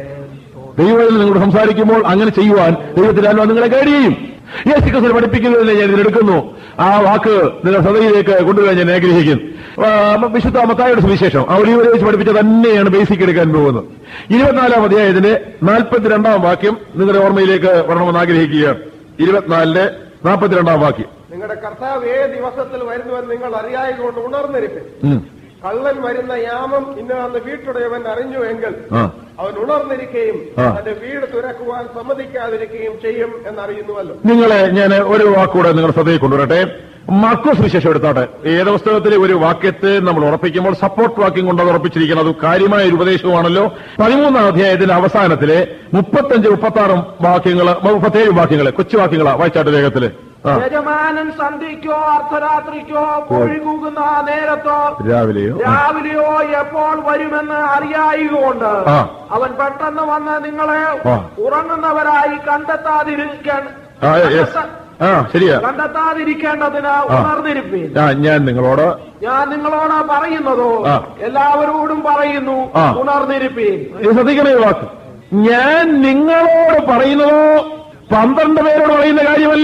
ദൈവത്തിൽ നിങ്ങളോട് സംസാരിക്കുമ്പോൾ അങ്ങനെ ചെയ്യുവാൻ ദൈവത്തിന്റെ ആത്മാവ് നിങ്ങളെ ഗൈഡ് ചെയ്യും യേശു ക്രിസ്തു പഠിപ്പിക്കുന്നതിനെ ഞാൻ ഇതിലെടുക്കുന്നു ആ വാക്ക് നിങ്ങളുടെ സദയിലേക്ക് കൊണ്ടുവരാൻ ഞാൻ ആഗ്രഹിക്കുന്നു ആ, വിശുദ്ധ മത്തായുടെ സുവിശേഷം ആ ഒരു വെച്ച് പഠിപ്പിച്ച തന്നെയാണ് ബേസിക് എടുക്കാൻ പോകുന്നത് ഇരുപത്തിനാലാം അധ്യായത്തിന്റെ നാൽപ്പത്തിരണ്ടാം വാക്യം നിങ്ങളുടെ ഓർമ്മയിലേക്ക് വരണമെന്ന് ആഗ്രഹിക്കുകയാണ് ഇരുപത്തിനാലിന്റെ നാൽപ്പത്തിരണ്ടാം വാക്യം നിങ്ങളുടെ കർത്താവ് ഏത് ദിവസത്തിൽ വരുന്നുവെന്ന് നിങ്ങൾ അറിയായതുകൊണ്ട് ഉണർന്നിരിപ്പിൻ ഉം. കള്ളൻ വരുന്ന യാമം ഇന്നാന്ന് വീട്ടുടയവൻ അറിഞ്ഞു എങ്കിൽ ആ അവൻ ഉണർന്നിരിക്കുകയും ആ. തന്റെ വീട് തുറക്കുവാൻ സമ്മതിക്കാതിരിക്കുകയും ചെയ്യും എന്നറിയുന്നുവല്ലോ നിങ്ങളെ ഞാൻ ഒരു വാക്കൂടെ നിങ്ങളുടെ ശ്രദ്ധയിൽ കൊണ്ടുവരട്ടെ മർക്കോസ് വിശേഷം എടുത്താട്ടെ ഏത് പുസ്തകത്തിലെ ഒരു വാക്യത്തെ നമ്മൾ ഉറപ്പിക്കുമ്പോൾ സപ്പോർട്ട് വാക്യം കൊണ്ട് അത് ഉറപ്പിച്ചിരിക്കുന്നത് അത് കാര്യമായ ഒരു ഉപദേശവുമാണല്ലോ പതിമൂന്നാം അധ്യായത്തിന്റെ അവസാനത്തിലെ മുപ്പത്തഞ്ച് മുപ്പത്തി ആറും വാക്യങ്ങൾ മുപ്പത്തേഴ് വാക്യങ്ങള് കൊച്ചു വാക്യങ്ങളാ വായിച്ചാട്ട് വേഗത്തില് ആ യജമാനൻ സന്ധ്യയ്ക്കോ അർദ്ധരാത്രിക്കോ കോഴി കൂകുന്ന നേരത്തോ രാവിലെയോ ആ. രാവിലെയോ എപ്പോൾ വരുമെന്ന് അറിയായികൊണ്ട് ആ. അവൻ പെട്ടെന്ന് വന്ന് നിങ്ങളെ ആ. ഉറങ്ങുന്നവരായി കണ്ടെത്താതിരിക്കാൻ ആ യെസ് ആ ശരിയാ കണ്ടെത്താതിരിക്കേണ്ടതിന് ആ. ഉണർന്നിരിപ്പീൻ ആ ഞാൻ നിങ്ങളോട് ഞാൻ നിങ്ങളോട് പറയുന്നതോ ആ. എല്ലാവരോടും പറയുന്നു ആ. ഉണർന്നിരിപ്പീൻ ഇത് ശ്രദ്ധിക്കണേ ഈ വാക്ക് ഞാൻ നിങ്ങളോട് പറയുന്നതോ പന്ത്രണ്ട് പേരോട് പറയുന്ന കാര്യമല്ല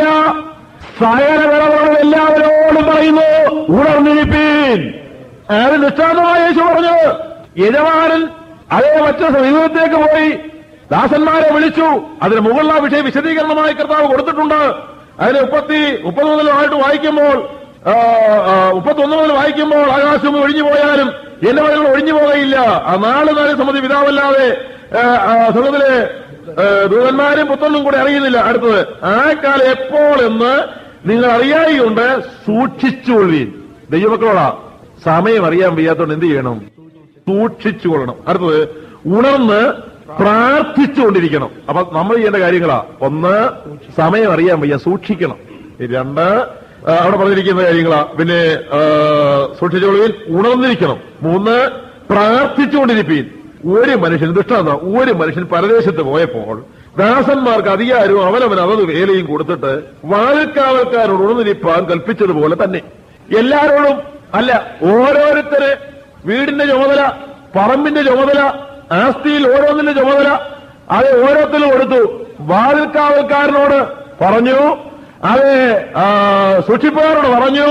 സകല വിളവോടും എല്ലാവരോടും പറയുന്നു ഉണർന്നിരിപ്പീൻ അതിന് ദൃഷ്ടാന്തമായ യേശു പറഞ്ഞു യജമാനൻ അതേ മറ്റു സമീപത്തേക്ക് പോയി ദാസന്മാരെ വിളിച്ചു അതിന് മുകളിൽ ആ വിഷയം വിശദീകരണമായി കർത്താവ് കൊടുത്തിട്ടുണ്ട് അതിന് മുപ്പത്തി മുപ്പത് മുതലുമായിട്ട് വായിക്കുമ്പോൾ ആ, ആ, മുപ്പത്തൊന്ന് മുതൽ വായിക്കുമ്പോൾ ആകാശം ഒഴിഞ്ഞു പോയാലും എന്റെ മകൾ ഒഴിഞ്ഞു പോകയില്ല ആ നാല് നാല് സമിതി പിതാവല്ലാതെ ആ, ആ, സ്വർഗ്ഗത്തിലെ ആ, ദൂതന്മാരും പുത്രനും കൂടെ അറിയുന്നില്ല അടുത്തത് ആ കാലം എപ്പോൾ എന്ന് നിങ്ങൾ അറിയായികൊണ്ട് സൂക്ഷിച്ചുകൊള്ളുവീൻ ദൈവമക്കളോടാ സമയം അറിയാൻ വയ്യാത്തോണ്ട് എന്ത് ചെയ്യണം സൂക്ഷിച്ചുകൊള്ളണം അടുത്തത് ഉണർന്ന് പ്രാർത്ഥിച്ചുകൊണ്ടിരിക്കണം അപ്പൊ നമ്മൾ ചെയ്യേണ്ട കാര്യങ്ങളാ ഒന്ന് സമയം അറിയാൻ വയ്യ സൂക്ഷിക്കണം രണ്ട് ആ, അവിടെ പറഞ്ഞിരിക്കുന്ന കാര്യങ്ങളാ പിന്നെ ആ, സൂക്ഷിച്ചുകൊള്ളുവീൻ ഉണർന്നിരിക്കണം മൂന്ന് പ്രാർത്ഥിച്ചുകൊണ്ടിരിപ്പീൻ ഒരു മനുഷ്യൻ ദുഷ്ടമെന്ന ഒരു മനുഷ്യൻ പരദേശത്ത് പോയപ്പോൾ ദാസന്മാർക്ക് അധികാരവും അവനവൻ അതത് വേലയും കൊടുത്തിട്ട് വാഴക്കാവൽക്കാരോട് ഉണർന്നിരിപ്പാൻ കൽപ്പിച്ചതുപോലെ തന്നെ എല്ലാരോടും അല്ല ഓരോരുത്തര് വീടിന്റെ ചുമതല പറമ്പിന്റെ ചുമതല ആസ്തിയിൽ ഓരോന്നിന്റെ ചുമതല അത് ഓരോരുത്തരും കൊടുത്തു വാതിൽക്കാവൽക്കാരനോട് പറഞ്ഞു അത് ആ, സൂക്ഷിപ്പുകാരോട് പറഞ്ഞു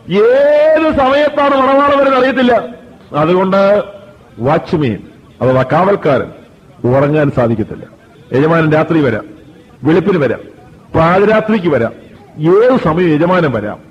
ഏത് സമയത്താണ് മണവാള വരുന്നത് അറിയത്തില്ല അതുകൊണ്ട് വാച്ച്മീൻ അഥവാ കാവൽക്കാരൻ ഉറങ്ങാൻ സാധിക്കത്തില്ല യജമാനൻ രാത്രി വരാം വെളുപ്പിന് വരാം പാതിരാത്രിക്ക് വരാം ഏത് സമയം യജമാനൻ വരാം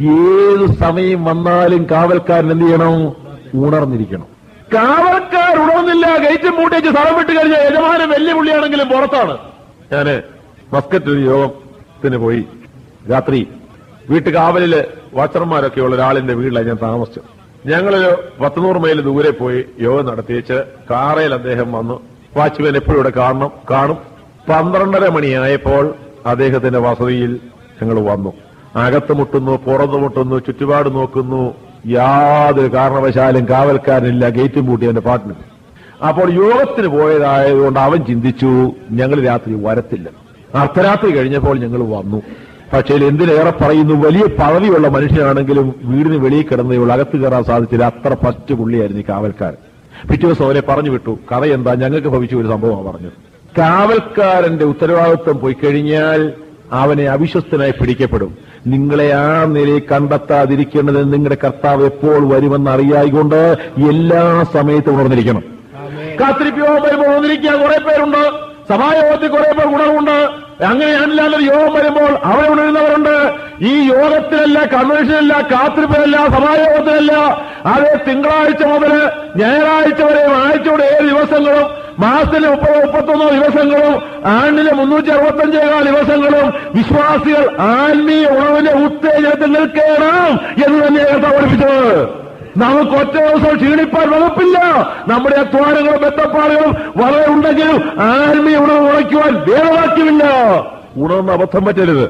ഏത് സമയം വന്നാലും കാവൽക്കാരൻ എന്ത് ചെയ്യണം ഉണർന്നിരിക്കണം കാവൽക്കാർ ഉണർന്നില്ല ഗേറ്റും മൂട്ടേച്ച് സ്ഥലം വിട്ട് കഴിഞ്ഞാൽ യജമാനൻ വലിയ പുള്ളിയാണെങ്കിലും പുറത്താണ് ഞാന് മസ്കറ്റ് ഒരു യോഗത്തിന് പോയി രാത്രി വീട്ടുകാവലില് വാച്ചർമാരൊക്കെ ഉള്ള ഒരാളിന്റെ വീട്ടിലാണ് ഞാൻ താമസിച്ചത് ഞങ്ങളൊരു പത്തുനൂറ് മൈൽ ദൂരെ പോയി യോഗം നടത്തിയേച്ച് കാറയിൽ അദ്ദേഹം വന്നു വാച്ച്മാൻ എപ്പോഴും ഇവിടെ കാണണം കാണും പന്ത്രണ്ടര മണിയായപ്പോൾ അദ്ദേഹത്തിന്റെ വസതിയിൽ ഞങ്ങൾ വന്നു അകത്ത് മുട്ടുന്നു പുറത്ത് മുട്ടുന്നു ചുറ്റുപാട് നോക്കുന്നു യാതൊരു കാരണവശാലും കാവൽക്കാരനില്ല ഗേറ്റും പൂട്ടി അവന്റെ പാട്ടിന് അപ്പോൾ യോഗത്തിന് പോയതായതുകൊണ്ട് അവൻ ചിന്തിച്ചു ഞങ്ങൾ രാത്രി വരത്തില്ല അർദ്ധരാത്രി കഴിഞ്ഞപ്പോൾ ഞങ്ങൾ വന്നു പക്ഷേ എന്തിനേറെ പറയുന്നു വലിയ പദവിയുള്ള മനുഷ്യനാണെങ്കിലും വീടിന് വെളിയിൽ കിടന്നേ ഉള്ളൂ അകത്ത് കയറാൻ സാധിച്ചില്ല അത്ര ഫസ്റ്റ് പുള്ളിയായിരുന്നു ഈ കാവൽക്കാരൻ പിറ്റേ ദിവസം അവരെ പറഞ്ഞു വിട്ടു കഥ എന്താ ഞങ്ങൾക്ക് ഭവിച്ച ഒരു സംഭവമാണ് പറഞ്ഞത് കാവൽക്കാരന്റെ ഉത്തരവാദിത്വം പോയി കഴിഞ്ഞാൽ അവനെ അവിശ്വസ്തനായി പിടിക്കപ്പെടും നിങ്ങളെ ആ നിലയിൽ കണ്ടെത്താതിരിക്കേണ്ടത് നിങ്ങളുടെ കർത്താവ് എപ്പോൾ വരുമെന്ന് അറിയായിക്കൊണ്ട് എല്ലാ സമയത്തും ഉണർന്നിരിക്കണം കാത്തിരിപ്പ് യോഗം വരുമ്പോൾ ഉണർന്നിരിക്കാൻ കുറെ പേരുണ്ട് സഭായോഗത്തിൽ കുറെ പേർ ഉണർവുണ്ട് അങ്ങനെയാണില്ലാതൊരു യോഗം വരുമ്പോൾ അവിടെ ഉണരുന്നവരുണ്ട് ഈ യോഗത്തിലല്ല കൺവെൻഷനില്ല കാത്തിരിപ്പിലല്ല സഭായോഗത്തിലല്ല അത് തിങ്കളാഴ്ച മുതൽ ഞായറാഴ്ച വരെ ആഴ്ചയുടെ ഏഴ് ദിവസങ്ങളും മാസത്തിലെ മുപ്പത് മുപ്പത്തൊന്നോ ദിവസങ്ങളും ആണ്ടിലെ മുന്നൂറ്റി അറുപത്തഞ്ചേകാൽ ദിവസങ്ങളും വിശ്വാസികൾ ആത്മീയ ഉണവിന്റെ ഉത്തേജനത്തിൽ നിൽക്കണം എന്ന് തന്നെ കർത്താവ് പഠിപ്പിച്ചത് നമുക്ക് ഒറ്റ ദിവസം ക്ഷീണിപ്പാൻ വകുപ്പില്ല നമ്മുടെ അധ്വാനങ്ങളും ബന്ധപ്പാടുകളും വളരെ ഉണ്ടെങ്കിലും ആത്മീയ ഉണർവ് ഉറയ്ക്കുവാൻ വേദവാക്യമില്ല ഉണർന്ന് അബദ്ധം പറ്റരുത്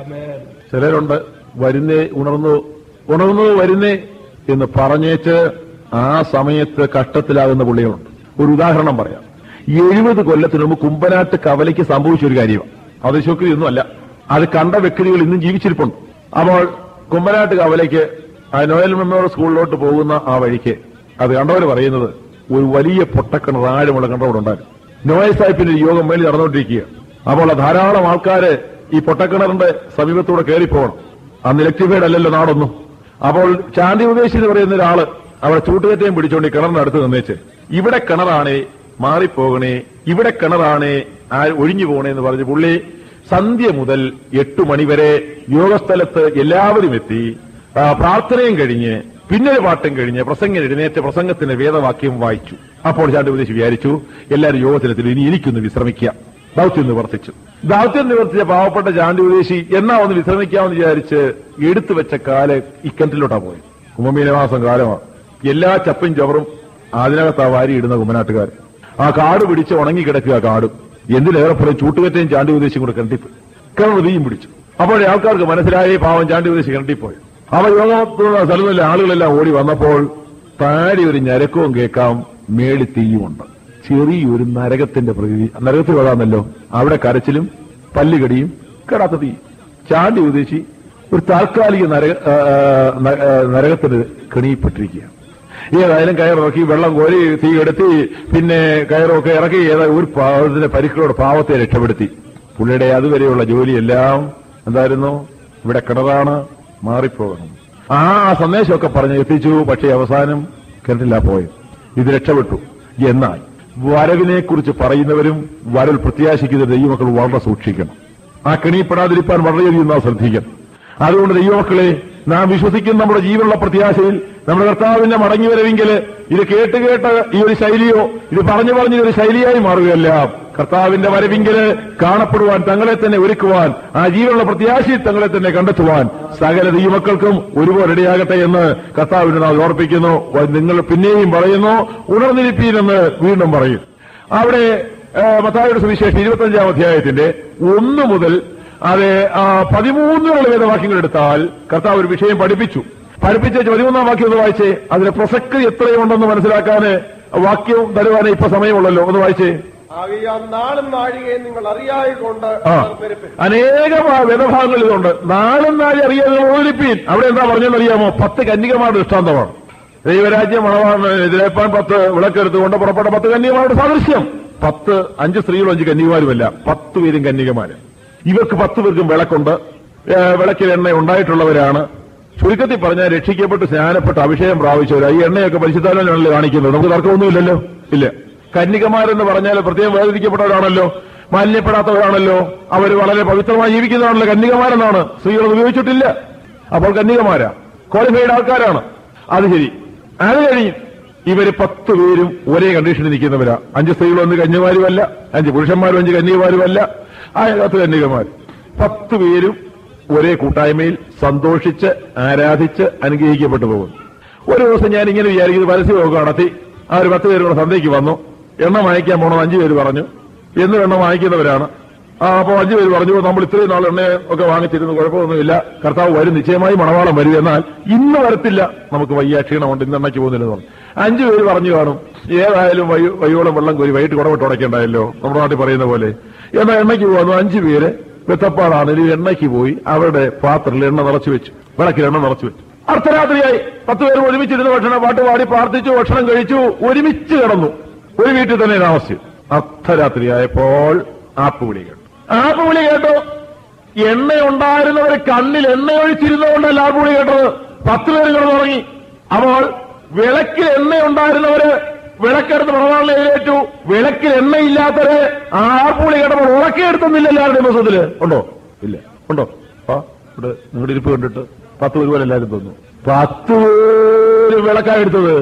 ചിലരുണ്ട് വരുന്നേ ഉണർന്നു ഉണർന്നു വരുന്നേ എന്ന് പറഞ്ഞേച്ച് ആ സമയത്ത് കഷ്ടത്തിലാകുന്ന പുള്ളികളുണ്ട് ഒരു ഉദാഹരണം പറയാം എഴുപത് കൊല്ലത്തിന് മുമ്പ് കുമ്പനാട്ട് കവലയ്ക്ക് സംഭവിച്ച ഒരു കാര്യമാണ് അത് ശുക്രിയൊന്നും അല്ല അത് കണ്ട വ്യക്തികൾ ഇന്നും ജീവിച്ചിരിപ്പുണ്ട് അപ്പോൾ കുമ്പനാട്ട് കവലയ്ക്ക് ആ നോയൽ മെമ്മോറിയൽ സ്കൂളിലോട്ട് പോകുന്ന ആ വഴിക്ക് അത് കണ്ടവർ പറയുന്നത് ഒരു വലിയ പൊട്ടക്കിണർ ആഴമുള്ള കിണറോടുണ്ടായിരുന്നു നോയൽ സാഹിബിന്റെ ഒരു യോഗം മേളിൽ നടന്നുകൊണ്ടിരിക്കുക അപ്പോൾ ധാരാളം ആൾക്കാര് ഈ പൊട്ടക്കിണറിന്റെ സമീപത്തൂടെ കയറി പോകണം അന്ന് ഇലക്ട്രിഫൈഡ് അല്ലല്ലോ നാടൊന്നും അപ്പോൾ ചാണ്ടി ഉപദേശി എന്ന് പറയുന്ന ഒരാള് അവിടെ ചൂട്ടുകറ്റയും പിടിച്ചോണ്ട് ഈ കിണറിന്റെ അടുത്ത് നിന്നേച്ച് ഇവിടെ കിണറാണേ മാറിപ്പോകണേ ഇവിടെ കിണറാണേ ആ ഒഴിഞ്ഞു പോകണേ എന്ന് പറഞ്ഞ് പുള്ളി സന്ധ്യ മുതൽ എട്ടു മണിവരെ യോഗസ്ഥലത്ത് എല്ലാവരും എത്തി ആ, പ്രാർത്ഥനയും കഴിഞ്ഞ് പിന്നൊരു പാട്ടും കഴിഞ്ഞ് പ്രസംഗം എഴുന്നേറ്റ് പ്രസംഗത്തിന്റെ വേദവാക്യം വായിച്ചു അപ്പോൾ ചാണ്ടി ഉപദേശി വിചാരിച്ചു എല്ലാവരും യോഗത്തിലെത്തി ഇനി എനിക്കൊന്ന് വിശ്രമിക്കാം ദൗത്യം നിവർത്തിച്ചു ദൗത്യം നിവർത്തിച്ച പാവപ്പെട്ട ചാണ്ടി ഉപദേശി എന്നാ ഒന്ന് വിശ്രമിക്കാമെന്ന് വിചാരിച്ച് എടുത്തു വെച്ച കാല് ഈ കിണറ്റിലോട്ടാ പോയി കുംഭമീനമാസം കാലമാണ് എല്ലാ ചപ്പും ചവറും അതിനകത്താ വാരി ഇടുന്ന കുമ്മനാട്ടുകാർ ആ കാട് പിടിച്ച് ഉണങ്ങിക്കിടക്കുക ആ കാടും എന്തിനേറെ പറയും ചൂട്ടുകറ്റയും ചാണ്ടി ഉപദേശിയും കൂടെ കിണറ്റിപ്പോയി കിണർ തീയും പിടിച്ചു അപ്പോഴേ ആൾക്കാർക്ക് മനസ്സിലായി പാവം ചാണ്ടി ഉപദേശി കിണറ്റിപ്പോയി അവ യോഗത്തുള്ള സ്ഥലങ്ങളിലെ ആളുകളെല്ലാം ഓടി വന്നപ്പോൾ താഴെ ഒരു ഞരക്കവും കേൾക്കാം മേളി തീയുമുണ്ട് ചെറിയൊരു നരകത്തിന്റെ പ്രകൃതി നരകത്തിൽ കൊള്ളാന്നല്ലോ അവിടെ കരച്ചിലും പല്ലുകടിയും കെടാത്ത തീ ചാണ്ടി ഉദ്ദേശി ഒരു താൽക്കാലിക നരക ആ, ആ, ന- ആ, നരകത്തിന് കെണിയിപ്പെട്ടിരിക്കുകയാണ് ഏതായാലും കയറിറക്കി വെള്ളം കോരി തീ കെടുത്തി പിന്നെ കയറൊക്കെ ഇറക്കി ഏതാ ഒരു പാവത്തിന്റെ പരിക്കളോട് പാവത്തെ രക്ഷപ്പെടുത്തി പുള്ളിയുടെ അതുവരെയുള്ള ജോലിയെല്ലാം എന്തായിരുന്നു ഇവിടെ കിണറാണ് മാറിപ്പോകണം ആ സന്ദേശമൊക്കെ പറഞ്ഞ് എത്തിച്ചു പക്ഷേ അവസാനം കിണറ്റില്ല പോയത് ഇത് രക്ഷപ്പെട്ടു എന്നാൽ വരവിനെ കുറിച്ച് പറയുന്നവരും വരൽ പ്രത്യാശിക്കുന്ന ദൈവമക്കൾ വളരെ സൂക്ഷിക്കണം ആ കെണിപ്പെടാതിരിക്കാൻ വളരെയധികം നാം ശ്രദ്ധിക്കണം അതുകൊണ്ട് ദൈവമക്കളെ നാം വിശ്വസിക്കുന്ന നമ്മുടെ ജീവനുള്ള പ്രത്യാശയിൽ നമ്മുടെ കർത്താവിന്റെ മടങ്ങിവരവെങ്കിൽ ഇത് കേട്ട് കേട്ട് ഈ ഒരു ശൈലിയോ ഇത് പറഞ്ഞു പറഞ്ഞ് ഒരു ശൈലിയായി മാറുകയല്ല കർത്താവിന്റെ വരവിങ്കില് കാണപ്പെടുവാൻ തങ്ങളെ തന്നെ ഒരുക്കുവാൻ ആ ജീവനുള്ള പ്രത്യാശയിൽ തങ്ങളെ തന്നെ കണ്ടെത്തുവാൻ സകല ദൈവമക്കൾക്കും ഒരുപോലെ ഇടയാകട്ടെ എന്ന് കർത്താവിന് നാം ഓർപ്പിക്കുന്നു നിങ്ങൾ പിന്നെയും പറയുന്നു ഉണർന്നിരിപ്പീനെന്ന് വീണ്ടും പറയും അവിടെ ആ, മത്തായിയുടെ സുവിശേഷം ഇരുപത്തഞ്ചാം അധ്യായത്തിന്റെ ഒന്ന് മുതൽ അത് ആ, പതിമൂന്നിലുള്ള വേദവാക്യങ്ങൾ എടുത്താൽ കർത്താവ് ഒരു വിഷയം പഠിപ്പിച്ചു പഠിപ്പിച്ച പതിമൂന്നാം വാക്യം ഒന്ന് വായിച്ചേ അതിന്റെ പ്രസക്തി എത്രയുണ്ടെന്ന് മനസ്സിലാക്കാന് വാക്യവും തരുവാനേ ഇപ്പൊ സമയമുള്ളല്ലോ ഒന്ന് വായിച്ചേ ആകയാൽ നാളും നാഴികയും നിങ്ങൾ അറിയായിക്കൊണ്ട് ആ പെരുപ്പിൻ അനേകം ആ വേദഭാഗങ്ങൾ ഇതുണ്ട് നാളും നാളെ അറിയാതെ ഓലിപ്പീൻ അവിടെ എന്താ പറഞ്ഞെന്നറിയാമോ പത്ത് കന്യകമാരുടെ ദൃഷ്ടാന്തമാണ് ദൈവരാജ്യം മണവാണ് എതിരേപ്പാൻ പത്ത് വിളക്കെടുത്തുകൊണ്ട് പുറപ്പെട്ട പത്ത് കന്യകമാരുടെ സാദൃശ്യം പത്ത് അഞ്ച് സ്ത്രീകളും അഞ്ച് കന്യകമാരുമല്ല പത്ത് പേരും കന്യകമാര് ഇവർക്ക് പത്ത് പേർക്കും വിളക്കുണ്ട് ഏ, വിളക്കിൽ എണ്ണ ഉണ്ടായിട്ടുള്ളവരാണ് ചുരുക്കത്തിൽ പറഞ്ഞാൽ രക്ഷിക്കപ്പെട്ട് സ്നാനപ്പെട്ട് അഭിഷേകം പ്രാപിച്ചവരാ ഈ എണ്ണയൊക്കെ പരിശുദ്ധാലയാണല്ലോ കാണിക്കുന്നത് നമുക്ക് തർക്കമൊന്നുമില്ലല്ലോ ഇല്ല കന്യകമാരെന്ന് പറഞ്ഞാൽ പ്രത്യേകം വേദനിക്കപ്പെട്ടവരാണല്ലോ മാലിന്യപ്പെടാത്തവരാണല്ലോ അവർ വളരെ പവിത്രമായി ജീവിക്കുന്നതാണല്ലോ കന്യകമാരെന്നാണ് സ്ത്രീകൾ ഉപയോഗിച്ചിട്ടില്ല അപ്പോൾ കന്യകമാരാ ക്വാളിഫൈഡ് ആൾക്കാരാണ് അത് ശരി അത് കഴിഞ്ഞ് ഇവര് പത്ത് പേരും ഒരേ കണ്ടീഷനിൽ നിൽക്കുന്നവരാ അഞ്ച് സ്ത്രീകളും ഒന്ന് കന്യമാരുമല്ല അഞ്ച് പുരുഷന്മാരും അഞ്ച് കന്യകമാരുമല്ല ആ പത്ത് കന്യകമാർ പത്ത് പേരും ഒരേ കൂട്ടായ്മയിൽ സന്തോഷിച്ച് ആരാധിച്ച് അനുഗ്രഹിക്കപ്പെട്ടു പോകുന്നു ഒരു ദിവസം ഞാൻ ഇങ്ങനെ വിചാരിക്കുന്നത് പരസ്യമൊക്കെ നടത്തി ആ ഒരു പത്ത് പേരും കൂടെ സന്ധ്യയ്ക്ക് വന്നു എണ്ണ വാങ്ങിക്കാൻ പോകണം അഞ്ചു പേര് പറഞ്ഞു എന്നും എണ്ണ വാങ്ങിക്കുന്നവരാണ് ആ അപ്പോൾ അഞ്ചു പേര് പറഞ്ഞു നമ്മൾ ഇത്രയും നാൾ എണ്ണ ഒക്കെ വാങ്ങിച്ചിരുന്നു കുഴപ്പമൊന്നുമില്ല കർത്താവ് വരും നിശ്ചയമായി മണവാളം വരും എന്നാൽ ഇന്ന് വരത്തില്ല നമുക്ക് വയ്യ ക്ഷീണമുണ്ട് ഇന്ന് എണ്ണയ്ക്ക് പോകുന്നില്ലെന്ന് പറഞ്ഞു അഞ്ചു പേര് പറഞ്ഞു കാണും ഏതായാലും വയ്യ- വയ്യോളം വെള്ളം കോരി വൈകിട്ട് കുടവിട്ട് ഉടയ്ക്കണ്ടായല്ലോ നമ്മുടെ നാട്ടിൽ പറയുന്ന പോലെ എന്നാൽ എണ്ണയ്ക്ക് പോകുന്നു അഞ്ചു പേര് വെത്തപ്പാടാണെങ്കിലും എണ്ണയ്ക്ക് പോയി അവരുടെ പാത്രത്തിൽ എണ്ണ നിറച്ചു വെച്ചു വിളക്കിൽ എണ്ണ നിറച്ചു വെച്ചു അർദ്ധരാത്രിയായി പത്ത് പേര് ഒരുമിച്ചിരുന്ന് ഭക്ഷണം പാട്ട് പാടി പ്രാർത്ഥിച്ചു ഭക്ഷണം കഴിച്ചു ഒരുമിച്ച് കിടന്നു ഒരു വീട്ടിൽ തന്നെ താമസിച്ചു അർദ്ധരാത്രിയായപ്പോൾ ആപ്പ് വിളി കേട്ടു ആപ്പ് വിളി കേട്ടു എണ്ണ ഉണ്ടായിരുന്നവർ കണ്ണിൽ എണ്ണ ഒഴിച്ചിരുന്നതുകൊണ്ടല്ല ആപ്പ് വിളി കേട്ടത് പത്ത് പേര് കിടന്നുറങ്ങി അപ്പോൾ വിളക്കിൽ എണ്ണ ഉണ്ടായിരുന്നവര് വിളക്കെടുത്ത് മണവാളിനെ എതിരേറ്റു വിളക്കിൽ എണ്ണയില്ലാത്തവര് ആ ആപ്പ് വിളി കേട്ടപ്പോൾ ഉറക്കെടുത്തുന്നില്ല എല്ലാവരുടെയും ദിവസത്തില് ഉണ്ടോ ഇല്ല ഉണ്ടോ ആ ഇവിടെ നിങ്ങളുടെ ഇരിപ്പ് കണ്ടിട്ട് പത്ത് പേര് പോലെ എല്ലാവരും തോന്നുന്നു പത്ത് പേര് വിളക്കായി എടുത്തത്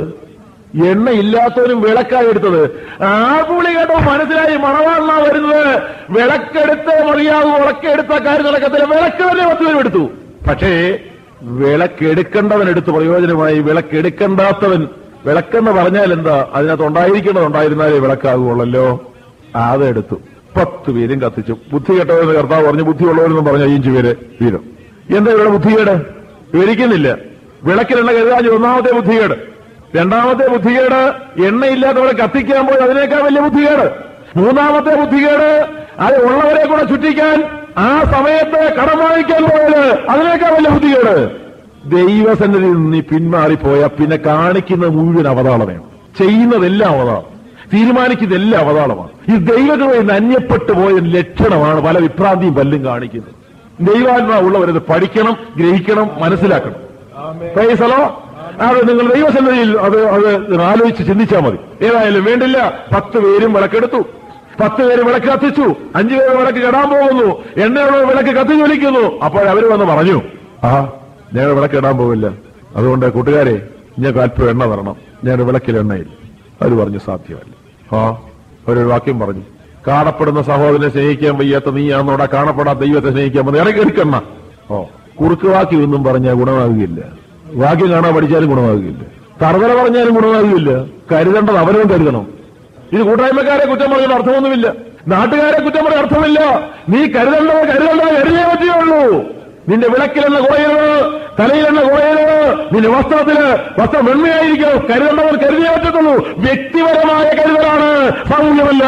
എണ്ണ ഇല്ലാത്തവരും വിളക്കായി എടുത്തത് ആ പുളി കേട്ടോ മനസ്സിലായി മണവാളനാ വരുന്നത് വിളക്കെടുത്ത് മറിയാവൂ വിളക്കെടുത്ത കാര്യം നടക്കത്തില്ല വിളക്ക് തന്നെ പത്ത് പേരും എടുത്തു പക്ഷേ വിളക്കെടുക്കേണ്ടവൻ എടുത്ത് പ്രയോജനമായി വിളക്കെടുക്കണ്ടാത്തവൻ വിളക്കെന്ന് പറഞ്ഞാൽ എന്താ അതിനകത്ത് ഉണ്ടായിരിക്കേണ്ടത് ഉണ്ടായിരുന്നാലേ വിളക്കാകുള്ളല്ലോ അതെടുത്തു പത്ത് പേരും കത്തിച്ചു ബുദ്ധി കെട്ടവരെന്ന് കർത്താവ് പറഞ്ഞു ബുദ്ധിയുള്ളവരെന്നും പറഞ്ഞ അഞ്ചു പേര് വീരും എന്താ ഇവിടെ ബുദ്ധികേട് വിവരിക്കുന്നില്ല വിളക്കിലെണ്ണ കരുതാൻ ഒന്നാമത്തെ ബുദ്ധികേട് രണ്ടാമത്തെ ബുദ്ധികേട് എണ്ണയില്ലാത്തവരെ കത്തിക്കാൻ പോയി അതിനേക്കാൾ വലിയ ബുദ്ധികേട് മൂന്നാമത്തെ ബുദ്ധികേട് അത് ഉള്ളവരെ കൂടെ ചുറ്റിക്കാൻ ആ സമയത്ത് കടം വാങ്ങിക്കാൻ പോയത് അതിനേക്കാൾ വലിയ ബുദ്ധികേട് ദൈവസന്നിധിയിൽ നിന്ന് നീ പിന്മാറിപ്പോയ പിന്നെ കാണിക്കുന്ന മുഴുവൻ അവതാളമാണ് ചെയ്യുന്നതെല്ലാം അവതാളം തീരുമാനിക്കുന്നതെല്ലാം അവതാളമാണ് ഈ ദൈവകൃപയിൽ നിന്ന് അന്യപ്പെട്ടു പോയ ലക്ഷണമാണ് പല വിഭ്രാന്തിയും പല്ലും കാണിക്കുന്നത് ദൈവാത്മാവുള്ളവരത് പഠിക്കണം ഗ്രഹിക്കണം മനസ്സിലാക്കണം പ്രൈസലോ അത് നിങ്ങൾ ദൈവസന്നിധിയിൽ അത് അത് ആലോചിച്ച് ചിന്തിച്ചാൽ മതി ഏതായാലും വേണ്ടില്ല പത്ത് പേരും വിളക്കെടുത്തു പത്ത് പേര് വിളക്ക് കത്തിച്ചു അഞ്ചു പേര് വിളക്ക് കെടാൻ പോകുന്നു എണ്ണയുള്ള വിളക്ക് കത്തി ജ്വലിക്കുന്നു അപ്പോൾ അവർ വന്ന് പറഞ്ഞു ആ ഞങ്ങൾ വിളക്ക് ഇടാൻ പോവില്ല അതുകൊണ്ട് കൂട്ടുകാരെ ഞങ്ങൾക്ക് അല്പം എണ്ണ തരണം ഞാൻ വിളക്കിൽ എണ്ണയില്ല അവർ പറഞ്ഞു സാധ്യമല്ല ആ അവരൊരു വാക്യം പറഞ്ഞു കാണപ്പെടുന്ന സഹോദരനെ സ്നേഹിക്കാൻ വയ്യാത്ത നീയാന്നോടാ കാണപ്പെടാത്ത ദൈവത്തെ സ്നേഹിക്കാൻ മതി ഇറങ്ങി എടുക്കണ്ണ ഓ കുറുക്ക് വാക്യം ഒന്നും പറഞ്ഞാൽ ഗുണമാകുകയില്ല വാക്യം കാണാൻ പഠിച്ചാലും ഗുണമാകുകയില്ല തറുതല പറഞ്ഞാലും ഗുണമാകുകയില്ല കരുതേണ്ടത് അവരും കരുതണം ഇത് കൂട്ടായ്മക്കാരെ കുറ്റം പറയുന്ന അർത്ഥമൊന്നുമില്ല നാട്ടുകാരെ കുറ്റം പറയുന്ന അർത്ഥമില്ല നീ കരുതേണ്ടത് കരുതേണ്ടത് കരുതേ പറ്റുകയുള്ളൂ നിന്റെ വിളക്കിലെണ്ണ കുറയരുത് തലയിലെണ്ണ കുറയരുത് നിന്റെ വസ്ത്രത്തില് വസ്ത്രം വെണ്മയായിരിക്കും കരുതേണ്ടവർ കരുതിയേ പറ്റത്തുള്ളൂ വ്യക്തിപരമായ കരുതലാണ് സാമൂഹ്യമല്ല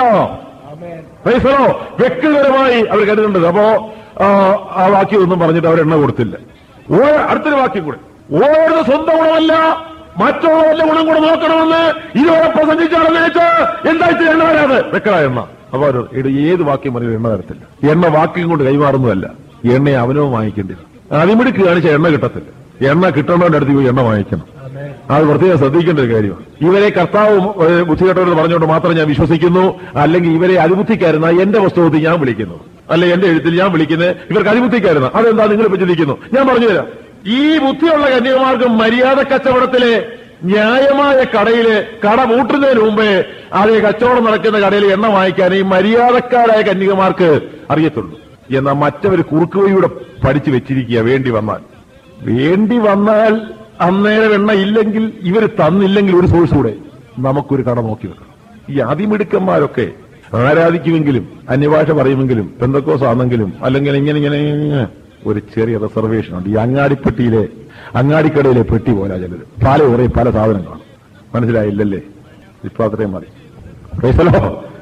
പൈസലോ വ്യക്തിപരമായി അവർ കരുതേണ്ടത് അപ്പോ ആ, ആ വാക്യം ഒന്നും പറഞ്ഞിട്ട് അവർ എണ്ണ കൊടുത്തില്ല ഓ- അടുത്തൊരു വാക്യം കൂടെ ഓരോ സ്വന്തം ഗുണമല്ല മറ്റുള്ളവരുടെ ഗുണം കൂടെ നോക്കണമെന്ന് ഇതുവരെ പ്രസംഗിച്ചാണെന്നേച്ച് എന്തായിട്ട് എണ്ണ വരാതെ വെക്കട എണ്ണ അപ്പൊ അവർ ഇത് ഏത് വാക്യം പറഞ്ഞാലും എണ്ണ തരത്തില്ല എണ്ണ വാക്യം കൊണ്ട് കൈമാറുന്നതല്ല എണ്ണ അവനവും വാങ്ങിക്കേണ്ടില്ല അതിമിടുക്ക് കാണിച്ച എണ്ണ കിട്ടത്തില്ല എണ്ണ കിട്ടേണ്ടവന്റെ അടുത്ത് പോയി എണ്ണ വാങ്ങിക്കണം അത് പ്രത്യേകം ശ്രദ്ധിക്കേണ്ട ഒരു കാര്യമാണ് ഇവരെ കർത്താവ് ഏഹ്, ബുദ്ധികെട്ടവരെന്ന് പറഞ്ഞുകൊണ്ട് മാത്രം ഞാൻ വിശ്വസിക്കുന്നു അല്ലെങ്കിൽ ഇവരെ അതിബുദ്ധിക്കാരുന്ന എന്റെ പുസ്തകത്തിൽ ഞാൻ വിളിക്കുന്നു അല്ലെ എന്റെ എഴുത്തിൽ ഞാൻ വിളിക്കുന്നത് ഇവർക്ക് അതിബുദ്ധിക്കാരുന്ന അതെന്താ നിങ്ങൾ ഇപ്പൊ ചിന്തിക്കുന്നു ഞാൻ പറഞ്ഞുതരാം ഈ ബുദ്ധിയുള്ള കന്യകമാർക്ക് മര്യാദ കച്ചവടത്തിലെ ന്യായമായ കടയില് കട പൂട്ടുന്നതിന് മുമ്പേ അതേ കച്ചവടം നടക്കുന്ന കടയിൽ എണ്ണ വാങ്ങിക്കാൻ ഈ മര്യാദക്കാരായ കന്യകമാർക്ക് അറിയത്തുള്ളൂ എന്നാൽ മറ്റവർ കുറുക്കുവഴിയൂടെ പഠിച്ചു വെച്ചിരിക്കുക വേണ്ടി വന്നാൽ വേണ്ടി വന്നാൽ അന്നേരം എണ്ണ ഇല്ലെങ്കിൽ ഇവർ തന്നില്ലെങ്കിൽ ഒരു സോഴ്സ് കൂടെ നമുക്കൊരു കട നോക്കി വെക്കണം ഈ അതിമിടുക്കന്മാരൊക്കെ ആരാധിക്കുമെങ്കിലും അന്യഭാഷ പറയുമെങ്കിലും പെന്തക്കോസ് ആണെങ്കിലും അല്ലെങ്കിൽ ഇങ്ങനെ ഇങ്ങനെ ഇങ്ങനെ ഒരു ചെറിയ റിസർവേഷൻ ഉണ്ട് ഈ അങ്ങാടിപ്പെട്ടിയിലെ അങ്ങാടിക്കടയിലെ പെട്ടി പോലെ ചിലര് പല കുറെ പല സാധനങ്ങളാണ് മനസ്സിലായില്ലല്ലേ ഇപ്പൊ അത്രയും മതി പ്രൈസലോ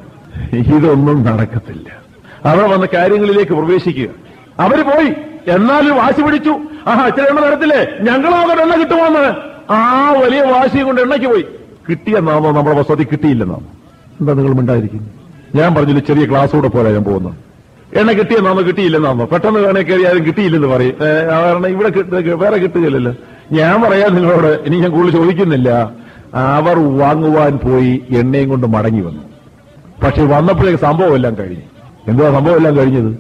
ഇതൊന്നും നടക്കത്തില്ല അവർ വന്ന കാര്യങ്ങളിലേക്ക് പ്രവേശിക്കുക അവര് പോയി എന്നാലും വാശി പിടിച്ചു ആഹാ ഇച്ചിരി എണ്ണ തരത്തില്ലേ ഞങ്ങളാകെ എണ്ണ കിട്ടുമോന്ന് ആ വലിയ വാശിയും കൊണ്ട് എണ്ണയ്ക്ക് പോയി കിട്ടിയെന്നാണോ നമ്മുടെ വസതി കിട്ടിയില്ലെന്നാണോ എന്താ നിങ്ങൾ മിണ്ടായിരിക്കുന്നു ഞാൻ പറഞ്ഞില്ല ചെറിയ ക്ലാസ് കൂടെ പോലെ ഞാൻ പോകുന്നത് എണ്ണ കിട്ടിയെന്നാണോ കിട്ടിയില്ലെന്നാണോ പെട്ടെന്ന് വേണേ കയറിയാലും കിട്ടിയില്ലെന്ന് പറയും ഏ, കാരണം ഇവിടെ കിട്ട- വേറെ കിട്ടുകയില്ലല്ലോ ഞാൻ പറയാൻ നിങ്ങളോട് ഇനി ഞാൻ കൂടുതൽ ചോദിക്കുന്നില്ല അവർ വാങ്ങുവാൻ പോയി എണ്ണയും കൊണ്ട് മടങ്ങി വന്നു പക്ഷെ വന്നപ്പോഴേക്ക് സംഭവം എല്ലാം കഴിഞ്ഞു എന്തുവാ സംഭവം എല്ലാം കഴിഞ്ഞത്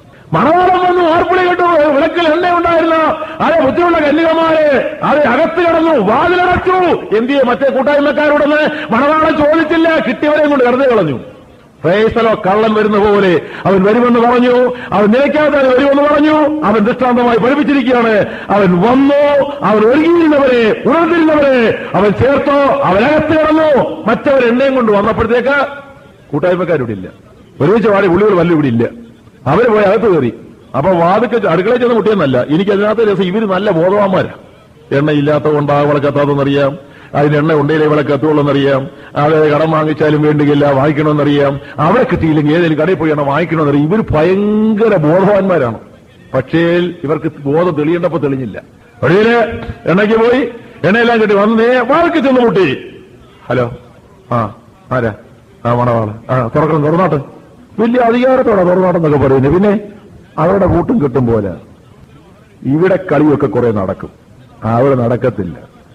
മണവാളം വന്നു ആർപ്പുളി കണ്ടു വിളക്കിൽ എണ്ണ ഉണ്ടായിരുന്ന അതെ ബുദ്ധിയുള്ള കന്യകമാരെ അത് അകത്ത് കിടന്നു വാതിലടച്ചു എന്തിയെ മറ്റേ കൂട്ടായ്മക്കാരോടൊന്ന് മണവാളം ചോദിച്ചില്ല കിട്ടിയവരെയും കൊണ്ട് കടന്നു കളഞ്ഞു ഫേസലോ കള്ളൻ വരുന്ന പോലെ അവൻ വരുമെന്ന് പറഞ്ഞു അവൻ നിലയ്ക്കാതെ വരുമെന്ന് പറഞ്ഞു അവൻ ദൃഷ്ടാന്തമായി പഠിപ്പിച്ചിരിക്കുകയാണ് അവൻ വന്നു അവൻ ഒരുങ്ങിയിരുന്നവരെ ഉണർന്നിരുന്നവരെ അവൻ ചേർത്തോ അവനകത്ത് കിടന്നു മറ്റവർ എണ്ണയും കൊണ്ട് വന്നപ്പോഴത്തേക്ക് കൂട്ടായ്മക്കാരിവിടെ ഇല്ല ഒരുമിച്ച് വാടി പുള്ളികൾ വല്ല ഇവിടെ ഇല്ല അവര് പോയി അകത്ത് കയറി അപ്പൊ വാതിക്ക് അടുക്കളയിൽ ചെന്ന് മുട്ടിയെന്നല്ല എനിക്ക് അതിനകത്ത് രസം ഇവര് നല്ല ബോധവാന്മാരാ എണ്ണ ഇല്ലാത്ത കൊണ്ട് ആ വിളക്കത്താതെന്നറിയാം അതിന് എണ്ണ ഉണ്ടെങ്കിലേ വിളക്കത്തുള്ളെന്നറിയാം അത് കടം വാങ്ങിച്ചാലും വേണ്ടുകയില്ല വാങ്ങിക്കണമെന്നറിയാം അവിടെ കിട്ടിയില്ലെങ്കിൽ ഏതെങ്കിലും കടയിൽ പോയി എണ്ണ വാങ്ങിക്കണമെന്നറിയാം ഇവർ ഭയങ്കര ബോധവാന്മാരാണ് പക്ഷേ ഇവർക്ക് ബോധം തെളിയേണ്ടപ്പോ തെളിഞ്ഞില്ല വഴിയില് എണ്ണയ്ക്ക് പോയി എണ്ണയെല്ലാം കിട്ടി വന്ന് നേ വാർക്ക് ചെന്ന് മുട്ടി ഹലോ ആ ആരാ ആ മണവാള് ആ തുറക്കണം തുറന്നാട്ട് വലിയ അധികാരത്തോടെ തുറന്നാട്ടെന്നൊക്കെ പറയുന്നത് പിന്നെ അവരുടെ കൂട്ടും കിട്ടും പോലെ ഇവിടെ കളിയൊക്കെ കുറെ നടക്കും അവിടെ നടക്കത്തില്ല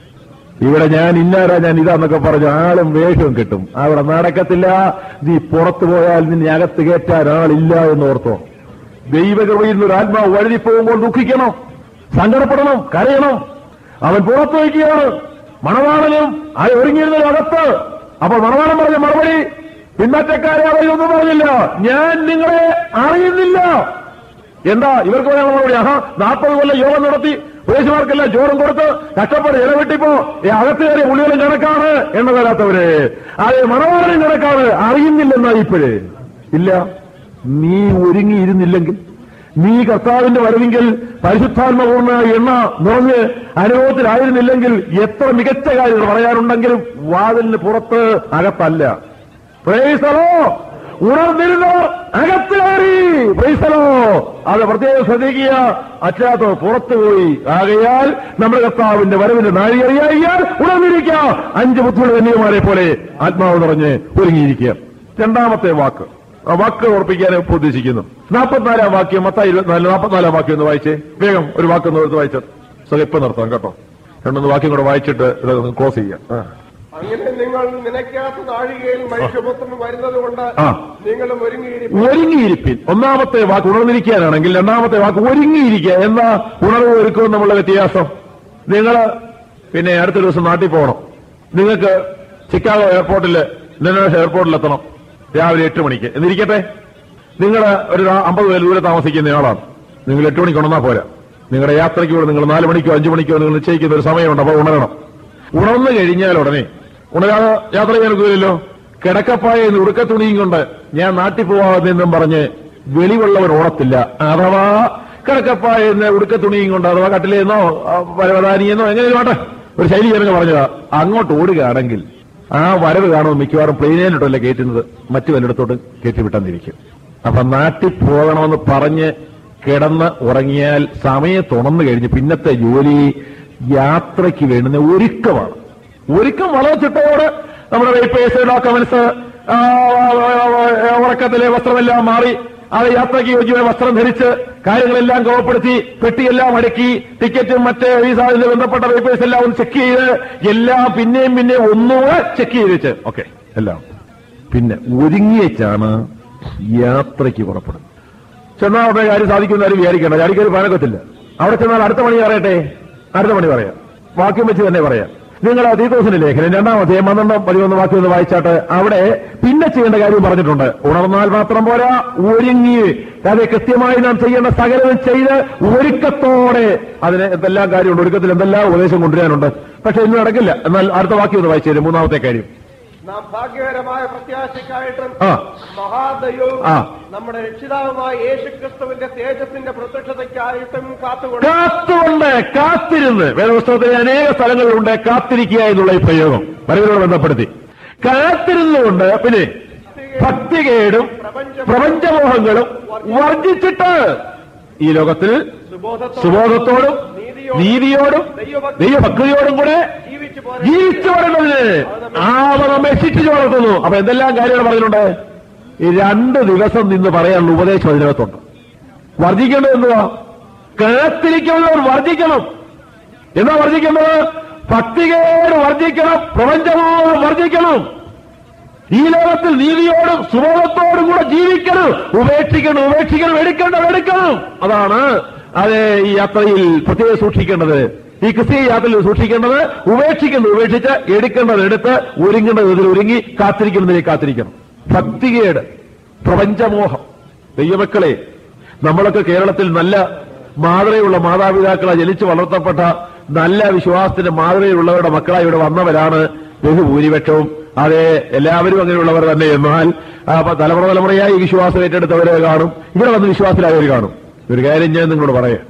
ഇവിടെ ഞാൻ ഇന്നാരാ ഞാൻ ഇതാന്നൊക്കെ പറഞ്ഞു ആളും വേഷവും കിട്ടും അവിടെ നടക്കത്തില്ല നീ പുറത്തു പോയാൽ നിന്നെ അകത്ത് കയറ്റാൻ ആളില്ല എന്ന് ഓർത്തോ ദൈവകൃപയിൽ നിന്ന് ഒരു ആത്മാവ് വഴുതി പോകുമ്പോൾ ദുഃഖിക്കണം സങ്കടപ്പെടണം കരയണം അവൻ പുറത്തു വയ്ക്കുകയാണ് മണവാളനും ആ ഒരുങ്ങിയിരുന്ന അകത്ത് അപ്പോൾ മണവാളൻ പറഞ്ഞ മറുപടി പിന്മാറ്റക്കാരെ അവരൊന്നും പറഞ്ഞില്ല ഞാൻ നിങ്ങളെ അറിയുന്നില്ല എന്താ ഇവർക്ക് പറയാൻ മറുപടി ആഹാ നാൽപ്പത് കൊല്ലം യോഗം നടത്തി ഉപദേശമാർക്കെല്ലാം ചോറും കൊടുത്ത് കഷ്ടപ്പെട്ട് ഇടപെട്ടിപ്പോ ഈ അകത്ത് കയറിയ പുള്ളികളും കണക്കാണ് എണ്ണ തരാത്തവര് അത് മണവാളനും കണക്കാണ് അറിയുന്നില്ലെന്നാ ഇപ്പോഴേ ഇല്ല നീ ഒരുങ്ങിയിരുന്നില്ലെങ്കിൽ നീ കർത്താവിന്റെ വരവെങ്കിൽ പരിശുദ്ധാത്മപൂർണ്ണ എണ്ണ നിറഞ്ഞ് അനുഭവത്തിലായിരുന്നില്ലെങ്കിൽ എത്ര മികച്ച കാര്യങ്ങൾ പറയാനുണ്ടെങ്കിലും വാതിലിന് പുറത്ത് അകത്തല്ല പ്രൈസലോ ഉണർന്നിരുന്നവർ അകത്ത് കയറി പ്രൈസലോ അത് പ്രത്യേകം ശ്രദ്ധിക്കുക അച്ഛാത്തോ പുറത്തുപോയി ആകയാൽ നമ്മുടെ കർത്താവിന്റെ വരവിന്റെ നാഴികറിയായാൽ ഉണർന്നിരിക്കുക അഞ്ച് ബുദ്ധിമുട്ട് കന്യകുമാരെ പോലെ ആത്മാവ് നിറഞ്ഞ് ഒരുങ്ങിയിരിക്കുക രണ്ടാമത്തെ വാക്ക് ആ വാക്ക് ഉറപ്പിക്കാൻ ഇപ്പൊ ഉദ്ദേശിക്കുന്നു നാൽപ്പത്തിനാലാം വാക്യം മത്തായി ഇരുപത്തിനാല് നാൽപ്പത്തിനാലാം വാക്യം ഒന്ന് വായിച്ചേ വേഗം ഒരു വാക്കൊന്ന് എടുത്ത് വായിച്ചത് സോ ഇപ്പൊ നിർത്താം കേട്ടോ രണ്ടൊന്ന് വാക്യം കൂടെ വായിച്ചിട്ട് ഇത് ക്ലോസ് ചെയ്യാം ആ. അങ്ങനെ നിങ്ങൾ നിനക്കാത്ത നാഴികയിൽ മനുഷ്യപുത്രൻ വരുന്നത് കൊണ്ട് ആ. നിങ്ങളും ഒരുങ്ങിയിരിക്കും ഒരുങ്ങിയിരിപ്പിൻ ഒന്നാമത്തെ വാക്ക് ഉണർന്നിരിക്കാനാണെങ്കിൽ രണ്ടാമത്തെ വാക്ക് ഒരുങ്ങിയിരിക്കുക എന്നാ ഉണർവ് ഒരുക്കും നമ്മളുടെ വ്യത്യാസം നിങ്ങൾ പിന്നെ അടുത്ത ദിവസം നാട്ടിൽ പോകണം നിങ്ങൾക്ക് ചിക്കാഗോ എയർപോർട്ടിൽ ഇന്റർനാഷണൽ എയർപോർട്ടിൽ എത്തണം രാവിലെ എട്ട് മണിക്ക് എന്നിരിക്കട്ടെ നിങ്ങൾ ഒരു അമ്പത് പേര് ദൂരെ താമസിക്കുന്ന ആളാണ് നിങ്ങൾ എട്ട് മണിക്ക് ഉണർന്നാ പോരാ നിങ്ങളുടെ യാത്രയ്ക്ക് കൂടെ നിങ്ങൾ നാല് മണിക്കോ അഞ്ചു മണിക്കോ നിങ്ങൾ നിശ്ചയിക്കുന്ന ഒരു സമയമുണ്ട് അപ്പോൾ ഉണരണം ഉണർന്നു കഴിഞ്ഞാൽ ഉടനെ ഉണരാതെ യാത്ര ചെയ്യാൻ ഒക്കില്ലല്ലോ കിടക്കപ്പായ എന്ന് ഉടുക്കത്തുണിയും കൊണ്ട് ഞാൻ നാട്ടിൽ പോവാമെന്നും പറഞ്ഞ് വെളിവുള്ളവർ ഓടത്തില്ല അഥവാ കിടക്കപ്പായ എന്ന് ഉടുക്കത്തുണിയും കൊണ്ട് അഥവാ കട്ടിലെന്നോ വരവതാനിയെന്നോ എങ്ങനെയും ആട്ടെ ഒരു ശൈലി ഞാനൊക്കെ പറഞ്ഞതാ അങ്ങോട്ട് ഓടുകയാണെങ്കിൽ ആ വരവ് കാണുമ്പോൾ മിക്കവാറും പ്ലെയിനിലോട്ടല്ല കയറ്റുന്നത് മറ്റു വല്ലയിടത്തോട്ട് കയറ്റി വിട്ടെന്നിരിക്കും അപ്പൊ നാട്ടിൽ പോകണമെന്ന് പറഞ്ഞ് കിടന്ന് ഉറങ്ങിയാൽ സമയത്തുണർന്നു കഴിഞ്ഞ് പിന്നത്തെ ജോലി യാത്രയ്ക്ക് വേണ്ടുന്ന ഒരുക്കമാണ് ഒരുക്കം വളരെ ചിട്ടയോട് നമ്മുടെ പേപ്പേഴ്സ് ഡോക്യുമെന്റ്സ് ഉറക്കത്തിലെ വസ്ത്രമെല്ലാം മാറി അത് യാത്രയ്ക്ക് യോജ്യമായ വസ്ത്രം ധരിച്ച് കാര്യങ്ങളെല്ലാം കോപ്പെടുത്തി പെട്ടിയെല്ലാം അടുക്കി ടിക്കറ്റും മറ്റ് വിസാദിന് ബന്ധപ്പെട്ട പേപ്പേഴ്സ് എല്ലാം ഒന്ന് ചെക്ക് ചെയ്ത് എല്ലാം പിന്നെയും പിന്നെയും ഒന്നുകൂടെ ചെക്ക് ചെയ്ത് വെച്ച് ഓക്കെ എല്ലാം പിന്നെ ഒരുങ്ങിയേച്ചാണ് യാത്രയ്ക്ക് പുറപ്പെടുന്നത് ചെന്നാ ഉടനെ കാര്യം സാധിക്കുന്ന ആരും വിചാരിക്കേണ്ട ചാടിക്കറി പാനക്കത്തില്ല അവിടെ ചെന്നാൽ അടുത്ത പണി പറയട്ടെ അടുത്ത പണി പറയാം വാക്യം വെച്ച് തന്നെ പറയാം നിങ്ങൾ തീത്തോസിന്റെ ലേഖനം രണ്ടാമത്തെ പന്ത്രണ്ടും പതിമൂന്ന് വാക്യം ഒന്ന് വായിച്ചാട്ട് അവിടെ പിന്നെ ചെയ്യേണ്ട കാര്യം പറഞ്ഞിട്ടുണ്ട് ഉണർന്നാൽ മാത്രം പോരാ ഒരുങ്ങി അത് കൃത്യമായി നാം ചെയ്യേണ്ട സകലവും ചെയ്ത് ഒരുക്കത്തോടെ അതിന് എന്തെല്ലാം കാര്യമുണ്ട് ഒരുക്കത്തിൽ എന്തെല്ലാം ഉപദേശം കൊണ്ടുവരാനുണ്ട് പക്ഷെ ഇന്ന് നടക്കില്ല എന്നാൽ അടുത്ത വാക്യം ഒന്ന് വായിച്ചു തരും മൂന്നാമത്തെ കാര്യം നാം ഭാഗ്യകരമായ പ്രത്യാശയ്ക്കായിട്ടും ആ മഹാദൈവവും ആ. നമ്മുടെ രക്ഷിതാവുമായ യേശുക്രിസ്തുവിന്റെ തേജസ്സിന്റെ പ്രത്യക്ഷതയ്ക്കായിട്ടും കാത്തുകൊണ്ട് കാത്തുകൊണ്ട് കാത്തിരുന്ന് വേദപുസ്തകത്തിലെ അനേക സ്ഥലങ്ങളിലുണ്ട് കാത്തിരിക്കുക എന്നുള്ള ഈ പ്രയോഗം വരവിനോട് ബന്ധപ്പെടുത്തി കാത്തിരുന്നുകൊണ്ട് പിന്നെ ഭക്തികേടും പ്രപഞ്ചമോഹങ്ങളും വർജിച്ചിട്ട് ഈ ലോകത്തിൽ സുബോധത്തോടും നീതിയോടും ദൈവഭക്തിയോടും കൂടെ ജീവിച്ചു പോരെ ജീവിച്ചു വരേണ്ടതിന് ആവ നമ്മെ ശിക്ഷിച്ചു വളർത്തുന്നു അപ്പൊ എന്തെല്ലാം കാര്യങ്ങൾ പറഞ്ഞിട്ടുണ്ട് ഈ രണ്ട് ദിവസം നിന്ന് പറയാനുള്ള ഉപദേശം അതിനകത്തുണ്ട് വർജിക്കേണ്ടത് എന്തുവാ കാത്തിരിക്കുന്നവർ വർജിക്കണം എന്താ വർജിക്കേണ്ടത് ഭക്തികേട് വർജിക്കണം പ്രപഞ്ചമോഹം വർജിക്കണം ഈ ലോകത്തിൽ നീതിയോടും സുബോധത്തോടും കൂടെ ജീവിക്കണം ഉപേക്ഷിക്കണം ഉപേക്ഷിക്കണം എടുക്കണം എടുക്കണം അതാണ് അത് ഈ യാത്രയിൽ പ്രത്യേകം സൂക്ഷിക്കേണ്ടത് ഈ ക്രിസ്തീയ യാത്രയിൽ സൂക്ഷിക്കേണ്ടത് ഉപേക്ഷിക്കുന്നത് ഉപേക്ഷിച്ച് എടുക്കേണ്ടത് എടുത്ത് ഒരുങ്ങേണ്ടത് ഇതിൽ ഒരുങ്ങി കാത്തിരിക്കുന്നതിലേക്ക് കാത്തിരിക്കണം ഭക്തികേട് പ്രപഞ്ചമോഹം ദൈവമക്കളെ നമ്മളൊക്കെ കേരളത്തിൽ നല്ല മാതൃകയുള്ള മാതാപിതാക്കളെ ജനിച്ചു വളർത്തപ്പെട്ട നല്ല വിശ്വാസത്തിന്റെ മാതൃകയുള്ളവരുടെ മക്കളായി ഇവിടെ വന്നവരാണ് ബഹുഭൂരിപക്ഷവും അതെ എല്ലാവരും അങ്ങനെയുള്ളവർ തന്നെ എന്നാൽ ആ, അപ്പൊ തലമുറ തലമുറയായി ഈ വിശ്വാസം ഏറ്റെടുത്തവരെ കാണും ഇവിടെ വന്ന് വിശ്വാസത്തിലായവർ കാണും ഒരു കാര്യം ഞാൻ നിങ്ങളോട് പറയാം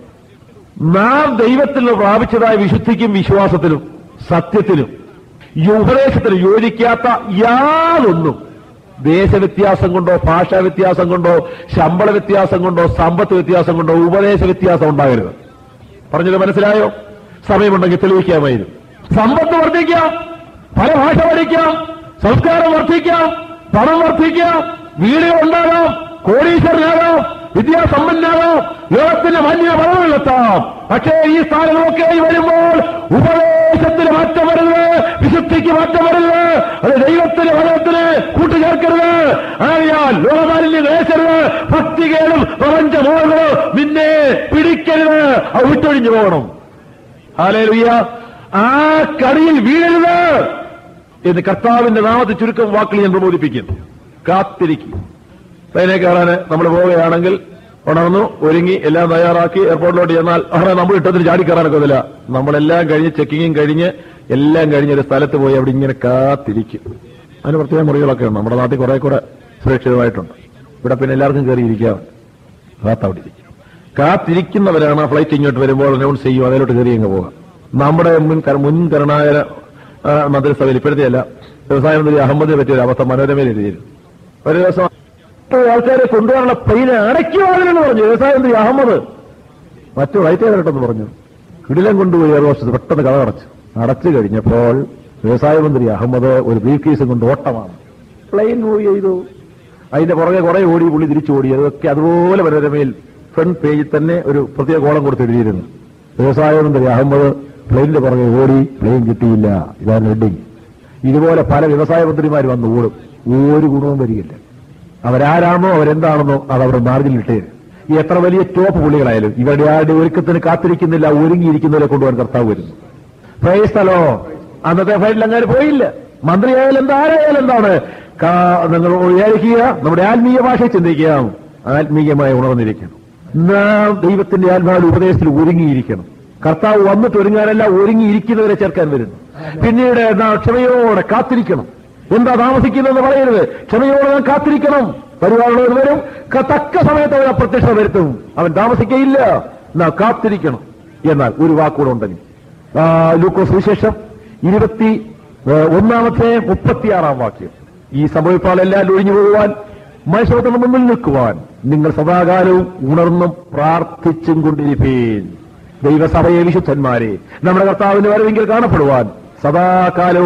നാം ദൈവത്തിൽ നിന്ന് പ്രാപിച്ചതായ വിശുദ്ധിക്കും വിശ്വാസത്തിലും സത്യത്തിലും ഈ ഉപദേശത്തിനും യോജിക്കാത്ത യാതൊന്നും ദേശവ്യത്യാസം കൊണ്ടോ ഭാഷാ വ്യത്യാസം കൊണ്ടോ ശമ്പള വ്യത്യാസം കൊണ്ടോ സമ്പത്ത് വ്യത്യാസം കൊണ്ടോ ഉപദേശ വ്യത്യാസം ഉണ്ടാകരുത് പറഞ്ഞത് മനസ്സിലായോ സമയമുണ്ടെങ്കിൽ തെളിയിക്കാമായിരുന്നു സമ്പത്ത് വർദ്ധിക്കാം പല ഭാഷ പഠിക്കാം സംസ്കാരം വർദ്ധിക്കാം പണം വർദ്ധിക്കാം വീടുകൾ ഉണ്ടാകാം കോടീശ്വരനാകാം വിദ്യാസമ്പന്നാകാം ലോകത്തിന്റെ മാന്യ പദവികളെത്താം പക്ഷേ ഈ സ്ഥാനങ്ങളൊക്കെ വരുമ്പോൾ ഉപദേശത്തിന് മാറ്റം വരുന്നത് വിശുദ്ധിക്ക് മാറ്റം വരുന്നത് അത് ദൈവത്തിന് വചനത്തിന് കൂട്ടുചേർക്കരുത് ആയാൽ ലോകമാലിന്യം നേശരുത് ഭക്തികേടും പ്രപഞ്ചമോഹങ്ങളോ നിന്നെ പിടിക്കരുത് അത് വിട്ടൊഴിഞ്ഞു പോകണം ഹാലേലുയ്യ ആ കറിയിൽ വീഴരുത് എന്ന് കർത്താവിന്റെ നാമത്തെ ചുരുക്കം വാക്കുകൾ ഞാൻ പ്രബോധിപ്പിക്കുന്നു കാത്തിരിക്കും ട്രെയിനെ കയറാൻ നമ്മൾ പോവുകയാണെങ്കിൽ ഉണർന്നു ഒരുങ്ങി എല്ലാം തയ്യാറാക്കി എയർപോർട്ടിലോട്ട് ചെന്നാൽ അവിടെ നമ്മൾ ഇട്ടത്തിന് ചാടി കയറാനൊക്കത്തില്ല നമ്മളെല്ലാം കഴിഞ്ഞ് ചെക്കിങ്ങും കഴിഞ്ഞ് എല്ലാം കഴിഞ്ഞ് ഒരു സ്ഥലത്ത് പോയി അവിടെ ഇങ്ങനെ കാത്തിരിക്കും അതിന് പ്രത്യേക മുറികളൊക്കെ ഉണ്ട് നമ്മുടെ നാട്ടിൽ കുറെ കൂടെ സുരക്ഷിതമായിട്ടുണ്ട് ഇവിടെ പിന്നെ എല്ലാവർക്കും കയറിയിരിക്കാം കാത്തവിടെ ഇരിക്കും കാത്തിരിക്കുന്നവരാണ് ആ ഫ്ലൈറ്റ് ഇങ്ങോട്ട് വരുമ്പോൾ അനൗൺസ് ചെയ്യും അതിലോട്ട് കയറി അങ്ങ് പോകാം നമ്മുടെ മുൻ കര- മുൻ കരുണാകര ആ, മന്ത്രിസഭയിൽ ഇപ്പോഴത്തെ അല്ല വ്യവസായ മന്ത്രി അഹമ്മദിനെ പറ്റിയ ഒരു അവസ്ഥ മനോരമയിൽ എഴുതിയിരുന്നു ഒരു ദിവസം മറ്റു ആൾക്കാരെ കൊണ്ടുപോകാനുള്ള പ്ലെയിൻ അടയ്ക്കുവാണെന്ന് പറഞ്ഞു വ്യവസായ മന്ത്രി അഹമ്മദ് മറ്റു റൈറ്റ് ചെയ്തിട്ടെന്ന് പറഞ്ഞു കിടിലം കൊണ്ടുപോയി ഏഴ് വർഷത്ത് പെട്ടെന്ന് കഥ അടച്ചു അടച്ചു കഴിഞ്ഞപ്പോൾ വ്യവസായ മന്ത്രി അഹമ്മദ് ഒരു ബ്രീഫ് കേസും കൊണ്ട് ഓട്ടമാണ് പ്ലെയിൻ മൂവ് ചെയ്തു അതിന്റെ പുറകെ കുറെ ഓടി പുള്ളി തിരിച്ചു ഓടി അതൊക്കെ അതുപോലെ മനോരമയിൽ ഫ്രണ്ട് പേജിൽ തന്നെ ഒരു പ്രത്യേക കോളം കൊടുത്ത് എഴുതിയിരുന്നു വ്യവസായ മന്ത്രി അഹമ്മദ് പ്ലെയിനിന്റെ പുറകെ ഓടി പ്ലെയിൻ കിട്ടിയില്ല ഇതാണ് ഹെഡിങ് ഇതുപോലെ പല വ്യവസായ മന്ത്രിമാർ വന്ന് ഓടും ഒരു ഗുണവും വരികയില്ല അവരാരാണോ അവരെന്താണെന്നോ അത് അവരുടെ മാർജിനിൽ ഇട്ടേര് ഈ എത്ര വലിയ ടോപ്പ് പുള്ളികളായാലും ഇവരുടെ ആരുടെ ഒരുക്കത്തിന് കാത്തിരിക്കുന്നില്ല ഒരുങ്ങിയിരിക്കുന്നവരെ കൊണ്ടുപോകാൻ കർത്താവ് വരുന്നു പ്രൈസ്തലോ അന്നത്തെ ഫൈറ്റിൽ അങ്ങനെ പോയില്ല മന്ത്രിയായാലും എന്താ ആരായാലും എന്താണ് കാ- നിങ്ങൾ വിചാരിക്കുക നമ്മുടെ ആത്മീയ ഭാഷയെ ചിന്തിക്കുക ആത്മീയമായി ഉണർന്നിരിക്കണം നാം ദൈവത്തിന്റെ ആത്മാവിൽ ഉപദേശത്തിൽ ഒരുങ്ങിയിരിക്കണം കർത്താവ് വന്നിട്ട് ഒരുങ്ങാനല്ല ഒരുങ്ങിയിരിക്കുന്നവരെ ചേർക്കാൻ വരുന്നു പിന്നീട് നാം ക്ഷമയോടെ കാത്തിരിക്കണം എന്താ താമസിക്കുന്നതെന്ന് പറയരുത് ക്ഷമയോടെ നാം കാത്തിരിക്കണം പരിപാടികൾ വരും ക- തക്ക സമയത്ത് അവൻ അപ്രത്യക്ഷ വരുത്തും അവൻ താമസിക്കയില്ല നാം കാത്തിരിക്കണം എന്നാൽ ഒരു വാക്കുകൂടെ ഉണ്ടെങ്കിൽ ആ, ലൂക്കോസ് വിശേഷം ഇരുപത്തി ഏ, ഒന്നാമത്തെ മുപ്പത്തിയാറാം വാക്യം ഈ സംഭവിപ്പാലെല്ലാം ഒഴിഞ്ഞു പോകുവാൻ മനുഷ്യത്തിന് മുന്നിൽ നിൽക്കുവാൻ നിങ്ങൾ സദാകാലവും ഉണർന്നും പ്രാർത്ഥിച്ചും കൊണ്ടിരിപ്പീൻ ദൈവസഭയെ വിശുദ്ധന്മാരെ നമ്മുടെ കർത്താവിന്റെ വരവെങ്കിൽ കാണപ്പെടുവാൻ സദാകാലവും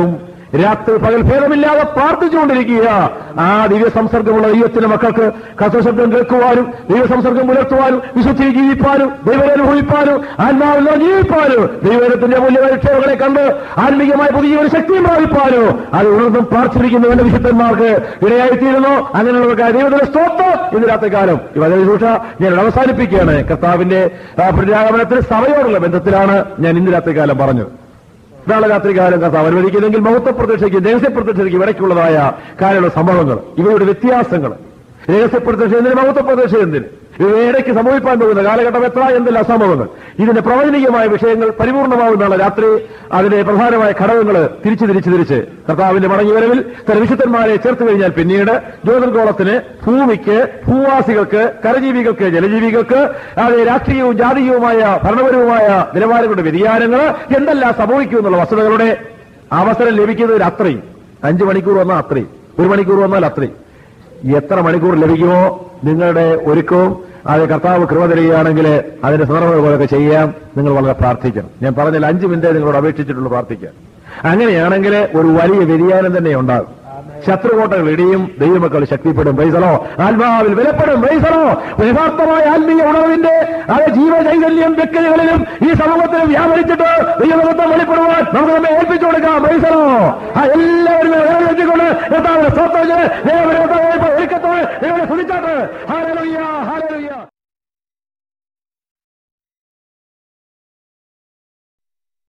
രാത്രി പകൽ ഭേദമില്ലാതെ പ്രാർത്ഥിച്ചുകൊണ്ടിരിക്കുക ആ ദിവ്യ സംസർഗമുള്ള ദൈവത്തിന്റെ മക്കൾക്ക് കർത്തശബ്ദം കേൾക്കുവാനും ദൈവ സംസർഗം പുലർത്തുവാനും വിശുദ്ധി ജീവിപ്പാനും ദൈവം അനുഭവിപ്പാനും ആത്മാവിൽ ജീവിപ്പാനും ദൈവത്തിന്റെ മൂല്യപരീക്ഷകളെ കണ്ട് ആത്മീയമായ പുതിയ ഒരു ശക്തിയും പ്രാപിപ്പാനോ അത് ഉണർന്നും പ്രാർത്ഥിക്കുന്നു എന്റെ വിശുദ്ധന്മാർക്ക് ഇടയായിത്തീരുന്നു അങ്ങനെയുള്ളവർക്ക് ദൈവത്തിന്റെ സ്തോത്രം ഇന്ന് രാത്രികാലം ഈ വചനശൂഷ ഞാൻ ഇവിടെ അവസാനിപ്പിക്കുകയാണ് കർത്താവിന്റെ ആ, പുനരാഗമനത്തിൽ സഭയോടുള്ള ബന്ധത്തിലാണ് ഞാൻ ഇന്ന് രാത്രികാലം പറഞ്ഞത് നാളെ രാത്രികാലം കർത്താവ് അനുവദിക്കുന്നെങ്കിൽ മഹത്വ പ്രത്യക്ഷയ്ക്ക് രഹസ്യ പ്രത്യക്ഷയ്ക്ക് ഇടയ്ക്കുള്ളതായ കാര്യമുള്ള സംഭവങ്ങൾ ഇവയുടെ വ്യത്യാസങ്ങൾ രഹസ്യ പ്രത്യക്ഷ എന്തിന് മഹത്വ പ്രത്യക്ഷ എന്തിന് ഇവ ഇടയ്ക്ക് സംഭവിക്കാൻ പോകുന്ന കാലഘട്ടം എത്ര എന്തെല്ലാം സംഭവങ്ങൾ ഇതിന്റെ പ്രവചനീയമായ വിഷയങ്ങൾ പരിപൂർണമാവുന്ന നാളെ രാത്രി അതിന്റെ പ്രധാനമായ ഘടകങ്ങൾ തിരിച്ചു തിരിച്ചു തിരിച്ച് കർത്താവിന്റെ മടങ്ങി വരവിൽ തന്റെ വിശുദ്ധന്മാരെ ചേർത്ത് കഴിഞ്ഞാൽ പിന്നീട് ജ്യോതിർഗോളത്തിന് ഭൂമിക്ക് ഭൂവാസികൾക്ക് കരജീവികൾക്ക് ജലജീവികൾക്ക് അത് രാഷ്ട്രീയവും ജാതീയവുമായ ഭരണപരവുമായ നിലവാരങ്ങളുടെ വ്യതിയാനങ്ങൾ എന്തെല്ലാം സംഭവിക്കും എന്നുള്ള വസ്തുതകളുടെ അവസരം ലഭിക്കുന്നതിൽ അത്രയും അഞ്ചു മണിക്കൂർ വന്നാൽ അത്രയും ഒരു മണിക്കൂർ വന്നാൽ അത്രയും എത്ര മണിക്കൂർ ലഭിക്കുമോ നിങ്ങളുടെ ഒരുക്കവും അത് കർത്താവ് കൃപ തരികയാണെങ്കിൽ അതിന്റെ സന്ദർഭങ്ങൾ പോലൊക്കെ ചെയ്യാം നിങ്ങൾ വളരെ പ്രാർത്ഥിക്കണം ഞാൻ പറഞ്ഞാൽ അഞ്ച് മിനിറ്റ് നിങ്ങളോട് അപേക്ഷിച്ചിട്ടുള്ളൂ പ്രാർത്ഥിക്കാൻ അങ്ങനെയാണെങ്കിൽ ഒരു വലിയ വ്യതിയാനം തന്നെ ഉണ്ടാകും ശത്രുകോട്ടകൾ ഇടിയും ദൈവമക്കൾ ശക്തിപ്പെടും പൈസലോ ആത്മാവിൽ വിലപ്പെടും പൈസലോ യഥാർത്ഥമായ ആത്മീയ ഉണർവിന്റെ അത് ജീവചൈതന്യം വ്യക്തികളിലും ഈ സമൂഹത്തിലും വ്യാപരിച്ചിട്ട് ദൈവമത്വം വെളിപ്പെടുവാൻ നമുക്ക് നമ്മെ ഏൽപ്പിച്ചു കൊടുക്കാം പൈസലോ ആ എല്ലാവരും വെച്ചുകൊണ്ട് കർത്താവിനെ സ്വത്തം ഒരുക്കത്തോടെ ദൈവനെ സ്തുതിച്ചാട്ട് ഹാലലുയ്യ ഹാലലുയ്യ